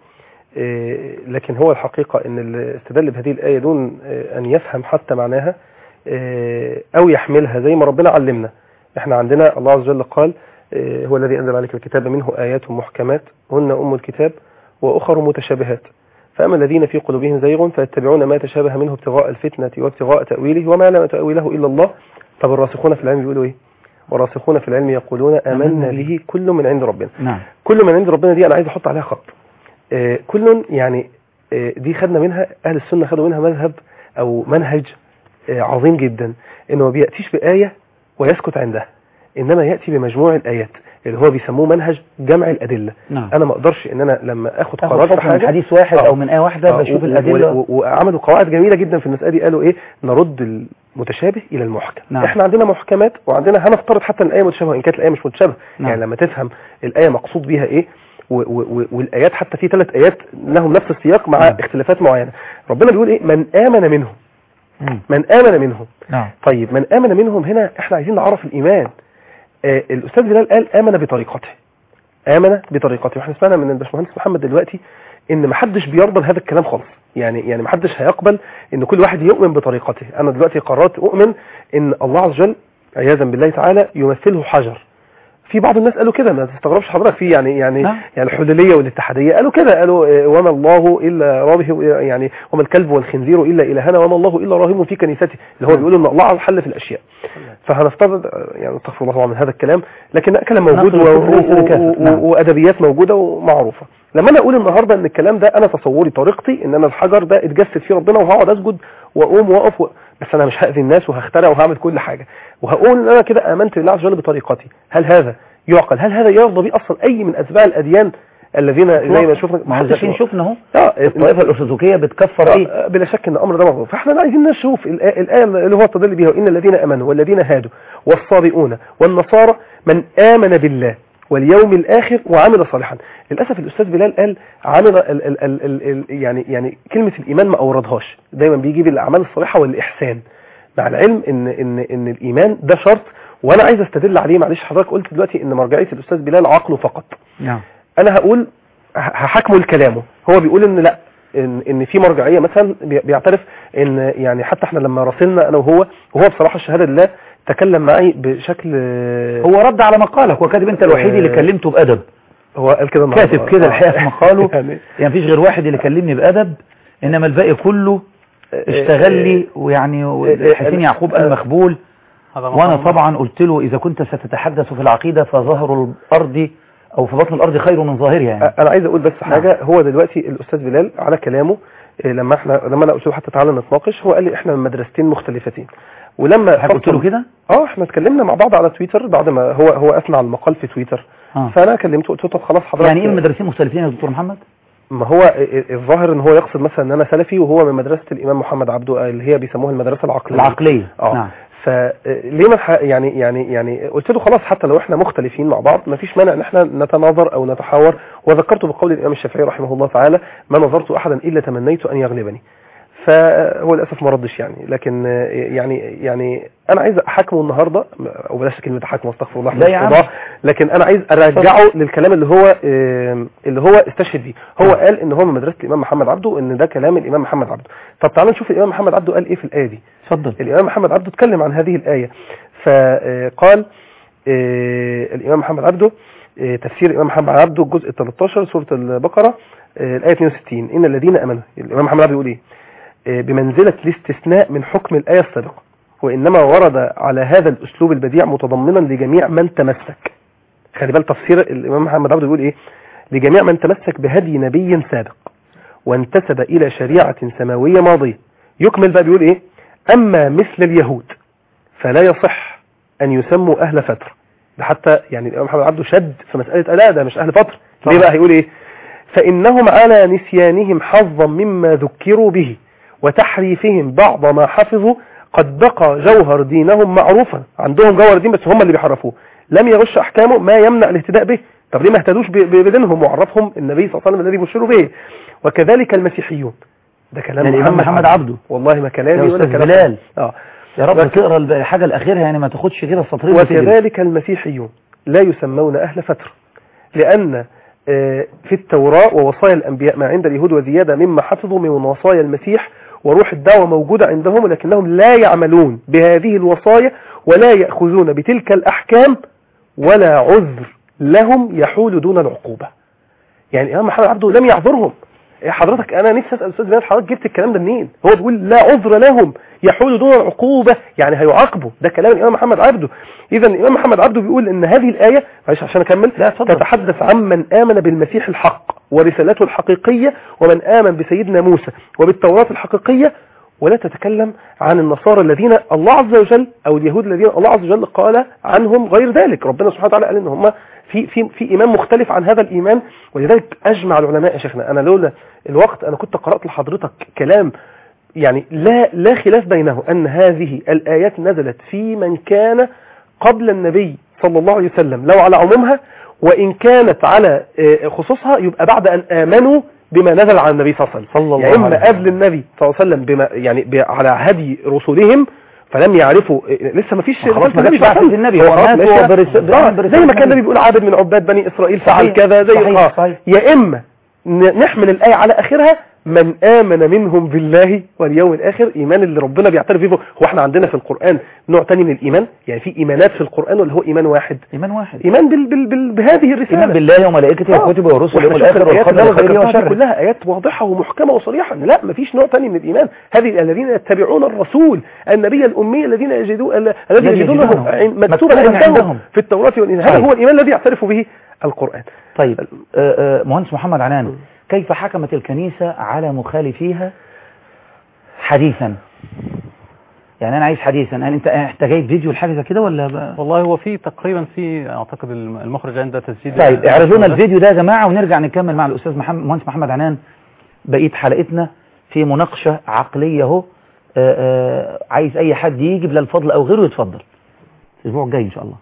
إيه، لكن هو الحقيقه ان الاستدلال بهذه الايه دون إيه، ان يفهم حتى معناها إيه، او يحملها زي ما ربنا علمنا احنا عندنا الله عز وجل قال إيه، هو الذي انزل عليك الكتاب منه ايات محكمات هن ام الكتاب واخر متشابهات فاما الذين في قلوبهم زيغ فيتبعون ما تشابه منه ابتغاء الفتنه وابتغاء تاويله وما لا تاويله الا الله طب الراسخون في العلم بيقولوا ايه والراسخون في العلم يقولون آمنا به كل من عند ربنا نعم كل من عند ربنا دي أنا عايز أحط عليها خط آه، كل يعني آه، دي خدنا منها أهل السنة خدوا منها مذهب أو منهج آه، عظيم جدا إنه ما بيأتيش بآية ويسكت عندها إنما يأتي بمجموع الآيات اللي هو بيسموه منهج جمع الأدلة نعم أنا ما أقدرش إن أنا لما آخد تاخد قرار في حكم من حاجة حديث واحد آه. او من ايه واحده آه، بشوف و- الادله و- و- وعملوا قواعد جميله جدا في المساله دي قالوا ايه نرد المتشابه الى المحكم نعم. احنا عندنا محكمات وعندنا هنفترض حتى ان الايه متشابهه وان كانت الايه مش متشابهه نعم. يعني لما تفهم الايه مقصود بيها ايه و و و والايات حتى في ثلاث ايات لهم نفس السياق مع نعم. اختلافات معينه ربنا بيقول ايه من امن منهم مم. من امن منهم نعم طيب من امن منهم هنا احنا عايزين نعرف الايمان آه الاستاذ بلال قال امن بطريقته امن بطريقته واحنا سمعنا من الباشمهندس محمد دلوقتي ان ما حدش بيرضى لهذا الكلام خالص يعني يعني ما حدش هيقبل ان كل واحد يؤمن بطريقته انا دلوقتي قررت اؤمن ان الله عز وجل عياذا بالله تعالى يمثله حجر في بعض الناس قالوا كده ما تستغربش حضرتك في يعني يعني نعم. يعني الحلوليه والاتحاديه قالوا كده قالوا آه، وما الله الا رابه يعني وما الكلب والخنزير الا الهنا وما الله الا راهب في كنيسته اللي هو بيقول ان الله حل في الاشياء فهنفترض آه، يعني استغفر الله طبعا من هذا الكلام لكن كلام موجود نقل و- الكفر ليس و- بكافر. و- نعم. وادبيات موجوده ومعروفه لما انا اقول النهارده ان الكلام ده انا تصوري طريقتي ان انا الحجر ده اتجسد فيه ربنا وهقعد اسجد واقوم واقف و... بس انا مش هاذي الناس وهخترع وهعمل كل حاجه وهقول ان انا كده امنت بالله عز وجل بطريقتي هل هذا يعقل هل هذا يرضى به اصلا اي من اتباع الاديان الذين زي ما شفنا ما هو زي شفنا اهو اه الطائفه الارثوذكيه بتكفر ايه آه، بلا شك ان الامر ده مغلوب فاحنا عايزين نشوف الآ- الايه اللي هو تدل بها ان الذين امنوا والذين هادوا والصابئون والنصارى من امن بالله واليوم الاخر وعمل صالحا للاسف الاستاذ بلال قال عمل ال ال ال ال ال يعني يعني كلمه الايمان ما اوردهاش دايما بيجيب الاعمال الصالحه والاحسان مع العلم ان ان ان الايمان ده شرط وانا عايز استدل عليه معلش حضرتك قلت دلوقتي ان مرجعيه الاستاذ بلال عقله فقط نعم انا هقول ه- هحاكمه لكلامه هو بيقول ان لا ان ان في مرجعيه مثلا بي- بيعترف ان يعني حتى احنا لما راسلنا انا وهو وهو بصراحه الشهاده لله تكلم معي بشكل هو رد على مقالك وكاتب انت الوحيد اللي آه. كلمته بادب هو قال كده النهاردة. كاتب كده آه. الحقيقه في مقاله يعني يعني مفيش غير واحد اللي كلمني بادب انما الباقي كله اشتغل لي ويعني حسين يعقوب قال مخبول هذا وانا مقام- طبعا قلت له اذا كنت ستتحدث في العقيده فظهر الارض او في بطن الارض خير من ظاهرها يعني انا عايز اقول بس حاجه هو دلوقتي الاستاذ بلال على كلامه إيه، لما احنا لما انا قلت له حتى تعالى نتناقش هو قال لي احنا من مدرستين مختلفتين ولما حضرتك قلت له فصل- كده اه احنا اتكلمنا مع بعض على تويتر بعد ما هو هو اثنى على المقال في تويتر اه فانا كلمته قلت له طب خلاص حضرتك يعني ايه المدرسين مختلفين يا دكتور محمد ما هو ال- الظاهر ان هو يقصد مثلا ان انا سلفي وهو من مدرسه الامام محمد عبده اللي هي بيسموها المدرسه العقليه العقليه اه نعم فليه ما نح- يعني يعني يعني قلت له خلاص حتى لو احنا مختلفين مع بعض ما فيش مانع ان احنا نتناظر او نتحاور وذكرته بقول الامام الشافعي رحمه الله تعالى ما نظرت احدا الا تمنيت ان يغلبني فهو للاسف ما ردش يعني لكن آه، يعني يعني انا عايز احاكمه النهارده او بلاش كلمه احاكمه استغفر الله لا يا عم. الله لكن انا عايز ارجعه للكلام اللي هو آه، اللي هو استشهد بيه هو قال ان هو من مدرسه الامام محمد عبده وان ده كلام الامام محمد عبده طب تعالوا نشوف الامام محمد عبده قال ايه في الايه دي اتفضل الإمام محمد عبده اتكلم عن هذه الآية فقال آه، الإمام محمد عبده آه، تفسير الإمام محمد عبده الجزء 13 سورة البقرة آه، الآية 62 إن الذين أمنوا الإمام محمد عبده يقول إيه آه، بمنزلة الاستثناء من حكم الآية السابقة وإنما ورد على هذا الأسلوب البديع متضمنا لجميع من تمسك خلي بال تفسير الإمام محمد عبده يقول إيه لجميع من تمسك بهدي نبي سابق وانتسب إلى شريعة سماوية ماضية يكمل بقى بيقول إيه أما مثل اليهود فلا يصح أن يسموا أهل فترة ده حتى يعني الإمام محمد عبده شد في مسألة لا ده مش أهل فترة ليه بقى هيقول إيه فإنهم على نسيانهم حظا مما ذكروا به وتحريفهم بعض ما حفظوا قد بقى جوهر دينهم معروفا عندهم جوهر دين بس هم اللي بيحرفوه لم يغش أحكامه ما يمنع الاهتداء به طب ليه ما اهتدوش ب- ب- بدينهم وعرفهم النبي صلى الله عليه وسلم الذي بشروا به وكذلك المسيحيون ده كلام ده الإمام محمد عبده والله ما كلامي يا ولا أستاذ كلام بلال. اه يا رب وك- تقرا الحاجة الأخيرة يعني ما تاخدش كده السطرين وتجري. وكذلك المسيحيون لا يسمون أهل فترة لأن آه، في التوراة ووصايا الأنبياء ما عند اليهود وزيادة مما حفظوا من وصايا المسيح وروح الدعوة موجودة عندهم ولكنهم لا يعملون بهذه الوصايا ولا يأخذون بتلك الأحكام ولا عذر لهم يحول دون العقوبة يعني إمام محمد عبده لم يعذرهم إيه حضرتك انا نفسي اسال استاذ بلال حضرتك جبت الكلام ده منين هو بيقول لا عذر لهم يحول دون العقوبه يعني هيعاقبوا ده كلام الامام محمد عبده اذا الامام محمد عبده بيقول ان هذه الايه معلش عشان اكمل لا، اتفضل. تتحدث عن من امن بالمسيح الحق ورسالته الحقيقيه ومن امن بسيدنا موسى وبالتوراه الحقيقيه ولا تتكلم عن النصارى الذين الله عز وجل او اليهود الذين الله عز وجل قال عنهم غير ذلك ربنا سبحانه وتعالى قال ان هم في في في ايمان مختلف عن هذا الايمان ولذلك اجمع العلماء يا شيخنا انا لولا الوقت انا كنت قرات لحضرتك كلام يعني لا لا خلاف بينه ان هذه الايات نزلت في من كان قبل النبي صلى الله عليه وسلم لو على عمومها وان كانت على آه، خصوصها يبقى بعد ان امنوا بما نزل على النبي صلى الله عليه وسلم صلى الله يا اما عليه وسلم. قبل النبي صلى الله عليه وسلم بما يعني ب- على هدي رسلهم فلم يعرفوا إيه، لسه ما فيش خلاص ما النبي جاتش صلى الله عليه بعثة وسلم. النبي، هو خلاص مات ماشي. وهو برس- آه، بيعمل برسالة زي ما كان النبي. النبي بيقول عبد من عباد بني اسرائيل فعل صحيح، كذا زي صحيح، آه. صحيح. يا اما ن- نحمل الايه على اخرها من امن منهم بالله واليوم الاخر ايمان اللي ربنا بيعترف بيه هو احنا عندنا في القران نوع تاني من الايمان يعني في ايمانات في القران ولا هو ايمان واحد إيمان واحد ايمان بال بال بال بهذه الرساله إيمان بالله وملائكته آه. وكتبه ورسله واحنا واليوم شفنا الآخر الآيات والقدر اللي أنا خيره ذكرتها دي وشره كلها آيات واضحة ومحكمة وصريحة إن لا مفيش نوع تاني من الإيمان هذه الذين يتبعون الرسول النبي الأمي الذين يجدون الذي الذي يجدونه يجدونه عن- مكتوبا مكتوبا عندهم عندهم. في التوراة والإنجيل هذا طيب. هو الإيمان الذي يعترف به القرآن طيب آه، آه، مهندس محمد عنان كيف حكمت الكنيسة على مخالفيها حديثا يعني أنا عايز حديثا هل أنت أنت جايب فيديو لحاجة زي كده ولا ب... والله هو في تقريبا في اعتقد الم- المخرج عند تسجيل طيب اعرضوا لنا ده. الفيديو ده يا جماعة ونرجع نكمل مع الأستاذ محمد مهندس محمد عنان بقية حلقتنا في مناقشة عقلية اهو آه، آه، عايز أي حد يجي بلا الفضل أو غيره يتفضل الأسبوع الجاي إن شاء الله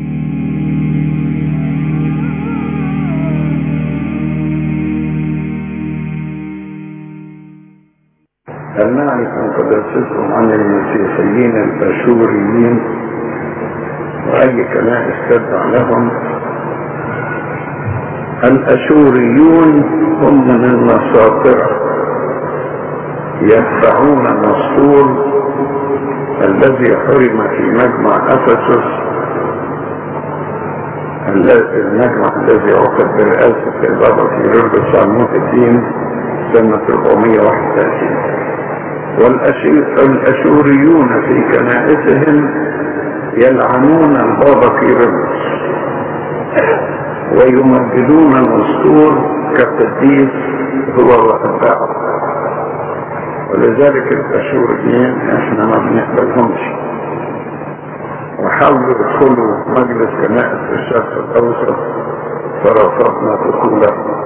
هل نعرف أن قداستكم عن المسيحيين الأشوريين وأي كنائس تتبع لهم الأشوريون هم من النصاطرة يتبعون النسطور الذي حرم في مجمع أفسس الذي- المجمع الذي عقد برئاسة البابا كيرلس صاموت الدين سنة 431 والأشي- والأشوريون في كنائسهم يلعنون البابا كيرلس ويمجدون الأسطور كقديس هو وأتباعه ولذلك الأشوريين احنا ما بنقبلهمش وحاولوا يدخلوا مجلس كنائس في الشرق الأوسط فرفضنا دخولهم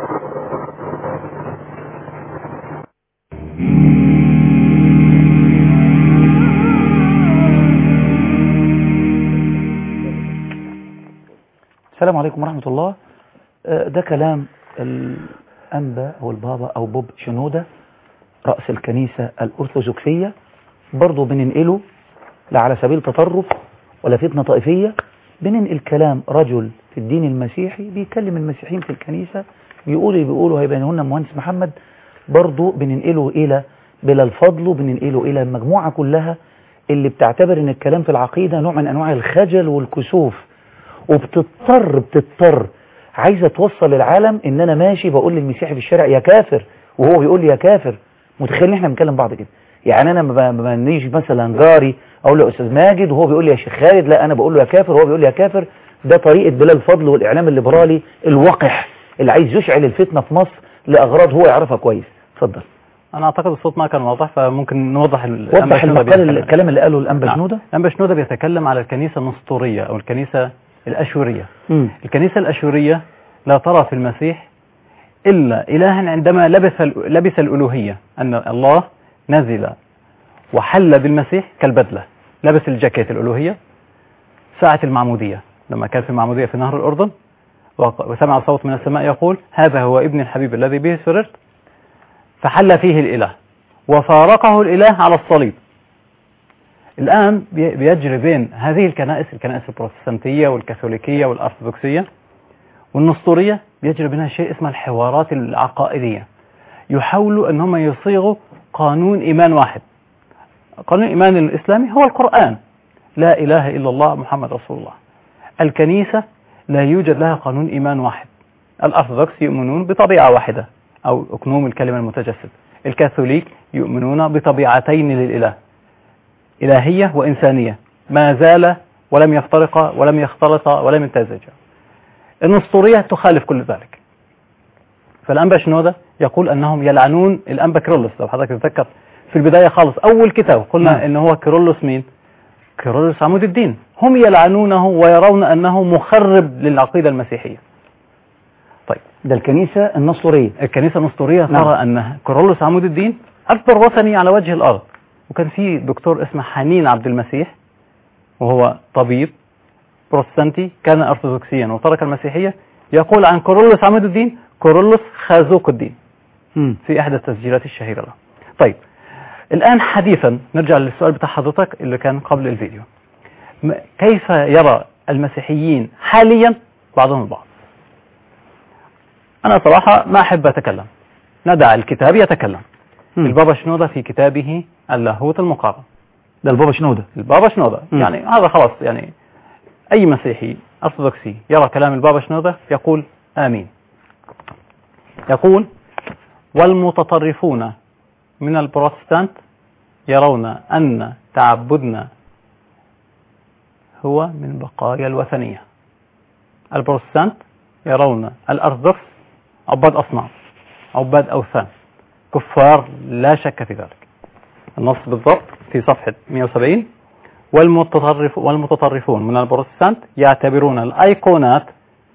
السلام عليكم ورحمة الله آه، ده كلام الأنبا أو البابا أو بوب شنودة رأس الكنيسة الأرثوذكسية برضه بننقله لا على سبيل تطرف ولا فتنة طائفية بننقل كلام رجل في الدين المسيحي بيكلم المسيحيين في الكنيسة بيقولوا بيقولوا هيبينه لنا مهندس محمد برضه بننقله إلى بلا الفضل وبننقله إلى المجموعة كلها اللي بتعتبر ان الكلام في العقيدة نوع من انواع الخجل والكسوف وبتضطر بتضطر عايزة توصل للعالم ان انا ماشي بقول للمسيحي في الشارع يا كافر وهو بيقول لي يا كافر متخيل ان احنا بنكلم بعض كده يعني انا ما ب- ما نيجي مثلا جاري اقول له يا استاذ ماجد وهو بيقول لي يا شيخ خالد لا انا بقول له يا كافر وهو بيقول لي يا كافر ده طريقة بلال الفضل والاعلام الليبرالي الوقح اللي عايز يشعل الفتنة في مصر لاغراض هو يعرفها كويس اتفضل انا اعتقد الصوت ما كان واضح فممكن نوضح ال- وضح الأنبا شنودة المقال بيتكلم. الكلام اللي قاله الانبا نعم. شنودة الأنبا شنودة بيتكلم على الكنيسة النسطورية او الكنيسة الاشورية مم. الكنيسة الاشورية لا ترى في المسيح الا الها عندما لبس ال- لبس الالوهية ان الله نزل وحل بالمسيح كالبدلة لبس الجاكيت الالوهية ساعة المعمودية لما كان في المعمودية في نهر الأردن وق- وسمع صوت من السماء يقول هذا هو ابن الحبيب الذي به سررت فحل فيه الإله وفارقه الإله على الصليب الآن بي- بيجري بين هذه الكنائس الكنائس البروتستانتية والكاثوليكية والأرثوذكسية والنسطورية بيجري بينها شيء اسمه الحوارات العقائدية يحاولوا أن هم يصيغوا قانون إيمان واحد قانون الإيمان الإسلامي هو القرآن لا إله إلا الله محمد رسول الله الكنيسة لا يوجد لها قانون إيمان واحد الأرثوذكس يؤمنون بطبيعة واحدة أو أكنوم الكلمة المتجسد الكاثوليك يؤمنون بطبيعتين للإله إلهية وإنسانية ما زال ولم يفترقا ولم يختلطا ولم يمتزجا النسطورية تخالف كل ذلك فالأنبا شنودة يقول أنهم يلعنون الأنبا كيرلس لو حضرتك تتذكر في البداية خالص أول كتاب قلنا نعم. إن هو كيرلس مين كيرلس عمود الدين هم يلعنونه ويرون أنه مخرب للعقيدة المسيحية طيب ده الكنيسة النصرية الكنيسة النسطورية نعم. ترى أن كيرلس عمود الدين أكبر وثني على وجه الأرض وكان في دكتور اسمه حنين عبد المسيح وهو طبيب بروتستانتي كان أرثوذكسيا وترك المسيحية يقول عن كيرلس عمود الدين كيرلس خازوق الدين مم. في إحدى التسجيلات الشهيرة له طيب الآن حديثا نرجع للسؤال بتاع حضرتك اللي كان قبل الفيديو م- كيف يرى المسيحيين حاليا بعضهم البعض أنا صراحة ما أحب أتكلم ندع الكتاب يتكلم مم. البابا شنودة في كتابه اللاهوت المقارن ده البابا شنودة البابا شنودة مم. يعني هذا خلاص يعني أي مسيحي أرثوذكسي يرى كلام البابا شنودة يقول آمين يقول والمتطرفون من البروتستانت يرون أن تعبدنا هو من بقايا الوثنية البروتستانت يرون الأرثوذكس عباد أصنام عباد أوثان كفار لا شك في ذلك النص بالضبط في صفحة 170 والمتطرف والمتطرفون من البروتستانت يعتبرون الأيقونات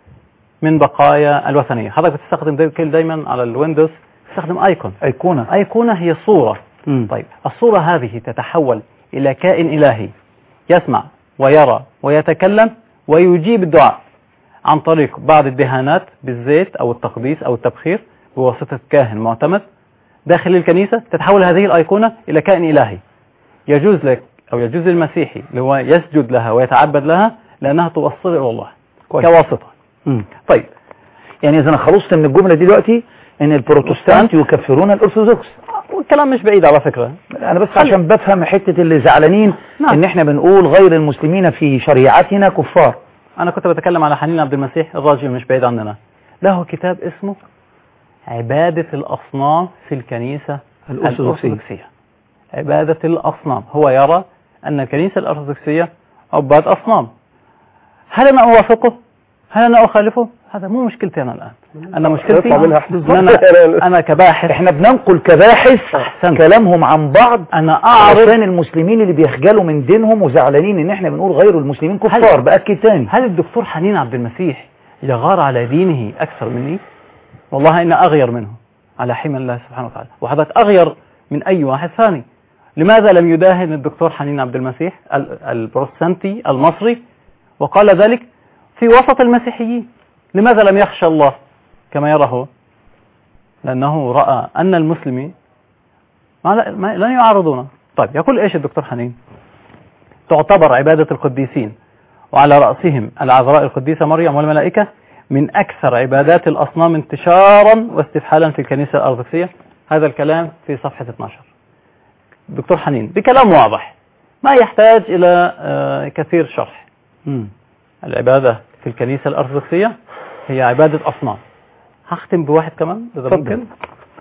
من بقايا الوثنية حضرتك بتستخدم داي- كل دايما على الويندوز تستخدم ايكون أيقونة أيقونة هي صورة مم. طيب الصورة هذه تتحول إلى كائن إلهي يسمع ويرى ويتكلم ويجيب الدعاء عن طريق بعض الدهانات بالزيت أو التقديس أو التبخير بواسطة كاهن معتمد داخل الكنيسة تتحول هذه الأيقونة إلى كائن إلهي يجوز لك أو يجوز للمسيحي اللي هو يسجد لها ويتعبد لها لأنها توصل إلى الله كويس. كواسطة مم. طيب يعني إذا أنا خلصت من الجملة دي دلوقتي إن البروتستانت يكفرون الأرثوذكس والكلام مش بعيد على فكرة أنا بس عشان بفهم حتة اللي زعلانين نعم. إن إحنا بنقول غير المسلمين في شريعتنا كفار أنا كنت بتكلم على حنين عبد المسيح الراجل مش بعيد عننا له كتاب اسمه عبادة الأصنام في الكنيسة الأرثوذكسية. الأرثوذكسية عبادة الأصنام هو يرى أن الكنيسة الأرثوذكسية عباد أصنام هل أنا أوافقه؟ هل أنا أخالفه؟ هذا مو مشكلتي أنا الآن أنا مشكلتي يطلع منها أحسن. إن أنا, أنا كباحث إحنا بننقل كباحث أحسنت. كلامهم عن بعض أنا أعرف عشان المسلمين اللي بيخجلوا من دينهم وزعلانين إن إحنا بنقول غير المسلمين كفار هل- بأكد تاني هل الدكتور حنين عبد المسيح يغار على دينه أكثر مني؟ والله إن أغير منه على حمى الله سبحانه وتعالى وحضرتك أغير من أي واحد ثاني لماذا لم يداهن الدكتور حنين عبد المسيح ال- البروتستانتي المصري وقال ذلك في وسط المسيحيين لماذا لم يخشى الله كما يرى هو لأنه رأى أن المسلمين ما لا- ما لن يعارضونه طيب يقول إيش الدكتور حنين تعتبر عبادة القديسين وعلى رأسهم العذراء القديسة مريم والملائكة من أكثر عبادات الأصنام انتشارا واستفحالا في الكنيسة الأرثوذكسية هذا الكلام في صفحة 12 دكتور حنين بكلام واضح ما يحتاج إلى آه، كثير شرح مم. العبادة في الكنيسة الأرثوذكسية هي عبادة أصنام هختم بواحد كمان إذا تفضل. ممكن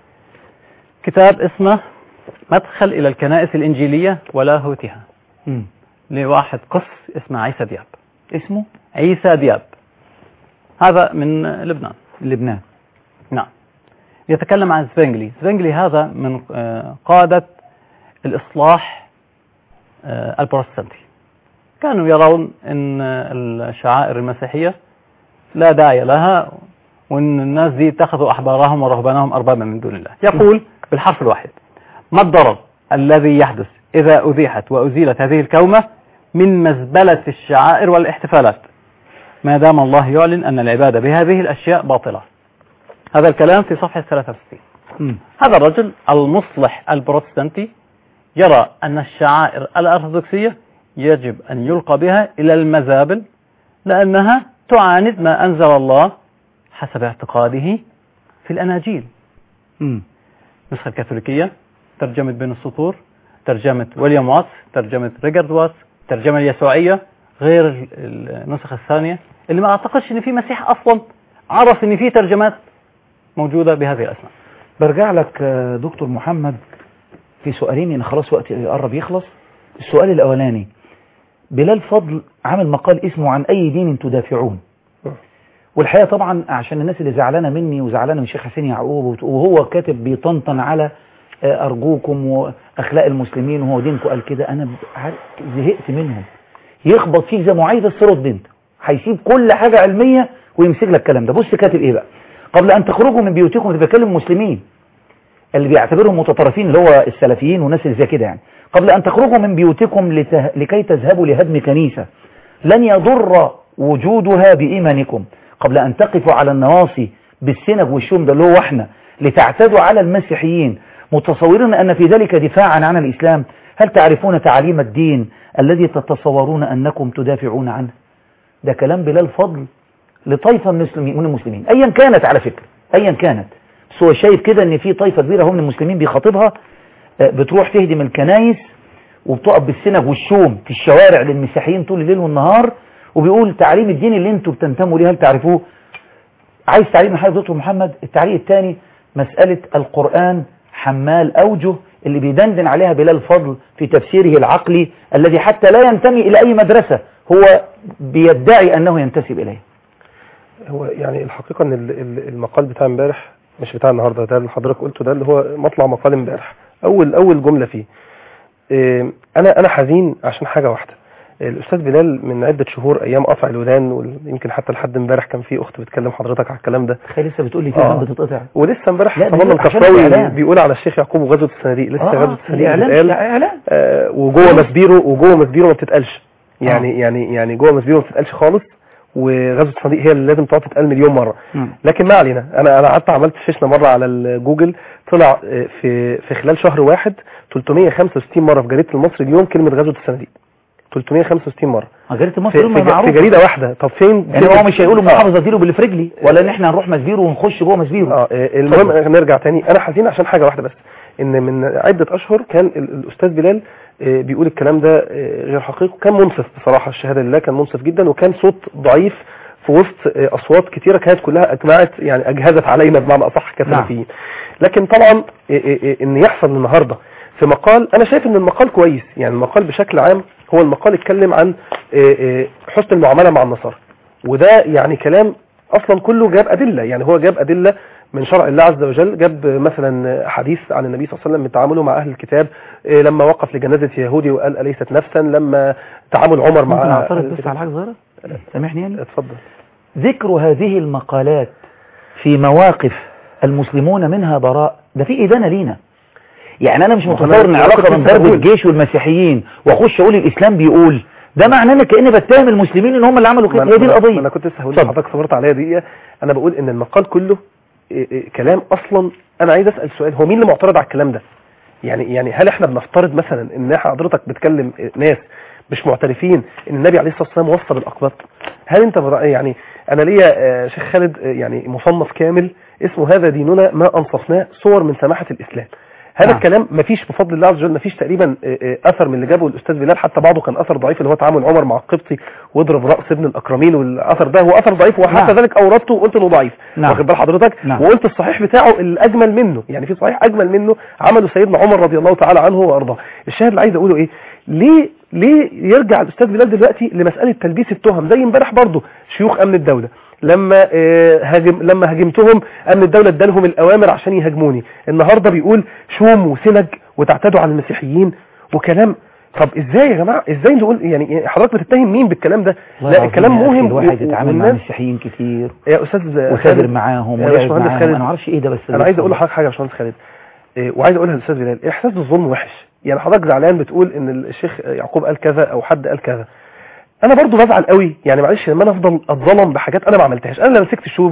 كتاب اسمه مدخل إلى الكنائس الإنجيلية ولاهوتها مم. لواحد قس اسمه عيسى دياب اسمه عيسى دياب هذا من لبنان لبنان نعم يتكلم عن زفنجلي زفنجلي هذا من آه، قادة الإصلاح آه، البروتستانتي كانوا يرون أن الشعائر المسيحية لا داعي لها وأن الناس دي اتخذوا أحبارهم ورهبانهم أربابا من دون الله يقول بالحرف الواحد ما الضرر الذي يحدث إذا أزيحت وأزيلت هذه الكومة من مزبلة الشعائر والاحتفالات ما دام الله يعلن أن العبادة بهذه الأشياء باطلة هذا الكلام في صفحة 63 مم. هذا الرجل المصلح البروتستانتي يرى أن الشعائر الأرثوذكسية يجب أن يلقى بها إلى المزابل لأنها تعاند ما أنزل الله حسب اعتقاده في الأناجيل مم. النسخة الكاثوليكية ترجمة بين السطور ترجمة ويليام واتس ترجمة ريجارد واتس الترجمة اليسوعية غير ال- النسخ الثانية اللي ما أعتقدش إن في مسيح أصلا عرف إن في ترجمات موجودة بهذه الأسماء برجع لك آه، دكتور محمد في سؤالين يعني خلاص وقت قرب يخلص السؤال الأولاني بلال فضل عامل مقال اسمه عن أي دين تدافعون والحقيقة طبعا عشان الناس اللي زعلانة مني وزعلانة من الشيخ حسين يعقوب وهو كاتب بيطنطن على آه، أرجوكم وأخلاق المسلمين وهو دينكم قال كده أنا ب- عارف- زهقت منهم يخبط فيك زي معايد السرد انت هيسيب كل حاجة علمية ويمسك لك الكلام ده بص كاتب ايه بقى قبل ان تخرجوا من بيوتكم اللي بيكلم مسلمين اللي بيعتبرهم متطرفين اللي هو السلفيين والناس اللي زي كده يعني قبل ان تخرجوا من بيوتكم لته... لكي تذهبوا لهدم كنيسة لن يضر وجودها بإيمانكم قبل أن تقفوا على النواصي بالسنج والشوم ده اللي هو احنا لتعتدوا على المسيحيين متصورين أن في ذلك دفاعا عن الإسلام هل تعرفون تعاليم الدين الذي تتصورون أنكم تدافعون عنه ده كلام بلال فضل لطائفة من المسلمين من المسلمين أيا كانت على فكرة أيا كانت بس هو شايف كده أن في طائفة كبيرة هم من المسلمين بيخاطبها آه، بتروح تهدم الكنايس وبتقف بالسنج والشوم في الشوارع للمسيحيين طول الليل والنهار وبيقول تعليم الدين اللي انتوا بتنتموا ليه هل تعرفوه عايز تعليم من حضرتك دكتور محمد التعليق الثاني مسألة القرآن حمال أوجه اللي بيدندن عليها بلال فضل في تفسيره العقلي الذي حتى لا ينتمي إلى أي مدرسة هو بيدعي أنه ينتسب إليه هو يعني الحقيقة ان ال- ال- المقال بتاع امبارح مش بتاع النهارده ده اللي حضرتك قلته ده اللي هو مطلع مقال امبارح اول اول جملة فيه إيه، انا انا حزين عشان حاجة واحدة الاستاذ بلال من عدة شهور ايام قطع الودان ويمكن حتى لحد امبارح كان في اخت بتكلم حضرتك على الكلام ده تخيل لسه بتقول لي في آه. ودان بتتقطع ولسه امبارح لا، طبعا بيقول عشان الكفراوي الإعلام. بيقول على الشيخ يعقوب وغزوة الصناديق لسه غزوة آه الصناديق الإعلام بتتقال إعلام آه، وجوه مسبيرو وجوه مسبيرو ما بتتقالش يعني يعني يعني جوه مسبيرو ما بتتقالش خالص وغزوة الصناديق هي اللي لازم تقعد تتقال مليون مرة مم. لكن ما علينا انا انا قعدت عملت سيشن مره على الجوجل طلع آه، في في خلال شهر واحد 365 مره في جريده المصري اليوم كلمه غزوه الصناديق 365 مره جريدة في, مصر في, ما ج- في معروف جريده واحده طب فين يعني فين- هو مش هيقولوا آه. محافظة ديرو باللي في رجلي ولا ان احنا نروح مسبيرو ونخش جوه مسبيرو اه آه، المهم نرجع تاني انا حزين عشان حاجه واحده بس ان من عده اشهر كان ال- الاستاذ بلال آه، بيقول الكلام ده آه، غير حقيقي كان منصف بصراحه الشهاده لله كان منصف جدا وكان صوت ضعيف في وسط آه، اصوات كتيره كانت كلها اجمعت يعني اجهزت علينا بمعنى اصح كسلفيين لكن طبعا آه، آه، آه، ان يحصل النهارده في مقال انا شايف ان المقال كويس يعني المقال بشكل عام هو المقال اتكلم عن آه، آه، حسن المعامله مع النصارى وده يعني كلام اصلا كله جاب ادله يعني هو جاب ادله من شرع الله عز وجل جاب مثلا حديث عن النبي صلى الله عليه وسلم من تعامله مع اهل الكتاب إيه لما وقف لجنازه يهودي وقال اليست نفسا لما تعامل عمر مع ممكن أهل اعترض بس الكتاب. على حاجة صغيرة سامحني يعني اتفضل ذكر هذه المقالات في مواقف المسلمون منها براء ده في إدانة لينا يعني أنا مش ما هو متصور أنا إن كنت علاقة بين لسه ضرب بقول. الجيش والمسيحيين وأخش أقول الإسلام بيقول ده معناه إن كأني بتهم المسلمين إن هم اللي عملوا كده ما- هي دي ما- ما القضية انا كنت لسه هقول اتفضل. لحضرتك صبرت عليا دقيقه انا بقول ان المقال كله إيه إيه كلام اصلا انا عايز اسال سؤال هو مين اللي معترض على الكلام ده يعني يعني هل احنا بنفترض مثلا ان حضرتك بتكلم إيه ناس مش معترفين ان النبي عليه الصلاه والسلام وصى بالاقباط هل انت برأ- يعني انا ليا آه، شيخ خالد آه، يعني مصنف كامل اسمه هذا ديننا ما انصفناه صور من سماحه الاسلام هذا نعم. الكلام مفيش بفضل الله عز وجل مفيش تقريبا آه، آه، اثر من اللي جابه الاستاذ بلال حتى بعضه كان اثر ضعيف اللي هو تعامل عمر مع القبطي واضرب راس ابن الاكرمين والاثر ده هو اثر ضعيف وحتى نعم. ذلك اوردته وقلت انه ضعيف نعم. واخد بال حضرتك نعم. وقلت الصحيح بتاعه الاجمل منه يعني في صحيح اجمل منه عمله سيدنا عمر رضي الله تعالى عنه وارضاه الشاهد اللي عايز اقوله ايه ليه ليه يرجع الاستاذ بلال دلوقتي لمساله تلبيس التهم زي امبارح برضه شيوخ امن الدوله لما آه، هاجم لما هاجمتهم امن الدوله ادالهم الاوامر عشان يهاجموني النهارده بيقول شوم وسنج وتعتدوا على المسيحيين وكلام طب ازاي يا جماعه ازاي نقول يعني حضرتك بتتهم مين بالكلام ده والله لا العظيم الكلام يا أخي مهم الواحد و- يتعامل مع والناس- المسيحيين كتير يا استاذ وسافر خالد، معاهم يا ولعب باشمهندس معاهم خالد، انا ما اعرفش ايه ده بس انا عايز اقول لحضرتك حاجه يا باشمهندس خالد إيه، وعايز اقولها للاستاذ بلال احساس بالظلم وحش يعني حضرتك زعلان بتقول ان الشيخ يعقوب قال كذا او حد قال كذا انا برضو بزعل قوي يعني معلش لما انا افضل اتظلم بحاجات انا ما عملتهاش انا لا مسكت الشوبه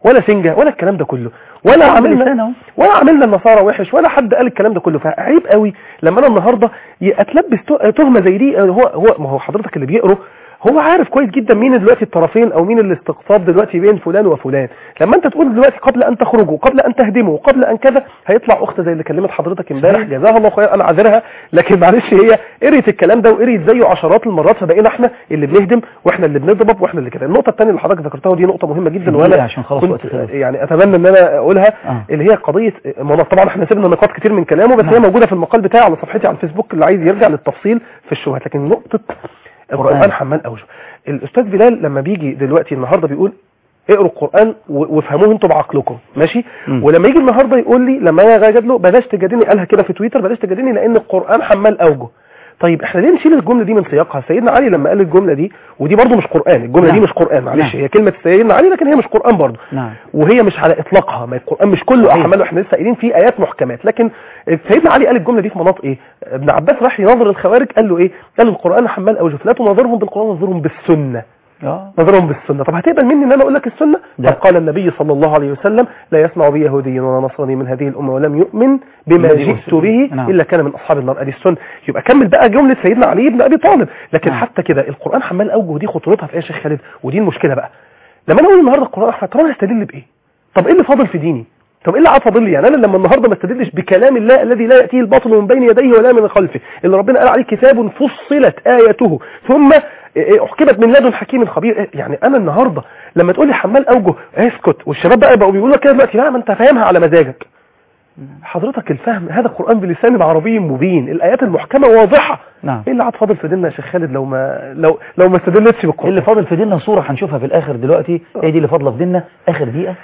ولا سنجة ولا الكلام ده كله ولا عملنا لسانه. ولا عملنا النصارى وحش ولا حد قال الكلام ده كله فعيب قوي لما انا النهارده ي- اتلبس ت- تهمه زي دي هو هو ما هو حضرتك اللي بيقروا هو عارف كويس جدا مين دلوقتي الطرفين او مين الاستقطاب دلوقتي بين فلان وفلان لما انت تقول دلوقتي قبل ان تخرجوا قبل ان تهدموا قبل ان كذا هيطلع اخت زي اللي كلمت حضرتك امبارح صحيح. جزاها الله خير انا عاذرها لكن معلش هي قريت الكلام ده وقريت زيه عشرات المرات فبقينا احنا اللي بنهدم واحنا اللي بنضرب واحنا اللي كده النقطه الثانيه اللي حضرتك ذكرتها ودي نقطه مهمه جدا دقيقة وانا عشان خلاص كنت وقت خلص. يعني اتمنى ان انا اقولها آه. اللي هي قضيه ما هو طبعا احنا سيبنا نقاط كتير من كلامه بس هي نعم. موجوده في المقال بتاعي على صفحتي على الفيسبوك اللي عايز يرجع للتفصيل في الشبهات لكن نقطه القران قرآن. حمال اوجه الاستاذ بلال لما بيجي دلوقتي النهارده بيقول اقروا القران و- وافهموه انتوا بعقلكم ماشي مم. ولما يجي النهارده يقول لي لما انا اجي له بلاش تجادلني قالها كده في تويتر بلاش تجادلني لان القران حمال اوجه طيب احنا ليه نشيل الجمله دي من سياقها سيدنا علي لما قال الجمله دي ودي برضو مش قران الجمله نعم. دي مش قران معلش نعم. هي كلمه سيدنا علي لكن هي مش قران برضو نعم وهي مش على اطلاقها ما القران مش كله صحيح. احمال واحنا لسه قايلين فيه ايات محكمات لكن سيدنا علي قال الجمله دي في مناطق ايه ابن عباس راح يناظر الخوارج قال له ايه قال القران حمال اوجه لا تناظرهم بالقران ناظرهم بالسنه اه نظرهم بالسنه طب هتقبل مني ان انا اقول لك السنه لا. طب قال النبي صلى الله عليه وسلم لا يسمع بي يهودي ولا نصراني من هذه الامه ولم يؤمن بما الذي جئت أرسل به به. نعم. الا كان من اصحاب النار ادي السنه يبقى كمل بقى جمله سيدنا علي بن ابي طالب لكن نعم. حتى كده القران حمال اوجه ودي خطورتها في ايه يا شيخ خالد ودي المشكله بقى لما انا اقول النهارده القران احمد طب انا هستدل بايه طب ايه اللي فاضل في ديني طب ايه اللي قاعد فاضل لي يعني انا لما النهارده ما استدلش بكلام الله الذي لا ياتيه الباطل من بين يديه ولا من خلفه اللي ربنا قال عليه كتاب فصلت اياته ثم احكمت من لدن حكيم خبير إيه؟ يعني انا النهارده لما تقول لي حمال اوجه اسكت والشباب بقى بقوا بيقولوا لك كده دلوقتي لا ما انت فاهمها على مزاجك حضرتك الفهم هذا القران بلسان عربي مبين الايات المحكمه واضحه نعم ايه اللي قاعد فاضل في ديننا يا شيخ خالد لو ما لو لو ما استدلتش ايه بالقران اللي فاضل في ديننا صورة هنشوفها في الآخر دلوقتي هي دي اللي فاضلة في ديننا آخر دقيقة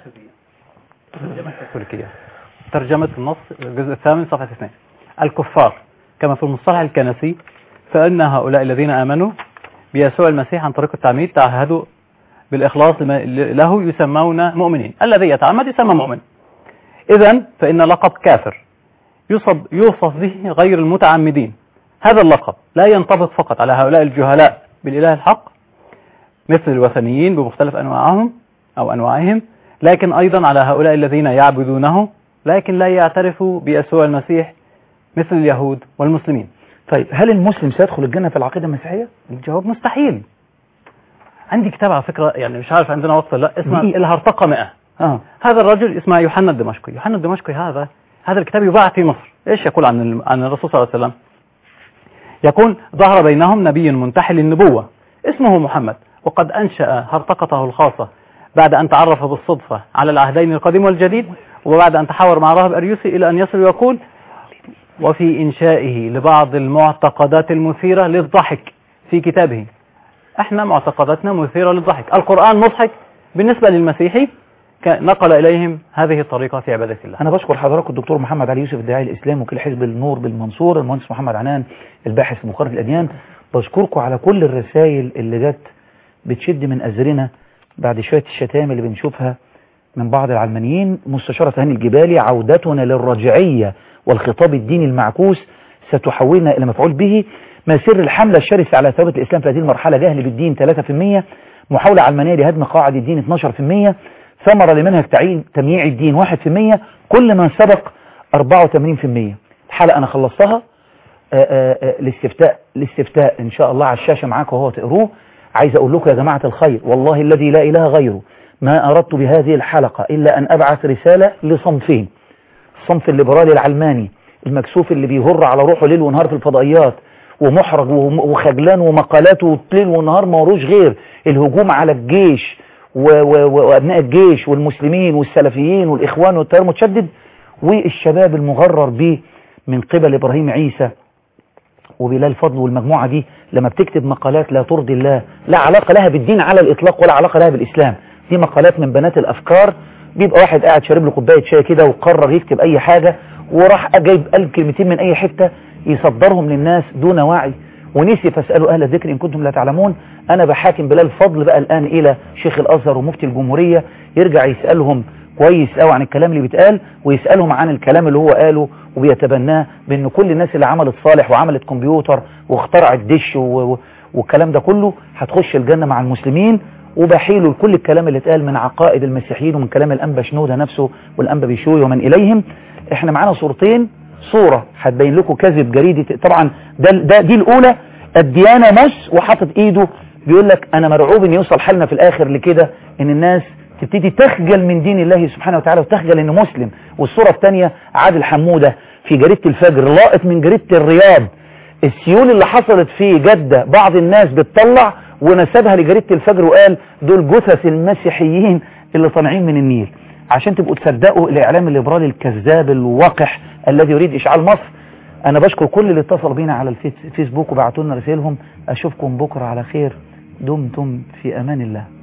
تركيا ترجمة النص الجزء الثامن صفحة اثنين الكفار كما في المصطلح الكنسي فإن هؤلاء الذين آمنوا بيسوع المسيح عن طريق التعميد تعهدوا بالإخلاص لما- له يسمون مؤمنين الذي يتعمد يسمى مؤمن إذا فإن لقب كافر يوصف, يوصف به غير المتعمدين هذا اللقب لا ينطبق فقط على هؤلاء الجهلاء بالإله الحق مثل الوثنيين بمختلف أنواعهم أو أنواعهم لكن أيضا على هؤلاء الذين يعبدونه لكن لا يعترفوا بيسوع المسيح مثل اليهود والمسلمين طيب هل المسلم سيدخل الجنة في العقيدة المسيحية؟ الجواب مستحيل عندي كتاب على فكرة يعني مش عارف عندنا وقت ولا لا اسمه دقيقة. الهرطقة 100 اه هذا الرجل اسمه يوحنا الدمشقي يوحنا الدمشقي هذا هذا الكتاب يباع في مصر ايش يقول عن ال- عن الرسول صلى الله عليه وسلم يقول ظهر بينهم نبي منتحل للنبوة اسمه محمد وقد أنشأ هرطقته الخاصة بعد أن تعرف بالصدفة على العهدين القديم والجديد وبعد أن تحاور مع راهب أريوسي إلى أن يصل ويقول وفي إنشائه لبعض المعتقدات المثيرة للضحك في كتابه احنا معتقداتنا مثيرة للضحك القرآن مضحك بالنسبة للمسيحي ك- نقل إليهم هذه الطريقة في عبادة الله أنا بشكر حضراتكم الدكتور محمد علي يوسف الداعي الإسلام وكيل حزب النور بالمنصورة المهندس محمد عنان الباحث في مقارنة الأديان بشكركم على كل الرسائل اللي جت بتشد من أزرنا بعد شوية الشتائم اللي بنشوفها من بعض العلمانيين مستشارة هاني الجبالي عودتنا للرجعية والخطاب الديني المعكوس ستحولنا إلى مفعول به ما سر الحملة الشرسة على ثوابت الإسلام في هذه المرحلة جهل بالدين 3% محاولة علمانية لهدم قواعد الدين 12% ثمرة لمنهج تعيين تمييع الدين 1% كل ما سبق 84% الحلقة أنا خلصتها آه، آه، آه، الاستفتاء الاستفتاء إن شاء الله على الشاشة معاك وهو تقروه عايز أقول لكم يا جماعة الخير والله الذي لا إله غيره ما أردت بهذه الحلقة إلا أن أبعث رسالة لصنفين الصنف الليبرالي العلماني المكسوف اللي بيهر على روحه ليل ونهار في الفضائيات ومحرج وم- وخجلان ومقالاته ليل ونهار ما وروش غير الهجوم على الجيش و- و- و- وأبناء الجيش والمسلمين والسلفيين والإخوان والتيار المتشدد والشباب المغرر به من قبل إبراهيم عيسى وبلال فضل والمجموعة دي لما بتكتب مقالات لا ترضي الله لا علاقة لها بالدين على الإطلاق ولا علاقة لها بالإسلام دي مقالات من بنات الأفكار بيبقى واحد قاعد شارب له كوباية شاي كده وقرر يكتب أي حاجة وراح جايب قال كلمتين من أي حتة يصدرهم للناس دون وعي ونسي فاسألوا أهل الذكر إن كنتم لا تعلمون أنا بحاكم بلال فضل بقى الآن إلى شيخ الأزهر ومفتي الجمهورية يرجع يسألهم كويس قوي عن الكلام اللي بيتقال ويسألهم عن الكلام اللي هو قاله وبيتبناه بأن كل الناس اللي عملت صالح وعملت كمبيوتر واخترعت دش و- و- والكلام ده كله هتخش الجنة مع المسلمين وبحيله لكل الكلام اللي اتقال من عقائد المسيحيين ومن كلام الأنبا شنودة نفسه والأنبا بيشوي ومن إليهم احنا معانا صورتين صورة هتبين لكم كذب جريدة طبعا ده, ده دي الأولى الديانة مس وحاطط ايده بيقول لك انا مرعوب ان يوصل حالنا في الاخر لكده ان الناس تبتدي تخجل من دين الله سبحانه وتعالى وتخجل انه مسلم والصورة الثانية عادل حمودة في جريدة الفجر لاقط من جريدة الرياض السيول اللي حصلت في جدة بعض الناس بتطلع ونسبها لجريدة الفجر وقال دول جثث المسيحيين اللي طالعين من النيل عشان تبقوا تصدقوا الاعلام الليبرالي الكذاب الوقح الذي يريد اشعال مصر انا بشكر كل اللي اتصلوا بينا على الفيسبوك وبعتوا لنا رسائلهم اشوفكم بكره على خير دمتم في امان الله